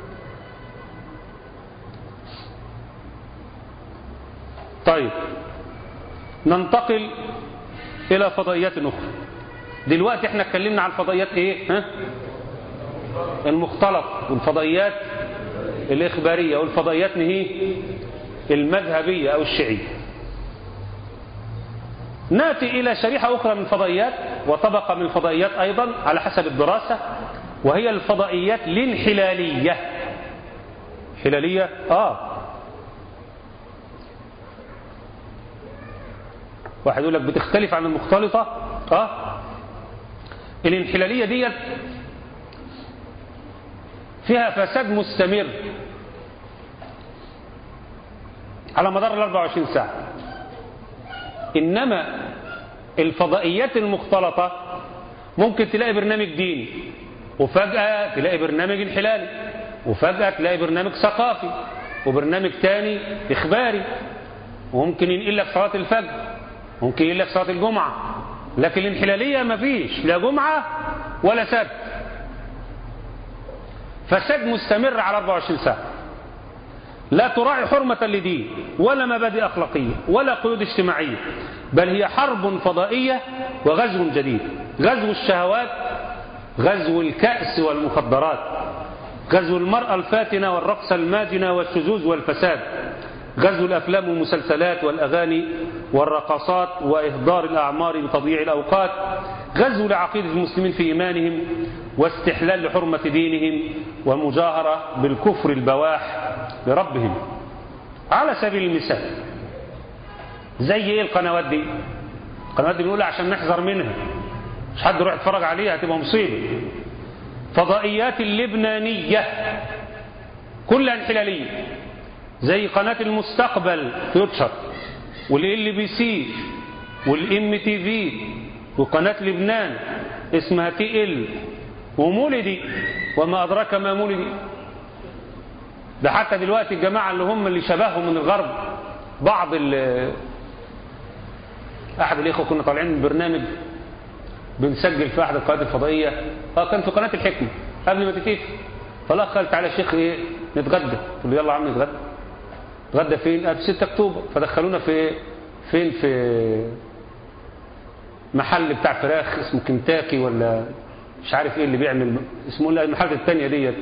طيب ننتقل إلى فضائيات أخرى دلوقتي احنا اتكلمنا عن الفضائيات ايه ها؟ المختلط والفضائيات الإخبارية والفضائيات نهي المذهبية أو الشيعية ناتي إلى شريحة أخرى من الفضائيات وطبقة من الفضائيات أيضا على حسب الدراسة وهي الفضائيات الانحلالية حلالية آه واحد يقول لك بتختلف عن المختلطة آه الانحلالية ديت فيها فساد مستمر على مدار ال 24 ساعة إنما الفضائيات المختلطة ممكن تلاقي برنامج ديني وفجأة تلاقي برنامج انحلالي وفجأة تلاقي برنامج ثقافي وبرنامج تاني إخباري وممكن ينقل لك صلاة الفجر ممكن ينقل لك صلاة الجمعة لكن الانحلالية مفيش لا جمعة ولا سبت فساد مستمر على 24 ساعة لا تراعي حرمة لدين ولا مبادئ أخلاقية ولا قيود اجتماعية بل هي حرب فضائية وغزو جديد غزو الشهوات غزو الكأس والمخدرات غزو المرأة الفاتنة والرقص الماجنة والشذوذ والفساد غزو الأفلام والمسلسلات والأغاني والرقصات وإهدار الأعمار بتضييع الأوقات غزو لعقيدة المسلمين في إيمانهم واستحلال لحرمة دينهم ومجاهرة بالكفر البواح لربهم على سبيل المثال زي ايه القنوات دي القنوات دي بنقول عشان نحذر منها مش حد يروح يتفرج عليها هتبقى مصيبة فضائيات اللبنانية كلها انحلالية زي قناة المستقبل فيوتشر والال بي سي والام تي في وقناة لبنان اسمها تي ال ومولدي وما أدراك ما مولدي ده حتى دلوقتي الجماعة اللي هم اللي شبههم من الغرب بعض ال أحد الإخوة كنا طالعين من برنامج بنسجل في أحد القنوات الفضائية اه كان في قناة الحكمة قبل ما تتقفل فالأخ قال تعالى يا شيخ إيه نتغدى قلت له يلا يا عم نتغدى نتغدى فين؟ قال في 6 أكتوبر فدخلونا في فين في محل بتاع فراخ اسمه كنتاكي ولا مش عارف ايه اللي بيعمل اسمه ايه المحلات التانية ديت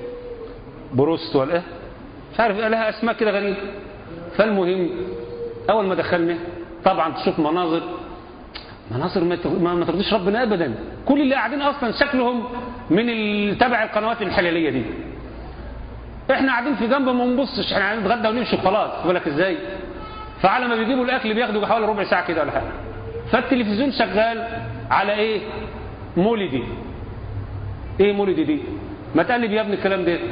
بروست ولا ايه مش عارف ايه لها اسماء كده غريبة فالمهم اول ما دخلنا طبعا تشوف مناظر مناظر ما, ما ترضيش ربنا ابدا كل اللي قاعدين اصلا شكلهم من تبع القنوات الحلالية دي احنا قاعدين في جنب ما نبصش احنا قاعدين نتغدى ونمشي وخلاص بالك ازاي فعلى ما بيجيبوا الاكل بياخدوا حوالي ربع ساعه كده ولا حاجه فالتلفزيون شغال على ايه مولدي ايه مولدي دي ما تقلب يا ابني الكلام ده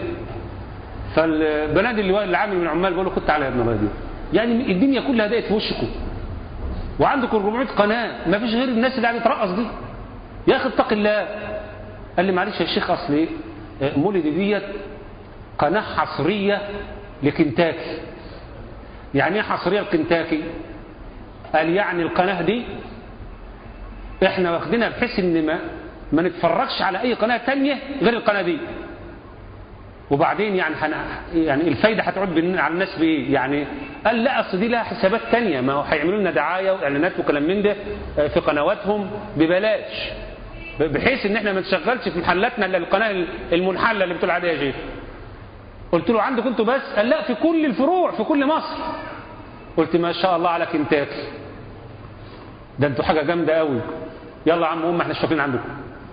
فالبنات اللي اللي عامل من العمال بيقول له خد تعالى يا ابن الله دي يعني الدنيا كلها ضاقت في وشكم وعندكم 400 قناه ما فيش غير الناس اللي قاعده ترقص دي يا اخي اتق الله قال لي معلش يا شيخ اصل ايه مولدي ديت قناه حصريه لكنتاكي يعني ايه حصريه لكنتاكي قال يعني القناه دي احنا واخدينها بحيث ان ما ما نتفرجش على اي قناه تانية غير القناه دي وبعدين يعني حن... يعني الفايده هتعود على الناس بايه يعني قال لا اصل دي لها حسابات تانية ما هو هيعملوا لنا دعايه واعلانات وكلام من ده في قنواتهم ببلاش بحيث ان احنا ما نشغلش في محلاتنا الا القناه المنحله اللي بتقول عليها شيخ قلت له عندك انتوا بس قال لا في كل الفروع في كل مصر قلت ما شاء الله على كنتاكي ده انتوا حاجه جامده قوي يلا يا عم قوم احنا شايفين عندكم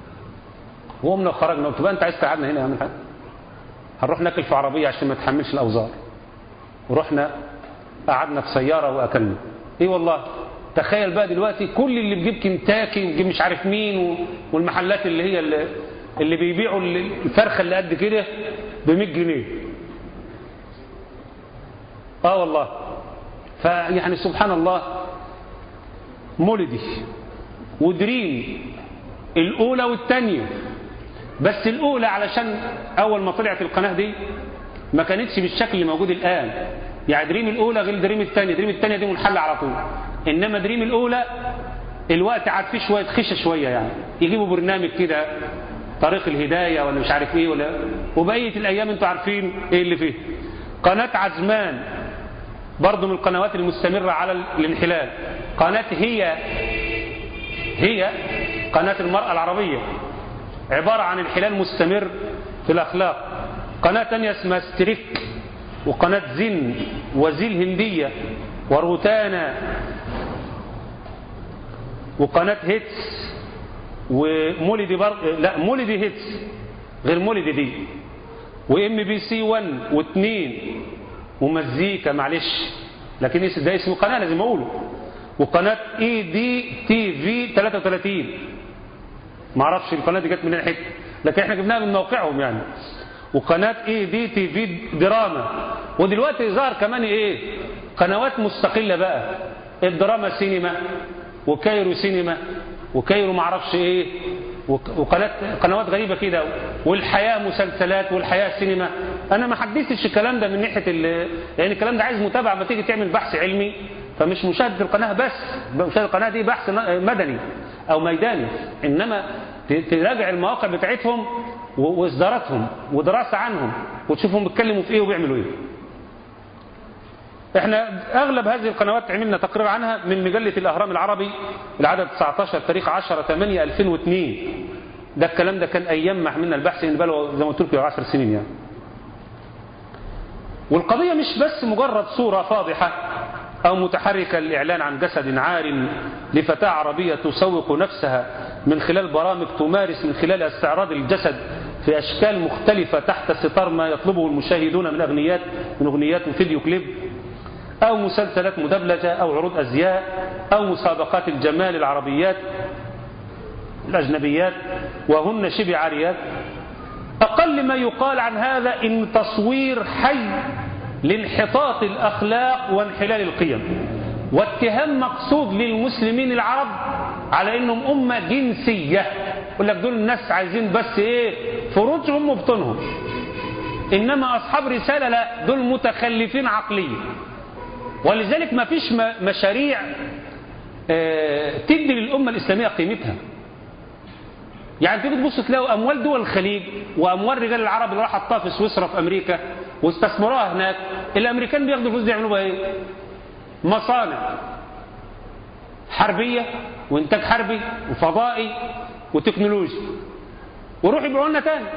وقمنا وخرجنا قلت بقى انت عايز تقعدنا هنا يا عم الحاج هنروح ناكل في عربيه عشان ما تحملش الاوزار ورحنا قعدنا في سياره واكلنا ايه والله تخيل بقى دلوقتي كل اللي بيجيب كنتاكي وبيجيب مش عارف مين والمحلات اللي هي اللي, اللي بيبيعوا الفرخه اللي قد كده ب 100 جنيه اه والله فيعني سبحان الله مولدي ودريم الأولى والثانية بس الأولى علشان أول ما طلعت القناة دي ما كانتش بالشكل اللي موجود الآن يعني دريم الأولى غير دريم الثانية دريم الثانية دي منحلة على طول إنما دريم الأولى الوقت عاد فيه شوية خشة شوية يعني يجيبوا برنامج كده طريق الهداية ولا مش عارف ايه ولا وبقية الأيام انتوا عارفين ايه اللي فيه قناة عزمان برضه من القنوات المستمرة على الانحلال قناة هي هي قناة المرأة العربية عبارة عن انحلال مستمر في الأخلاق قناة تانية اسمها ستريك وقناة زن وزيل هندية وروتانا وقناة هيتس ومولدي بر... لا مولدي هيتس غير مولدي دي وام بي سي 1 و2 ومزيكا معلش لكن ده اسم قناة لازم اقوله وقناة اي دي تي في 33 ما اعرفش القناة دي جت من حته لكن احنا جبناها من موقعهم يعني وقناة اي دي تي في دراما ودلوقتي ظهر كمان ايه قنوات مستقلة بقى الدراما سينما وكايرو سينما وكايرو معرفش ايه وقناة قنوات غريبة كده والحياة مسلسلات والحياة سينما انا ما حدثتش الكلام ده من ناحية لان يعني الكلام ده عايز متابعة ما تيجي تعمل بحث علمي فمش مشاهدة القناة بس مشاهدة القناة دي بحث مدني او ميداني انما تراجع المواقع بتاعتهم واصداراتهم ودراسة عنهم وتشوفهم بيتكلموا في ايه وبيعملوا ايه احنا اغلب هذه القنوات عملنا تقرير عنها من مجلة الاهرام العربي العدد 19 تاريخ 10 8 2002 ده الكلام ده كان ايام ما عملنا البحث ان بقى زي ما قلت لكم 10 سنين يعني والقضية مش بس مجرد صورة فاضحة أو متحركة للإعلان عن جسد عار لفتاة عربية تسوق نفسها من خلال برامج تمارس من خلال استعراض الجسد في أشكال مختلفة تحت ستار ما يطلبه المشاهدون من أغنيات من أغنيات وفيديو كليب أو مسلسلات مدبلجة أو عروض أزياء أو مسابقات الجمال العربيات الأجنبيات وهن شبه عاريات أقل ما يقال عن هذا إن تصوير حي لانحطاط الأخلاق وانحلال القيم واتهام مقصود للمسلمين العرب على انهم امه جنسيه يقول لك دول الناس عايزين بس ايه فروجهم وبطونهم انما اصحاب رساله لا دول متخلفين عقليا ولذلك ما فيش مشاريع اه تدي للامه الاسلاميه قيمتها يعني تيجي تبص تلاقوا اموال دول الخليج واموال رجال العرب اللي راح حطها في سويسرا في امريكا واستثمروها هناك الامريكان بياخدوا الفلوس دي يعملوا بها ايه؟ مصانع حربيه وانتاج حربي وفضائي وتكنولوجي وروح يبيعوا لنا تاني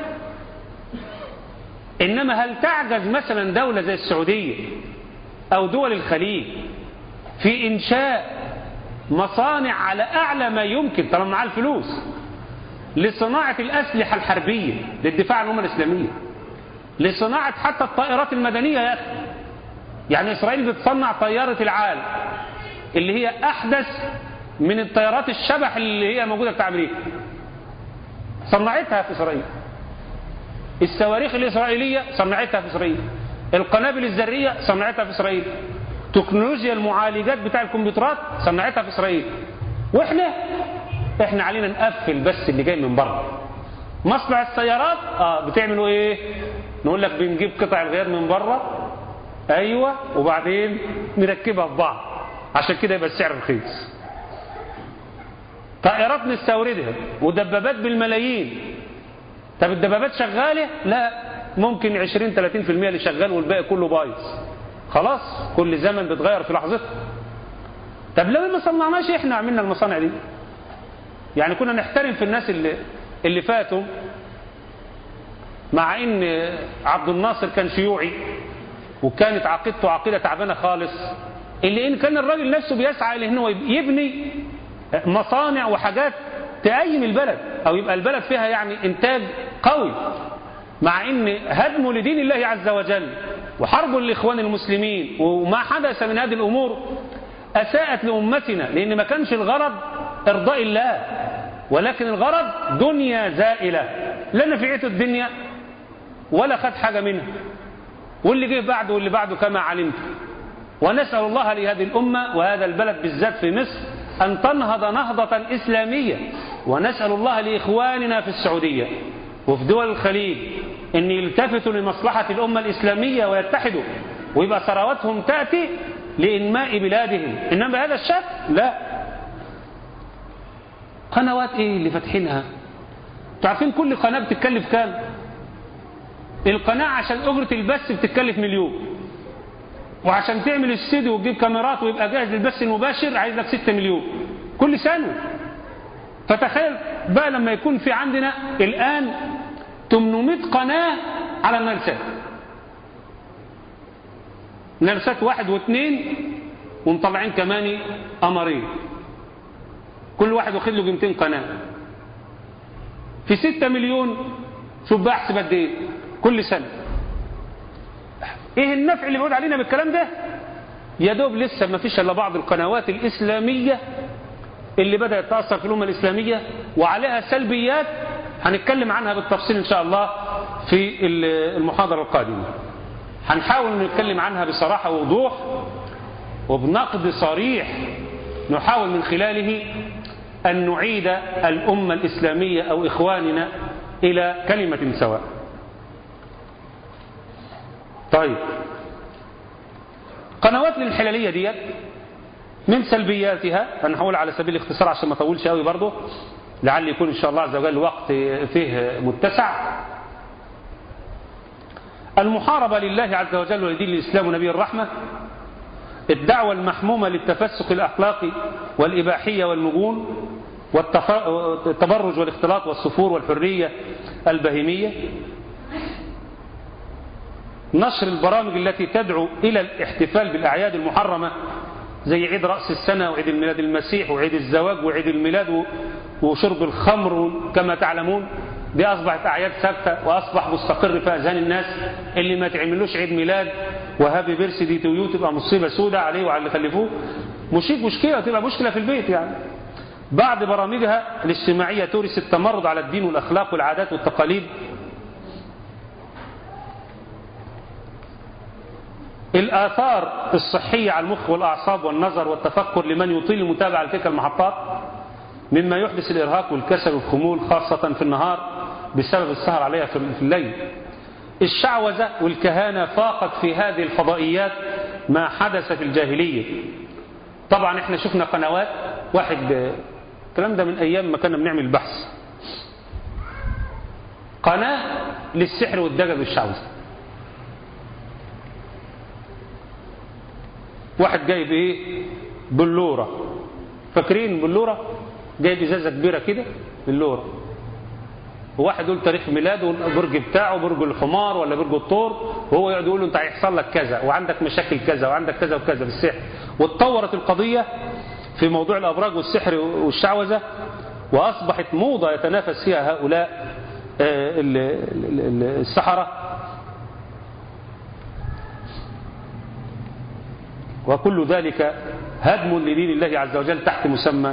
انما هل تعجز مثلا دوله زي السعوديه او دول الخليج في انشاء مصانع على اعلى ما يمكن طالما معاه الفلوس لصناعة الأسلحة الحربية للدفاع عن الأمة الإسلامية لصناعة حتى الطائرات المدنية يا أخي يعني إسرائيل بتصنع طيارة العالم اللي هي أحدث من الطيارات الشبح اللي هي موجودة بتاع أمريكا صنعتها في إسرائيل الصواريخ الإسرائيلية صنعتها في إسرائيل القنابل الذرية صنعتها في إسرائيل تكنولوجيا المعالجات بتاع الكمبيوترات صنعتها في إسرائيل وإحنا احنا علينا نقفل بس اللي جاي من بره مصنع السيارات اه بتعملوا ايه نقول لك بنجيب قطع الغيار من بره ايوه وبعدين نركبها في بعض عشان كده يبقى السعر رخيص طائرات نستوردها ودبابات بالملايين طب الدبابات شغاله لا ممكن 20 30% اللي شغال والباقي كله بايظ خلاص كل زمن بيتغير في لحظته طب لو ما صنعناش احنا عملنا المصانع دي يعني كنا نحترم في الناس اللي, اللي فاتوا مع ان عبد الناصر كان شيوعي وكانت عقيدته عقيدة تعبانة خالص اللي ان كان الراجل نفسه بيسعى الى انه يبني مصانع وحاجات تقيم البلد او يبقى البلد فيها يعني انتاج قوي مع ان هدمه لدين الله عز وجل وحربه للاخوان المسلمين وما حدث من هذه الامور اساءت لامتنا لان ما كانش الغرض ارضاء الله ولكن الغرض دنيا زائلة لا نفعته الدنيا ولا خد حاجة منها واللي جه بعده واللي بعده كما علمت ونسأل الله لهذه الأمة وهذا البلد بالذات في مصر أن تنهض نهضة إسلامية ونسأل الله لإخواننا في السعودية وفي دول الخليج أن يلتفتوا لمصلحة الأمة الإسلامية ويتحدوا ويبقى ثرواتهم تأتي لإنماء بلادهم إنما بهذا الشكل لا قنوات إيه اللي فاتحينها تعرفين كل قناة بتتكلف كام القناة عشان أجرة البث بتتكلف مليون وعشان تعمل استديو وتجيب كاميرات ويبقى جاهز للبث المباشر عايز لك 6 مليون كل سنة فتخيل بقى لما يكون في عندنا الآن 800 قناة على النلسات نلسات واحد واثنين ومطلعين كمان قمرين كل واحد واخد له 200 قناة في 6 مليون شوف بقى احسب قد ايه كل سنة ايه النفع اللي بيقول علينا بالكلام ده يا دوب لسه ما فيش الا بعض القنوات الاسلاميه اللي بدات تاثر في الامه الاسلاميه وعليها سلبيات هنتكلم عنها بالتفصيل ان شاء الله في المحاضره القادمه هنحاول نتكلم عنها بصراحه ووضوح وبنقد صريح نحاول من خلاله ان نعيد الامه الاسلاميه او اخواننا الى كلمه سواء طيب قنوات الانحلالية ديت من سلبياتها هنحاول على سبيل الاختصار عشان ما اطولش قوي برضه لعل يكون ان شاء الله عز وجل الوقت فيه متسع المحاربة لله عز وجل ولدين الإسلام ونبي الرحمة الدعوة المحمومة للتفسق الأخلاقي والإباحية والمجون والتبرج والاختلاط والصفور والحرية البهيمية نشر البرامج التي تدعو إلى الاحتفال بالأعياد المحرمة زي عيد رأس السنة وعيد الميلاد المسيح وعيد الزواج وعيد الميلاد وشرب الخمر كما تعلمون دي أصبحت أعياد ثابتة وأصبح مستقر في أذهان الناس اللي ما تعملوش عيد ميلاد وهابي بيرسي دي تو يو تبقى مصيبة سودة عليه وعلى اللي خلفوه مش مشكلة تبقى مشكلة في البيت يعني بعض برامجها الاجتماعية تورث التمرد على الدين والأخلاق والعادات والتقاليد الآثار الصحية على المخ والأعصاب والنظر والتفكر لمن يطيل المتابعة لتلك المحطات مما يحدث الإرهاق والكسل والخمول خاصة في النهار بسبب السهر عليها في الليل الشعوذة والكهانة فاقت في هذه الفضائيات ما حدث في الجاهلية طبعا احنا شفنا قنوات واحد الكلام ده من أيام ما كنا بنعمل بحث قناة للسحر والدجل والشعوذة واحد جايب ايه بلورة فاكرين بلورة جايب ازازة كبيرة كده بلورة وواحد يقول تاريخ ميلاده والبرج بتاعه برج الحمار ولا برج الطور وهو يقعد يقول له انت هيحصل لك كذا وعندك مشاكل كذا وعندك كذا وكذا في السحر واتطورت القضية في موضوع الابراج والسحر والشعوذة واصبحت موضة يتنافس فيها هؤلاء السحرة وكل ذلك هدم لدين الله عز وجل تحت مسمى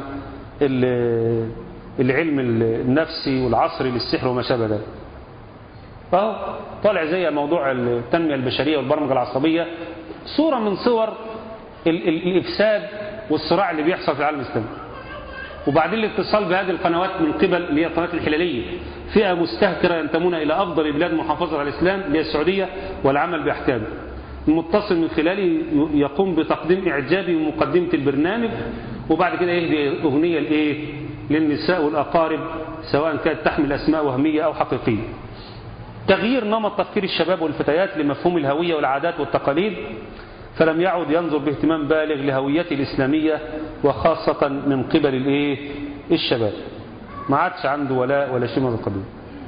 العلم النفسي والعصري للسحر وما شابه ذلك فهو طالع زي موضوع التنمية البشرية والبرمجة العصبية صورة من صور الإفساد والصراع اللي بيحصل في العالم الإسلامي وبعدين الاتصال بهذه القنوات من قبل اللي هي القنوات الحلالية فئة مستهترة ينتمون إلى أفضل بلاد محافظة على الإسلام اللي هي السعودية والعمل بأحكامه المتصل من خلاله يقوم بتقديم إعجابي ومقدمة البرنامج وبعد كده يهدي أغنية لإيه للنساء والأقارب سواء كانت تحمل أسماء وهمية أو حقيقية تغيير نمط تفكير الشباب والفتيات لمفهوم الهوية والعادات والتقاليد فلم يعد ينظر باهتمام بالغ لهويته الإسلامية وخاصة من قبل الإيه الشباب ما عادش عنده ولاء ولا شيء من القبيل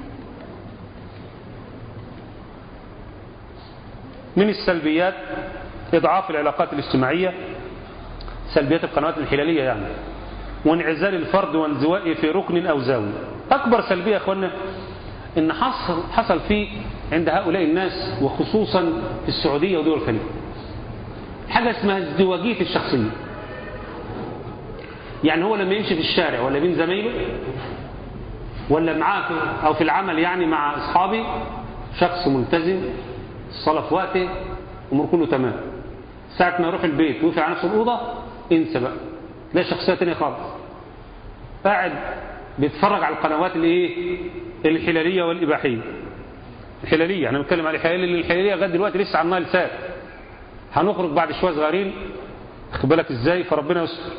من السلبيات إضعاف العلاقات الاجتماعية سلبيات القنوات الحلالية يعني وانعزال الفرد وانزوائه في ركن أو زاوية أكبر سلبية يا أخوانا إن حصل, حصل فيه عند هؤلاء الناس وخصوصا في السعودية ودول الخليج حاجة اسمها ازدواجية الشخصية يعني هو لما يمشي في الشارع ولا بين زمايله ولا معاه أو في العمل يعني مع أصحابه شخص ملتزم الصلاة في وقته أمور كله تمام ساعة ما يروح البيت ويقفل على نفسه الأوضة انسى بقى لا شخصية تانية خالص قاعد بيتفرج على القنوات الايه الحلالية والإباحية الحلالية احنا بنتكلم على الحلالية الحلالية لغاية دلوقتي لسه على النايل سات هنخرج بعد شوية صغيرين خد بالك ازاي فربنا يستر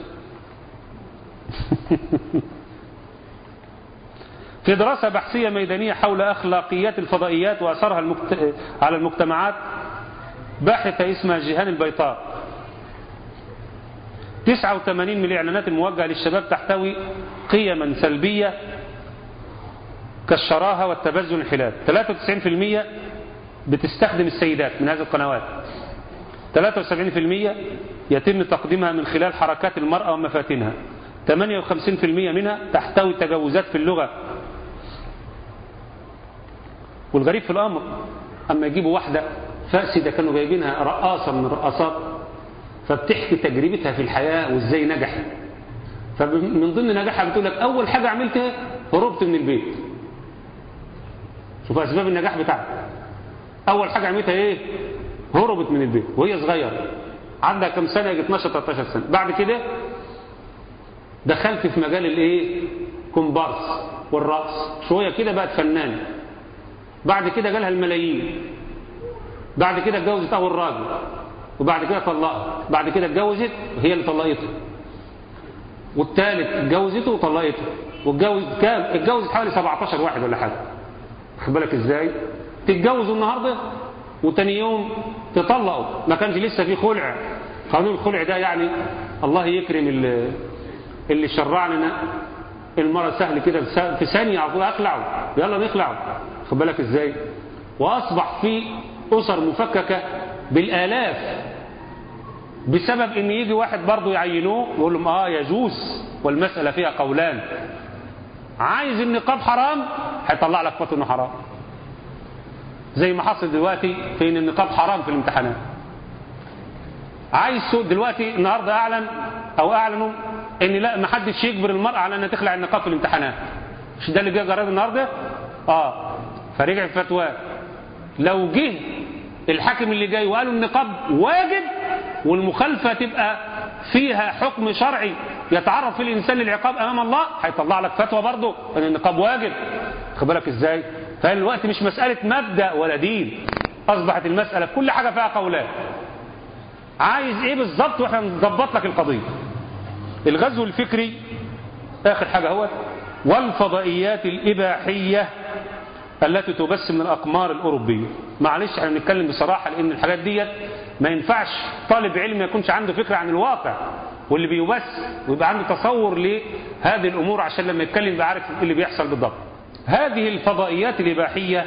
في دراسة بحثية ميدانية حول أخلاقيات الفضائيات وأثرها المكت... على المجتمعات باحثة اسمها جيهان البيطار 89 من الإعلانات الموجهة للشباب تحتوي قيما سلبية كالشراهة والتبذل والانحلال 93% بتستخدم السيدات من هذه القنوات 73% يتم تقديمها من خلال حركات المرأة ومفاتنها 58% منها تحتوي تجاوزات في اللغة والغريب في الأمر أما يجيبوا واحدة فاسدة كانوا جايبينها رقاصة من الرقاصات فبتحكي تجربتها في الحياة وازاي نجحت فمن ضمن نجاحها بتقول لك أول حاجة عملتها هربت من البيت شوف أسباب النجاح بتاعها أول حاجة عملتها إيه هربت من البيت وهي صغيرة عندها كم سنة يجي 12 13 سنة بعد كده دخلت في مجال الايه كومبارس والرقص شوية كده بقت فنان بعد كده جالها الملايين بعد كده اتجوزت اول راجل وبعد كده طلقها بعد كده اتجوزت وهي اللي طلقته والثالث اتجوزته وطلقته واتجوز كام اتجوزت حوالي 17 واحد ولا حاجه خد بالك ازاي تتجوزوا النهارده وتاني يوم تطلقوا ما كانش لسه في خلع قانون الخلع ده يعني الله يكرم اللي, اللي شرع لنا المرة سهل كده في ثانية على طول اخلعوا يلا نخلعوا خد بالك ازاي واصبح في اسر مفككة بالالاف بسبب ان يجي واحد برضه يعينوه يقول لهم اه يجوز والمسألة فيها قولان عايز النقاب حرام هيطلع لك فتوى انه حرام زي ما حصل دلوقتي في ان النقاب حرام في الامتحانات عايز دلوقتي النهارده اعلن او اعلنوا ان لا ما حدش يجبر المرأة على انها تخلع النقاب في الامتحانات مش ده اللي جه قرار النهارده اه فرجع الفتوى لو جه الحاكم اللي جاي وقالوا النقاب واجب والمخالفة تبقى فيها حكم شرعي يتعرض فيه الإنسان للعقاب أمام الله هيطلع لك فتوى برضه أن النقاب واجب خد بالك إزاي فالوقت مش مسألة مبدأ ولا دين أصبحت المسألة كل حاجة فيها قولان عايز إيه بالظبط وإحنا نظبط لك القضية الغزو الفكري آخر حاجة هو والفضائيات الإباحية التي تبث من الأقمار الأوروبية معلش احنا بنتكلم بصراحة لأن الحاجات ديت ما ينفعش طالب علم ما يكونش عنده فكرة عن الواقع واللي بيبث ويبقى عنده تصور لهذه الأمور عشان لما يتكلم يبقى عارف ايه اللي بيحصل بالضبط هذه الفضائيات الإباحية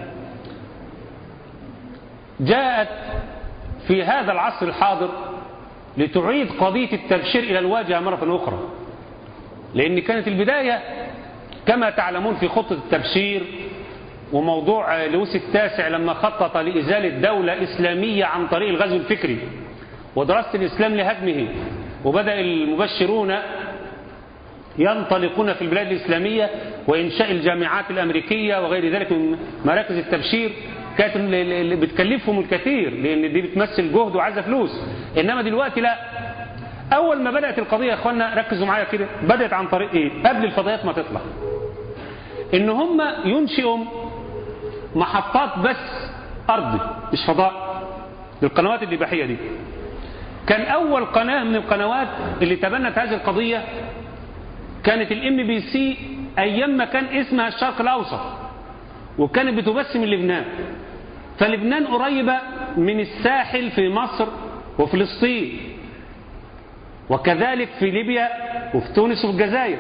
جاءت في هذا العصر الحاضر لتعيد قضية التبشير إلى الواجهة مرة أخرى لأن كانت البداية كما تعلمون في خطة التبشير وموضوع لويس التاسع لما خطط لإزالة دولة إسلامية عن طريق الغزو الفكري ودراسة الإسلام لهدمه وبدأ المبشرون ينطلقون في البلاد الإسلامية وإنشاء الجامعات الأمريكية وغير ذلك من مراكز التبشير كانت اللي بتكلفهم الكثير لأن دي بتمثل جهد وعايزة فلوس إنما دلوقتي لا أول ما بدأت القضية يا أخوانا ركزوا معايا كده بدأت عن طريق إيه قبل الفضائيات ما تطلع إن هم ينشئوا محطات بس أرضي مش فضاء للقنوات الإباحية دي كان أول قناة من القنوات اللي تبنت هذه القضية كانت الام بي سي أيام ما كان اسمها الشرق الأوسط وكانت بتبث من لبنان فلبنان قريبة من الساحل في مصر وفلسطين وكذلك في ليبيا وفي تونس وفي الجزائر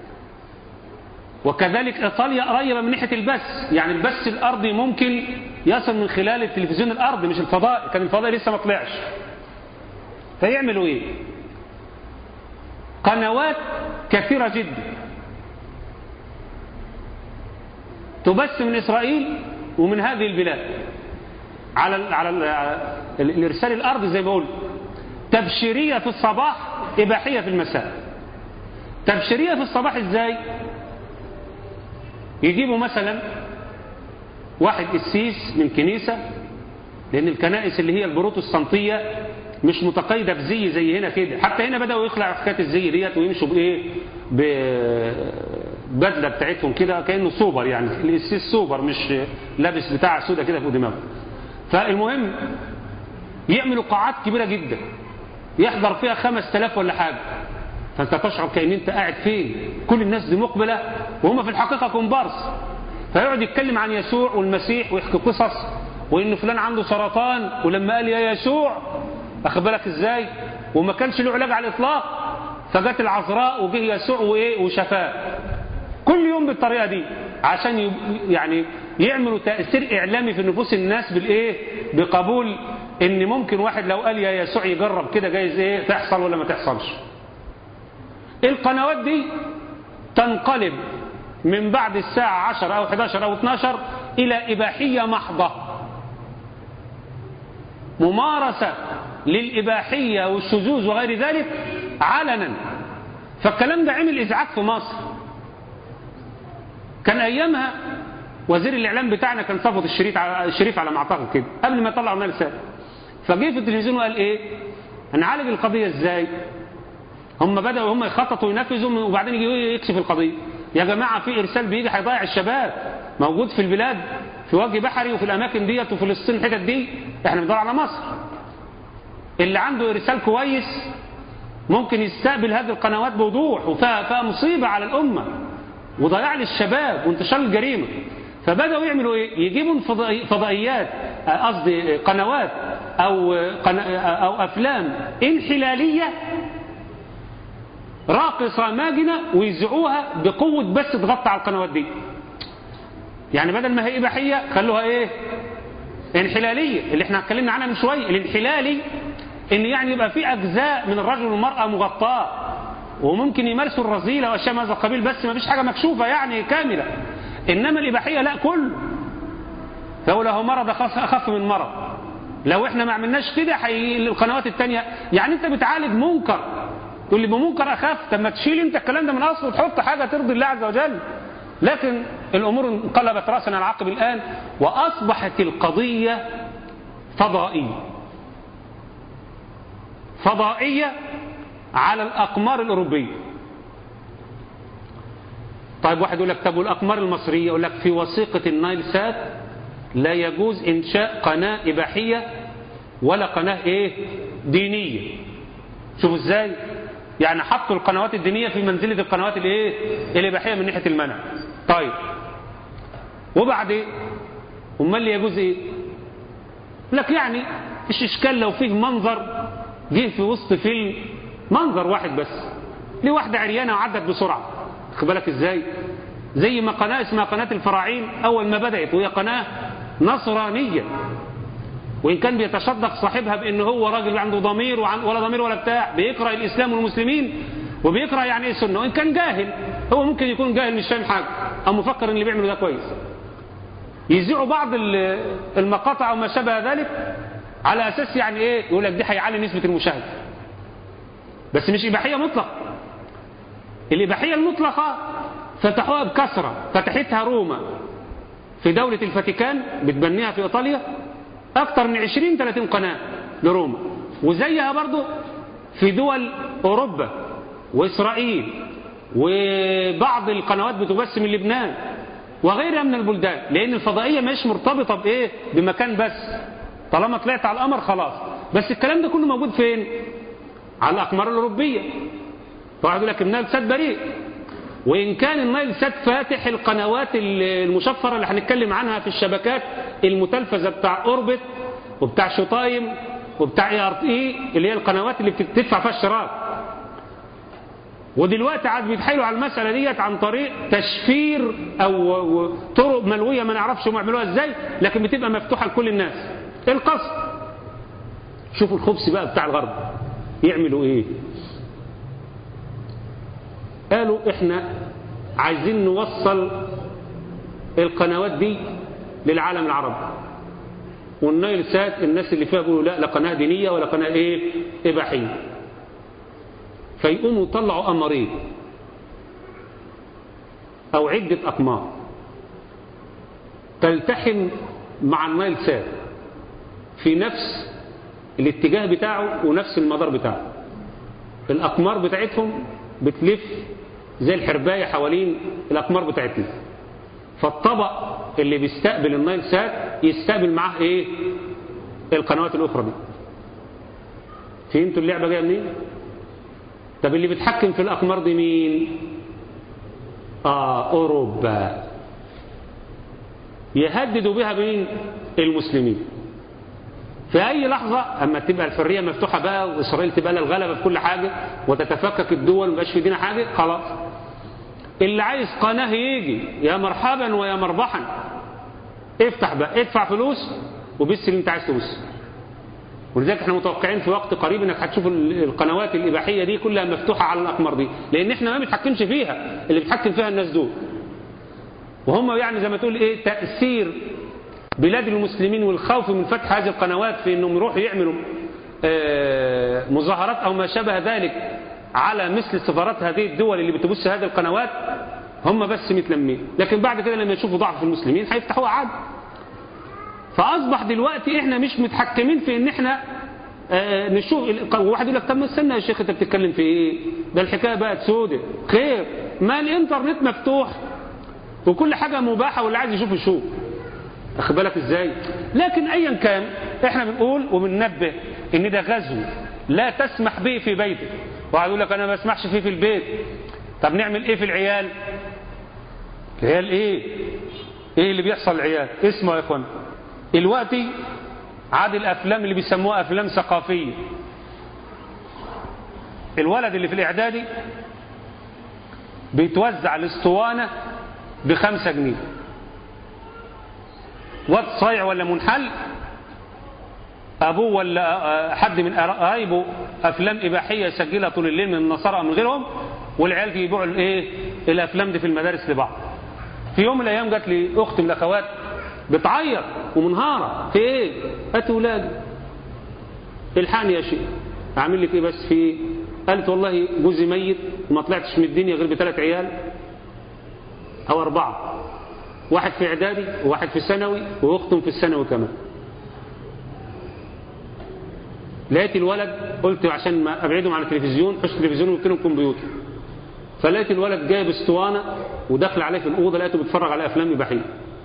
وكذلك إيطاليا قريبة من ناحية البث يعني البث الأرضي ممكن يصل من خلال التلفزيون الأرضي مش الفضاء كان الفضاء لسه ما طلعش فيعملوا إيه قنوات كثيرة جدا تبث من إسرائيل ومن هذه البلاد على ال على ال الإرسال الأرضي زي ما بقول تبشيرية في الصباح إباحية في المساء تبشيرية في الصباح إزاي يجيبوا مثلا واحد قسيس من كنيسة لأن الكنائس اللي هي البروتستانتية مش متقيدة بزي زي هنا كده حتى هنا بدأوا يخلعوا حكاية الزي ديت ويمشوا بإيه ببدلة بتاعتهم كده كأنه سوبر يعني القسيس سوبر مش لابس بتاع سودا كده فوق دماغه فالمهم يعملوا قاعات كبيرة جدا يحضر فيها خمس تلاف ولا حاجة فانت تشعر كأن انت قاعد فين كل الناس دي مقبلة وهم في الحقيقة كومبارس فيقعد يتكلم عن يسوع والمسيح ويحكي قصص وان فلان عنده سرطان ولما قال يا يسوع اخد بالك ازاي وما كانش له علاج على الاطلاق فجت العذراء وجه يسوع وايه وشفاه كل يوم بالطريقه دي عشان يعني يعملوا تاثير اعلامي في نفوس الناس بالايه بقبول ان ممكن واحد لو قال يا يسوع يجرب كده جايز ايه تحصل ولا ما تحصلش القنوات دي تنقلب من بعد الساعة 10 أو 11 أو 12 إلى إباحية محضة ممارسة للإباحية والشذوذ وغير ذلك علنا فالكلام ده عمل إزعاج في مصر كان أيامها وزير الإعلام بتاعنا كان صفوت الشريف على الشريف على ما أعتقد كده قبل ما يطلعوا لنا رسالة فجه في التلفزيون وقال إيه هنعالج القضية إزاي هم بدأوا هم يخططوا وينفذوا وبعدين يجي يكشف القضية يا جماعة في إرسال بيجي هيضيع الشباب موجود في البلاد في وجه بحري وفي الأماكن ديت وفي فلسطين الحتت دي احنا بندور على مصر اللي عنده إرسال كويس ممكن يستقبل هذه القنوات بوضوح وفيها فيها مصيبة على الأمة وضياع للشباب وانتشار الجريمة فبدأوا يعملوا ايه يجيبوا فضائيات قصدي قنوات أو, أو أفلام انحلالية راقصة ماجنة ويذيعوها بقوة بس تغطي على القنوات دي يعني بدل ما هي إباحية خلوها إيه انحلالية اللي احنا اتكلمنا عنها من شوية الانحلالي ان يعني يبقى في أجزاء من الرجل والمرأة مغطاة وممكن يمارسوا الرذيلة وأشياء من هذا القبيل بس ما فيش حاجة مكشوفة يعني كاملة إنما الإباحية لا كل فهو له مرض أخف من مرض لو احنا ما عملناش كده حي... القنوات التانية يعني انت بتعالج منكر تقول لي بمنكر اخف طب ما تشيل انت الكلام ده من اصله وتحط حاجه ترضي الله عز وجل لكن الامور انقلبت راسا على عقب الان واصبحت القضيه فضائيه فضائيه على الاقمار الاوروبيه طيب واحد يقول لك طب والاقمار المصريه يقول لك في وثيقه النايل سات لا يجوز انشاء قناه اباحيه ولا قناه ايه دينيه شوفوا ازاي يعني حطوا القنوات الدينية في منزلة القنوات الايه الإباحية من ناحية المنع طيب وبعدين امال اللي يجوز ايه لك يعني ايش اشكال لو فيه منظر جه في وسط فيلم منظر واحد بس ليه واحدة عريانة وعدت بسرعة خد بالك ازاي زي ما قناة اسمها قناة الفراعين اول ما بدأت وهي قناة نصرانية وإن كان بيتشدق صاحبها بأنه هو راجل عنده ضمير ولا ضمير ولا بتاع بيقرأ الإسلام والمسلمين وبيقرأ يعني إيه سنة وإن كان جاهل هو ممكن يكون جاهل مش فاهم حاجة أو مفكر إن اللي بيعمله ده كويس يذيعوا بعض المقاطع أو ما شابه ذلك على أساس يعني إيه يقول لك دي هيعلي نسبة المشاهدة بس مش إباحية مطلقة الإباحية المطلقة فتحوها بكثرة فتحتها روما في دولة الفاتيكان بتبنيها في إيطاليا أكثر من 20 30 قناة لروما وزيها برضو في دول أوروبا وإسرائيل وبعض القنوات بتبث من لبنان وغيرها من البلدان لأن الفضائية مش مرتبطة بإيه بمكان بس طالما طلعت على القمر خلاص بس الكلام ده كله موجود فين على الأقمار الأوروبية فواحد يقول لك النايل سات بريء وإن كان النايل سات فاتح القنوات المشفرة اللي هنتكلم عنها في الشبكات المتلفزة بتاع أوربت وبتاع شطايم وبتاع اي ار اي اللي هي القنوات اللي بتدفع فيها اشتراك ودلوقتي عاد بيتحايلوا على المسألة ديت عن طريق تشفير أو طرق ملوية ما نعرفش هم يعملوها ازاي لكن بتبقى مفتوحة لكل الناس القصد شوفوا الخبز بقى بتاع الغرب يعملوا ايه قالوا احنا عايزين نوصل القنوات دي للعالم العربي والنايل سات الناس اللي فيها بيقولوا لا لا قناة دينية ولا قناة ايه إباحية فيقوموا يطلعوا قمرين أو عدة أقمار تلتحم مع النايل سات في نفس الاتجاه بتاعه ونفس المدار بتاعه الأقمار بتاعتهم بتلف زي الحرباية حوالين الأقمار بتاعتنا فالطبق اللي بيستقبل النايل سات يستقبل معاه ايه القنوات الأخرى دي فهمتوا اللعبة جاية منين طب اللي بيتحكم في الأقمار دي مين آه أوروبا يهددوا بها مين المسلمين في أي لحظة أما تبقى الحرية مفتوحة بقى وإسرائيل تبقى لها الغلبة في كل حاجة وتتفكك الدول ومبقاش في دينا حاجة خلاص اللي عايز قناة يجي يا مرحبا ويا مربحا افتح بقى ادفع فلوس وبس اللي انت عايز تبص ولذلك احنا متوقعين في وقت قريب انك هتشوف القنوات الاباحيه دي كلها مفتوحه على الاقمار دي لان احنا ما بنتحكمش فيها اللي بيتحكم فيها الناس دول وهم يعني زي ما تقول ايه تاثير بلاد المسلمين والخوف من فتح هذه القنوات في انهم يروحوا يعملوا اه مظاهرات او ما شابه ذلك على مثل سفارات هذه الدول اللي بتبث هذه القنوات هم بس متلمين لكن بعد كده لما يشوفوا ضعف في المسلمين هيفتحوها عادي فاصبح دلوقتي احنا مش متحكمين في ان احنا اه نشوف واحد يقول لك طب ما استنى يا شيخ انت بتتكلم في ايه ده الحكايه بقت سودة خير ما الانترنت مفتوح وكل حاجه مباحه واللي عايز يشوف يشوف اخد بالك ازاي لكن ايا كان احنا بنقول وبننبه ان ده غزو لا تسمح به في بيتك واحد يقول لك انا ما بسمحش فيه في البيت طب نعمل ايه في العيال العيال ايه ايه اللي بيحصل للعيال اسمه يا اخوان دلوقتي عاد الافلام اللي بيسموها افلام ثقافيه الولد اللي في الاعدادي بيتوزع الاسطوانه بخمسة جنيه واد صايع ولا منحل ابوه ولا حد من قرايبه افلام اباحيه يسجلها طول الليل من النصارى من غيرهم والعيال يبيعوا الايه الافلام دي في المدارس لبعض في يوم من الايام جات لي اخت من الاخوات بتعيط ومنهاره في ايه هات ولادي الحقني يا شيخ اعمل لك ايه بس في ايه قالت والله جوزي ميت وما طلعتش من الدنيا غير بثلاث عيال او اربعه واحد في اعدادي وواحد في ثانوي واختهم في الثانوي كمان لقيت الولد قلت عشان ما ابعدهم عن التلفزيون حش التلفزيون وقلت لهم كمبيوتر فلقيت الولد جايب اسطوانه ودخل عليه في الاوضه لقيته بيتفرج على افلام اباحيه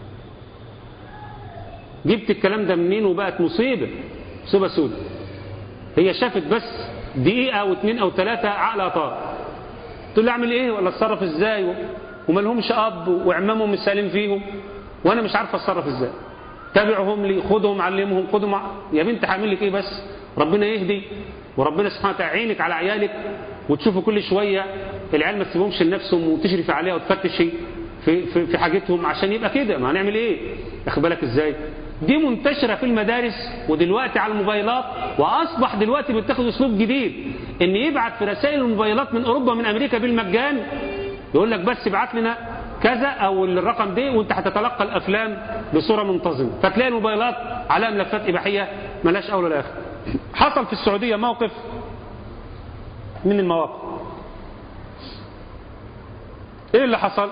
جبت الكلام ده منين وبقت مصيبه مصيبه سودة هي شافت بس دقيقه او اتنين او ثلاثه عقلها طار تقول لي اعمل ايه ولا اتصرف ازاي وما لهمش اب وعمامهم مسالين فيهم وانا مش عارف اتصرف ازاي تابعهم لي خدهم علمهم خدهم ع... يا بنت هعمل لك ايه بس ربنا يهدي وربنا سبحانه وتعالى يعينك على عيالك وتشوفوا كل شويه العيال ما تسيبهمش لنفسهم وتشرف عليها وتفتشي في, في, في حاجتهم عشان يبقى كده ما هنعمل ايه اخد بالك ازاي دي منتشره في المدارس ودلوقتي على الموبايلات واصبح دلوقتي بيتاخد اسلوب جديد ان يبعت في رسائل الموبايلات من اوروبا من امريكا بالمجان يقول لك بس ابعت لنا كذا او الرقم ده وانت هتتلقى الافلام بصوره منتظمه فتلاقي الموبايلات عليها ملفات اباحيه ملاش اول ولا اخر حصل في السعوديه موقف من المواقف ايه اللي حصل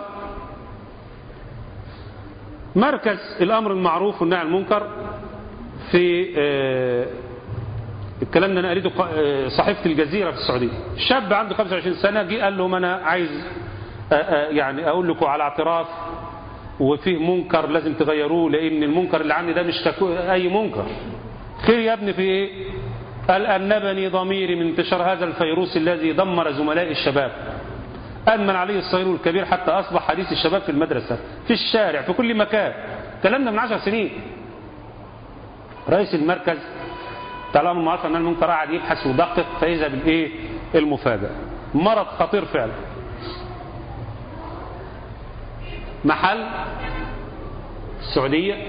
مركز الامر المعروف والنهي عن المنكر في آه الكلام ده انا قريته صحيفه الجزيره في السعوديه شاب عنده 25 سنه جه قال لهم انا عايز يعني اقول لكم على اعتراف وفيه منكر لازم تغيروه لان المنكر اللي عندي ده مش اي منكر خير يا ابني في ايه قال انبني ضميري من انتشار هذا الفيروس الذي دمر زملائي الشباب أدمن عليه الصغير الكبير حتى أصبح حديث الشباب في المدرسة في الشارع في كل مكان كلامنا من عشر سنين رئيس المركز بتاع الأمر المعروف أن المنكر قاعد يبحث ويدقق فإذا بالإيه المفاجأة مرض خطير فعلا محل السعودية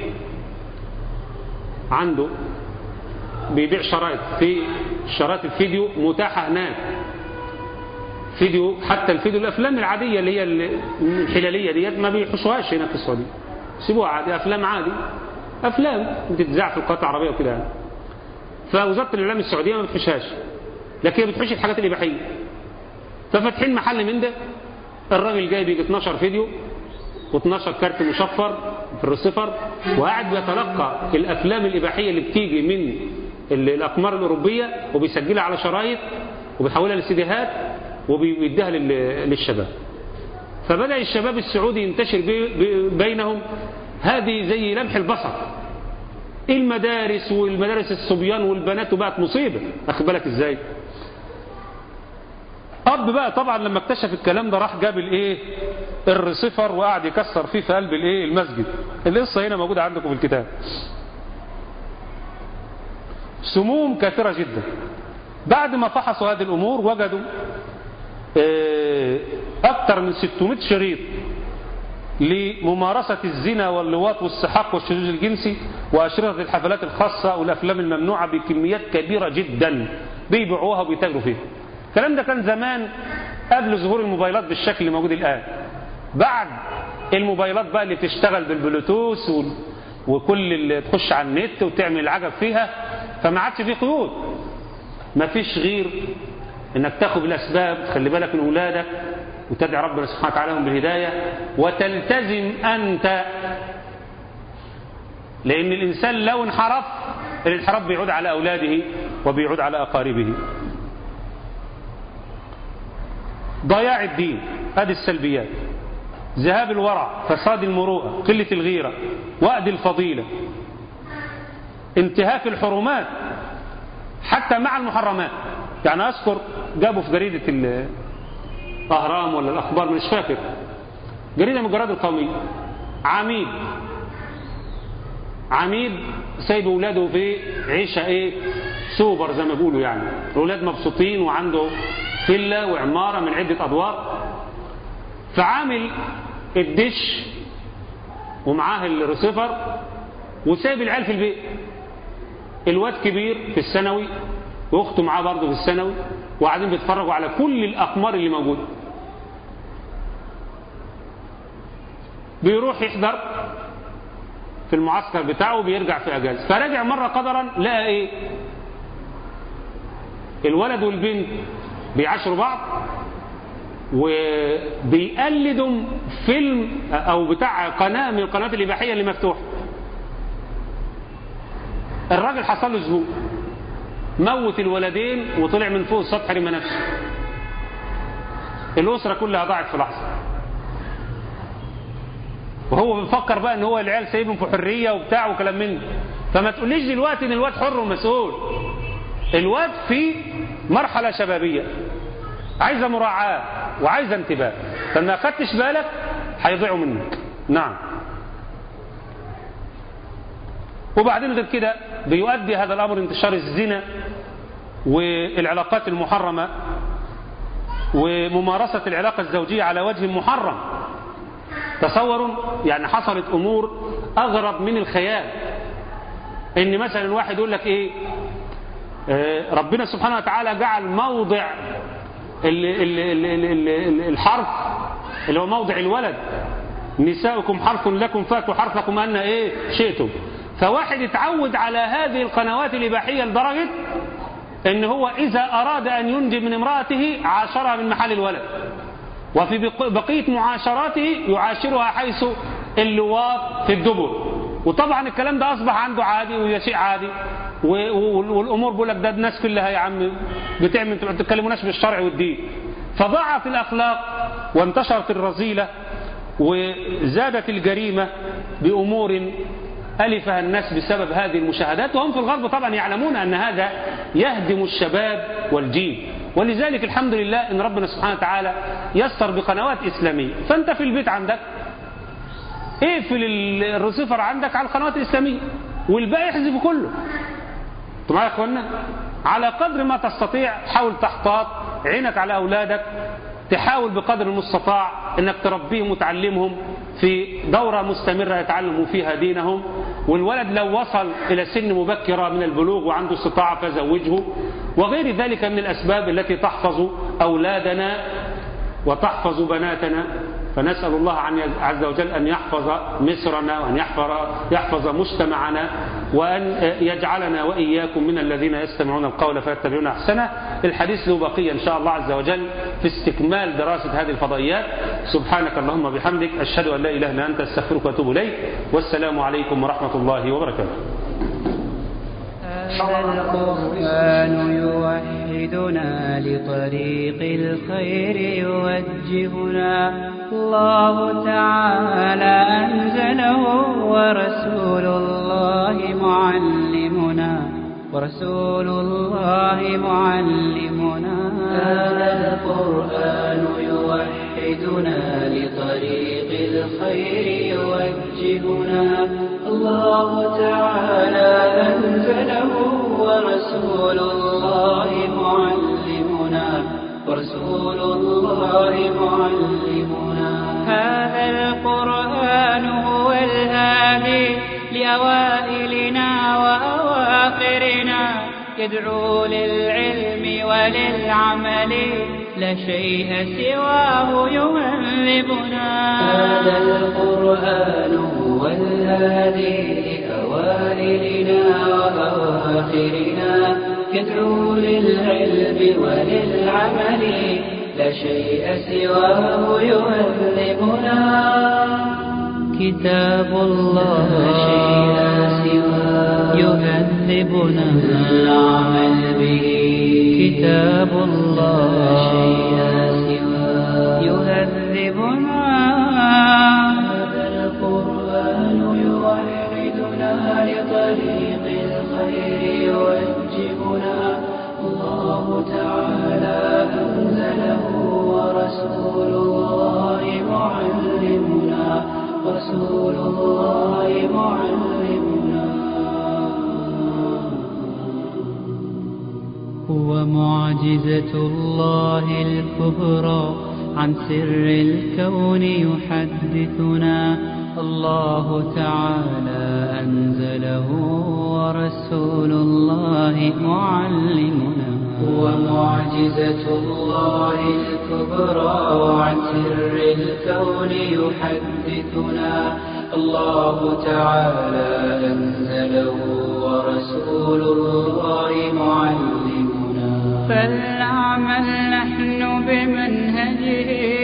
عنده بيبيع شرايط في شرايط الفيديو متاحة هناك فيديو حتى الفيديو الافلام العاديه اللي هي الحلاليه ديت ما بيحشوهاش هنا في السعوديه سيبوها عادي افلام عادي افلام بتتذاع في القناه العربيه وكده يعني فوزاره الاعلام السعوديه ما بتحشهاش لكن هي بتحش الحاجات الاباحيه ففاتحين محل من ده الراجل جايب يجي 12 فيديو و12 كارت مشفر في الريسيفر وقاعد بيتلقى الافلام الاباحيه اللي بتيجي من الاقمار الاوروبيه وبيسجلها على شرايط وبيحولها لسيديهات وبيديها للشباب فبدأ الشباب السعودي ينتشر بينهم هذه زي لمح البصر المدارس والمدارس الصبيان والبنات وبقت مصيبة أخد بالك إزاي أب بقى طبعا لما اكتشف الكلام ده راح جاب الايه الرسيفر وقعد يكسر فيه في قلب الايه المسجد القصة هنا موجودة عندكم في الكتاب سموم كثيرة جدا بعد ما فحصوا هذه الأمور وجدوا أكثر من 600 شريط لممارسة الزنا واللواط والسحاق والشذوذ الجنسي وأشرطة الحفلات الخاصة والأفلام الممنوعة بكميات كبيرة جدا بيبيعوها وبيتاجروا فيها الكلام ده كان زمان قبل ظهور الموبايلات بالشكل اللي موجود الآن بعد الموبايلات بقى اللي بتشتغل بالبلوتوث وكل اللي تخش على النت وتعمل العجب فيها فما عادش في قيود ما فيش غير انك تاخذ بالاسباب تخلي بالك من اولادك وتدعي ربنا سبحانه وتعالى لهم بالهدايه وتلتزم انت لان الانسان لو انحرف الانحراف بيعود على اولاده وبيعود على اقاربه ضياع الدين هذه السلبيات ذهاب الورع فساد المروءه قله الغيره وأد الفضيله انتهاك الحرمات حتى مع المحرمات يعني أذكر جابوا في جريدة الأهرام ولا الأخبار مش فاكر جريدة من الجرائد القومية عميد عميد سايب أولاده في عيشة إيه سوبر زي ما بيقولوا يعني الأولاد مبسوطين وعنده فيلا وعمارة من عدة أدوار فعامل الدش ومعاه الريسيفر وسايب العيال في البيت الواد كبير في الثانوي واخته معاه برضه في الثانوي وقاعدين بيتفرجوا على كل الاقمار اللي موجوده بيروح يحضر في المعسكر بتاعه وبيرجع في اجازه فرجع مره قدرا لقى ايه الولد والبنت بيعاشروا بعض وبيقلدوا فيلم او بتاع قناه من القنوات الاباحيه اللي مفتوحه الراجل حصل له زهوق موت الولدين وطلع من فوق السطح رمى نفسه الأسرة كلها ضاعت في لحظة وهو بيفكر بقى ان هو العيال سايبهم في حرية وبتاع وكلام من ده فما تقوليش دلوقتي ان الواد حر ومسؤول الواد في مرحلة شبابية عايزة مراعاة وعايزة انتباه فما خدتش بالك هيضيعوا منك نعم وبعدين غير كده بيؤدي هذا الأمر انتشار الزنا والعلاقات المحرمة وممارسة العلاقة الزوجية على وجه محرم تصوروا يعني حصلت أمور أغرب من الخيال إن مثلا الواحد يقول لك إيه آه ربنا سبحانه وتعالى جعل موضع ال ال ال ال ال الحرف اللي هو موضع الولد نساؤكم حرث لكم فاتوا حرثكم أن إيه شئتم فواحد اتعود على هذه القنوات الإباحية لدرجة ان هو إذا أراد أن ينجب من امرأته عاشرها من محل الولد وفي بقية معاشراته يعاشرها حيث اللواط في الدبر وطبعا الكلام ده أصبح عنده عادي وده شيء عادي والأمور بيقول لك ده الناس كلها يا عم بتعمل ما تتكلموناش بالشرع والدين فضاعت الأخلاق وانتشرت الرذيلة وزادت الجريمة بأمور ألفها الناس بسبب هذه المشاهدات وهم في الغرب طبعا يعلمون أن هذا يهدم الشباب والجيل ولذلك الحمد لله أن ربنا سبحانه وتعالى يسر بقنوات إسلامية فأنت في البيت عندك اقفل الرسيفر عندك على القنوات الإسلامية والباقي احذف كله انتوا معايا يا اخوانا على قدر ما تستطيع حاول تحتاط عينك على أولادك تحاول بقدر المستطاع انك تربيهم وتعلمهم في دورة مستمرة يتعلموا فيها دينهم والولد لو وصل إلى سن مبكرة من البلوغ وعنده استطاعة فزوجه وغير ذلك من الأسباب التي تحفظ أولادنا وتحفظ بناتنا فنسأل الله عز وجل أن يحفظ مصرنا وأن يحفظ, يحفظ مجتمعنا وأن يجعلنا وإياكم من الذين يستمعون القول فيتبعون أحسنه الحديث له بقية إن شاء الله عز وجل في استكمال دراسة هذه الفضائيات سبحانك اللهم بحمدك أشهد أن لا إله إلا أنت استغفرك وأتوب إليك والسلام عليكم ورحمة الله وبركاته هذا القرآن يوحدنا لطريق الخير يوجهنا الله تعالى أنزله ورسول الله معنا ورسول الله معلمنا هذا القرآن يوحدنا لطريق الخير يوجهنا الله تعالى أنزله ورسول الله معلمنا ورسول الله معلمنا هذا القرآن هو الهادي لأوائلنا وأواخرنا يدعو للعلم وللعمل لا شيء سواه يهذبنا هذا القرآن هو الهادي لأوائلنا وأواخرنا يدعو للعلم وللعمل لا شيء سواه يهذبنا كتاب الله لا شيء سواه يهذبنا العمل به كتاب الله لا شيء سواه يهذبنا هذا القرآن يوحدنا لطريق الخير يوجهنا الله تعالى أنزله ورسول الله معلمنا رسول الله معلمنا هو معجزة الله الكبرى عن سر الكون يحدثنا الله تعالى أنزله ورسول الله معلمنا هو معجزة الله الكبرى عن سر الكون يحدثنا الله تعالى أنزله ورسول الله معلمنا فلنعمل نحن بمنهجه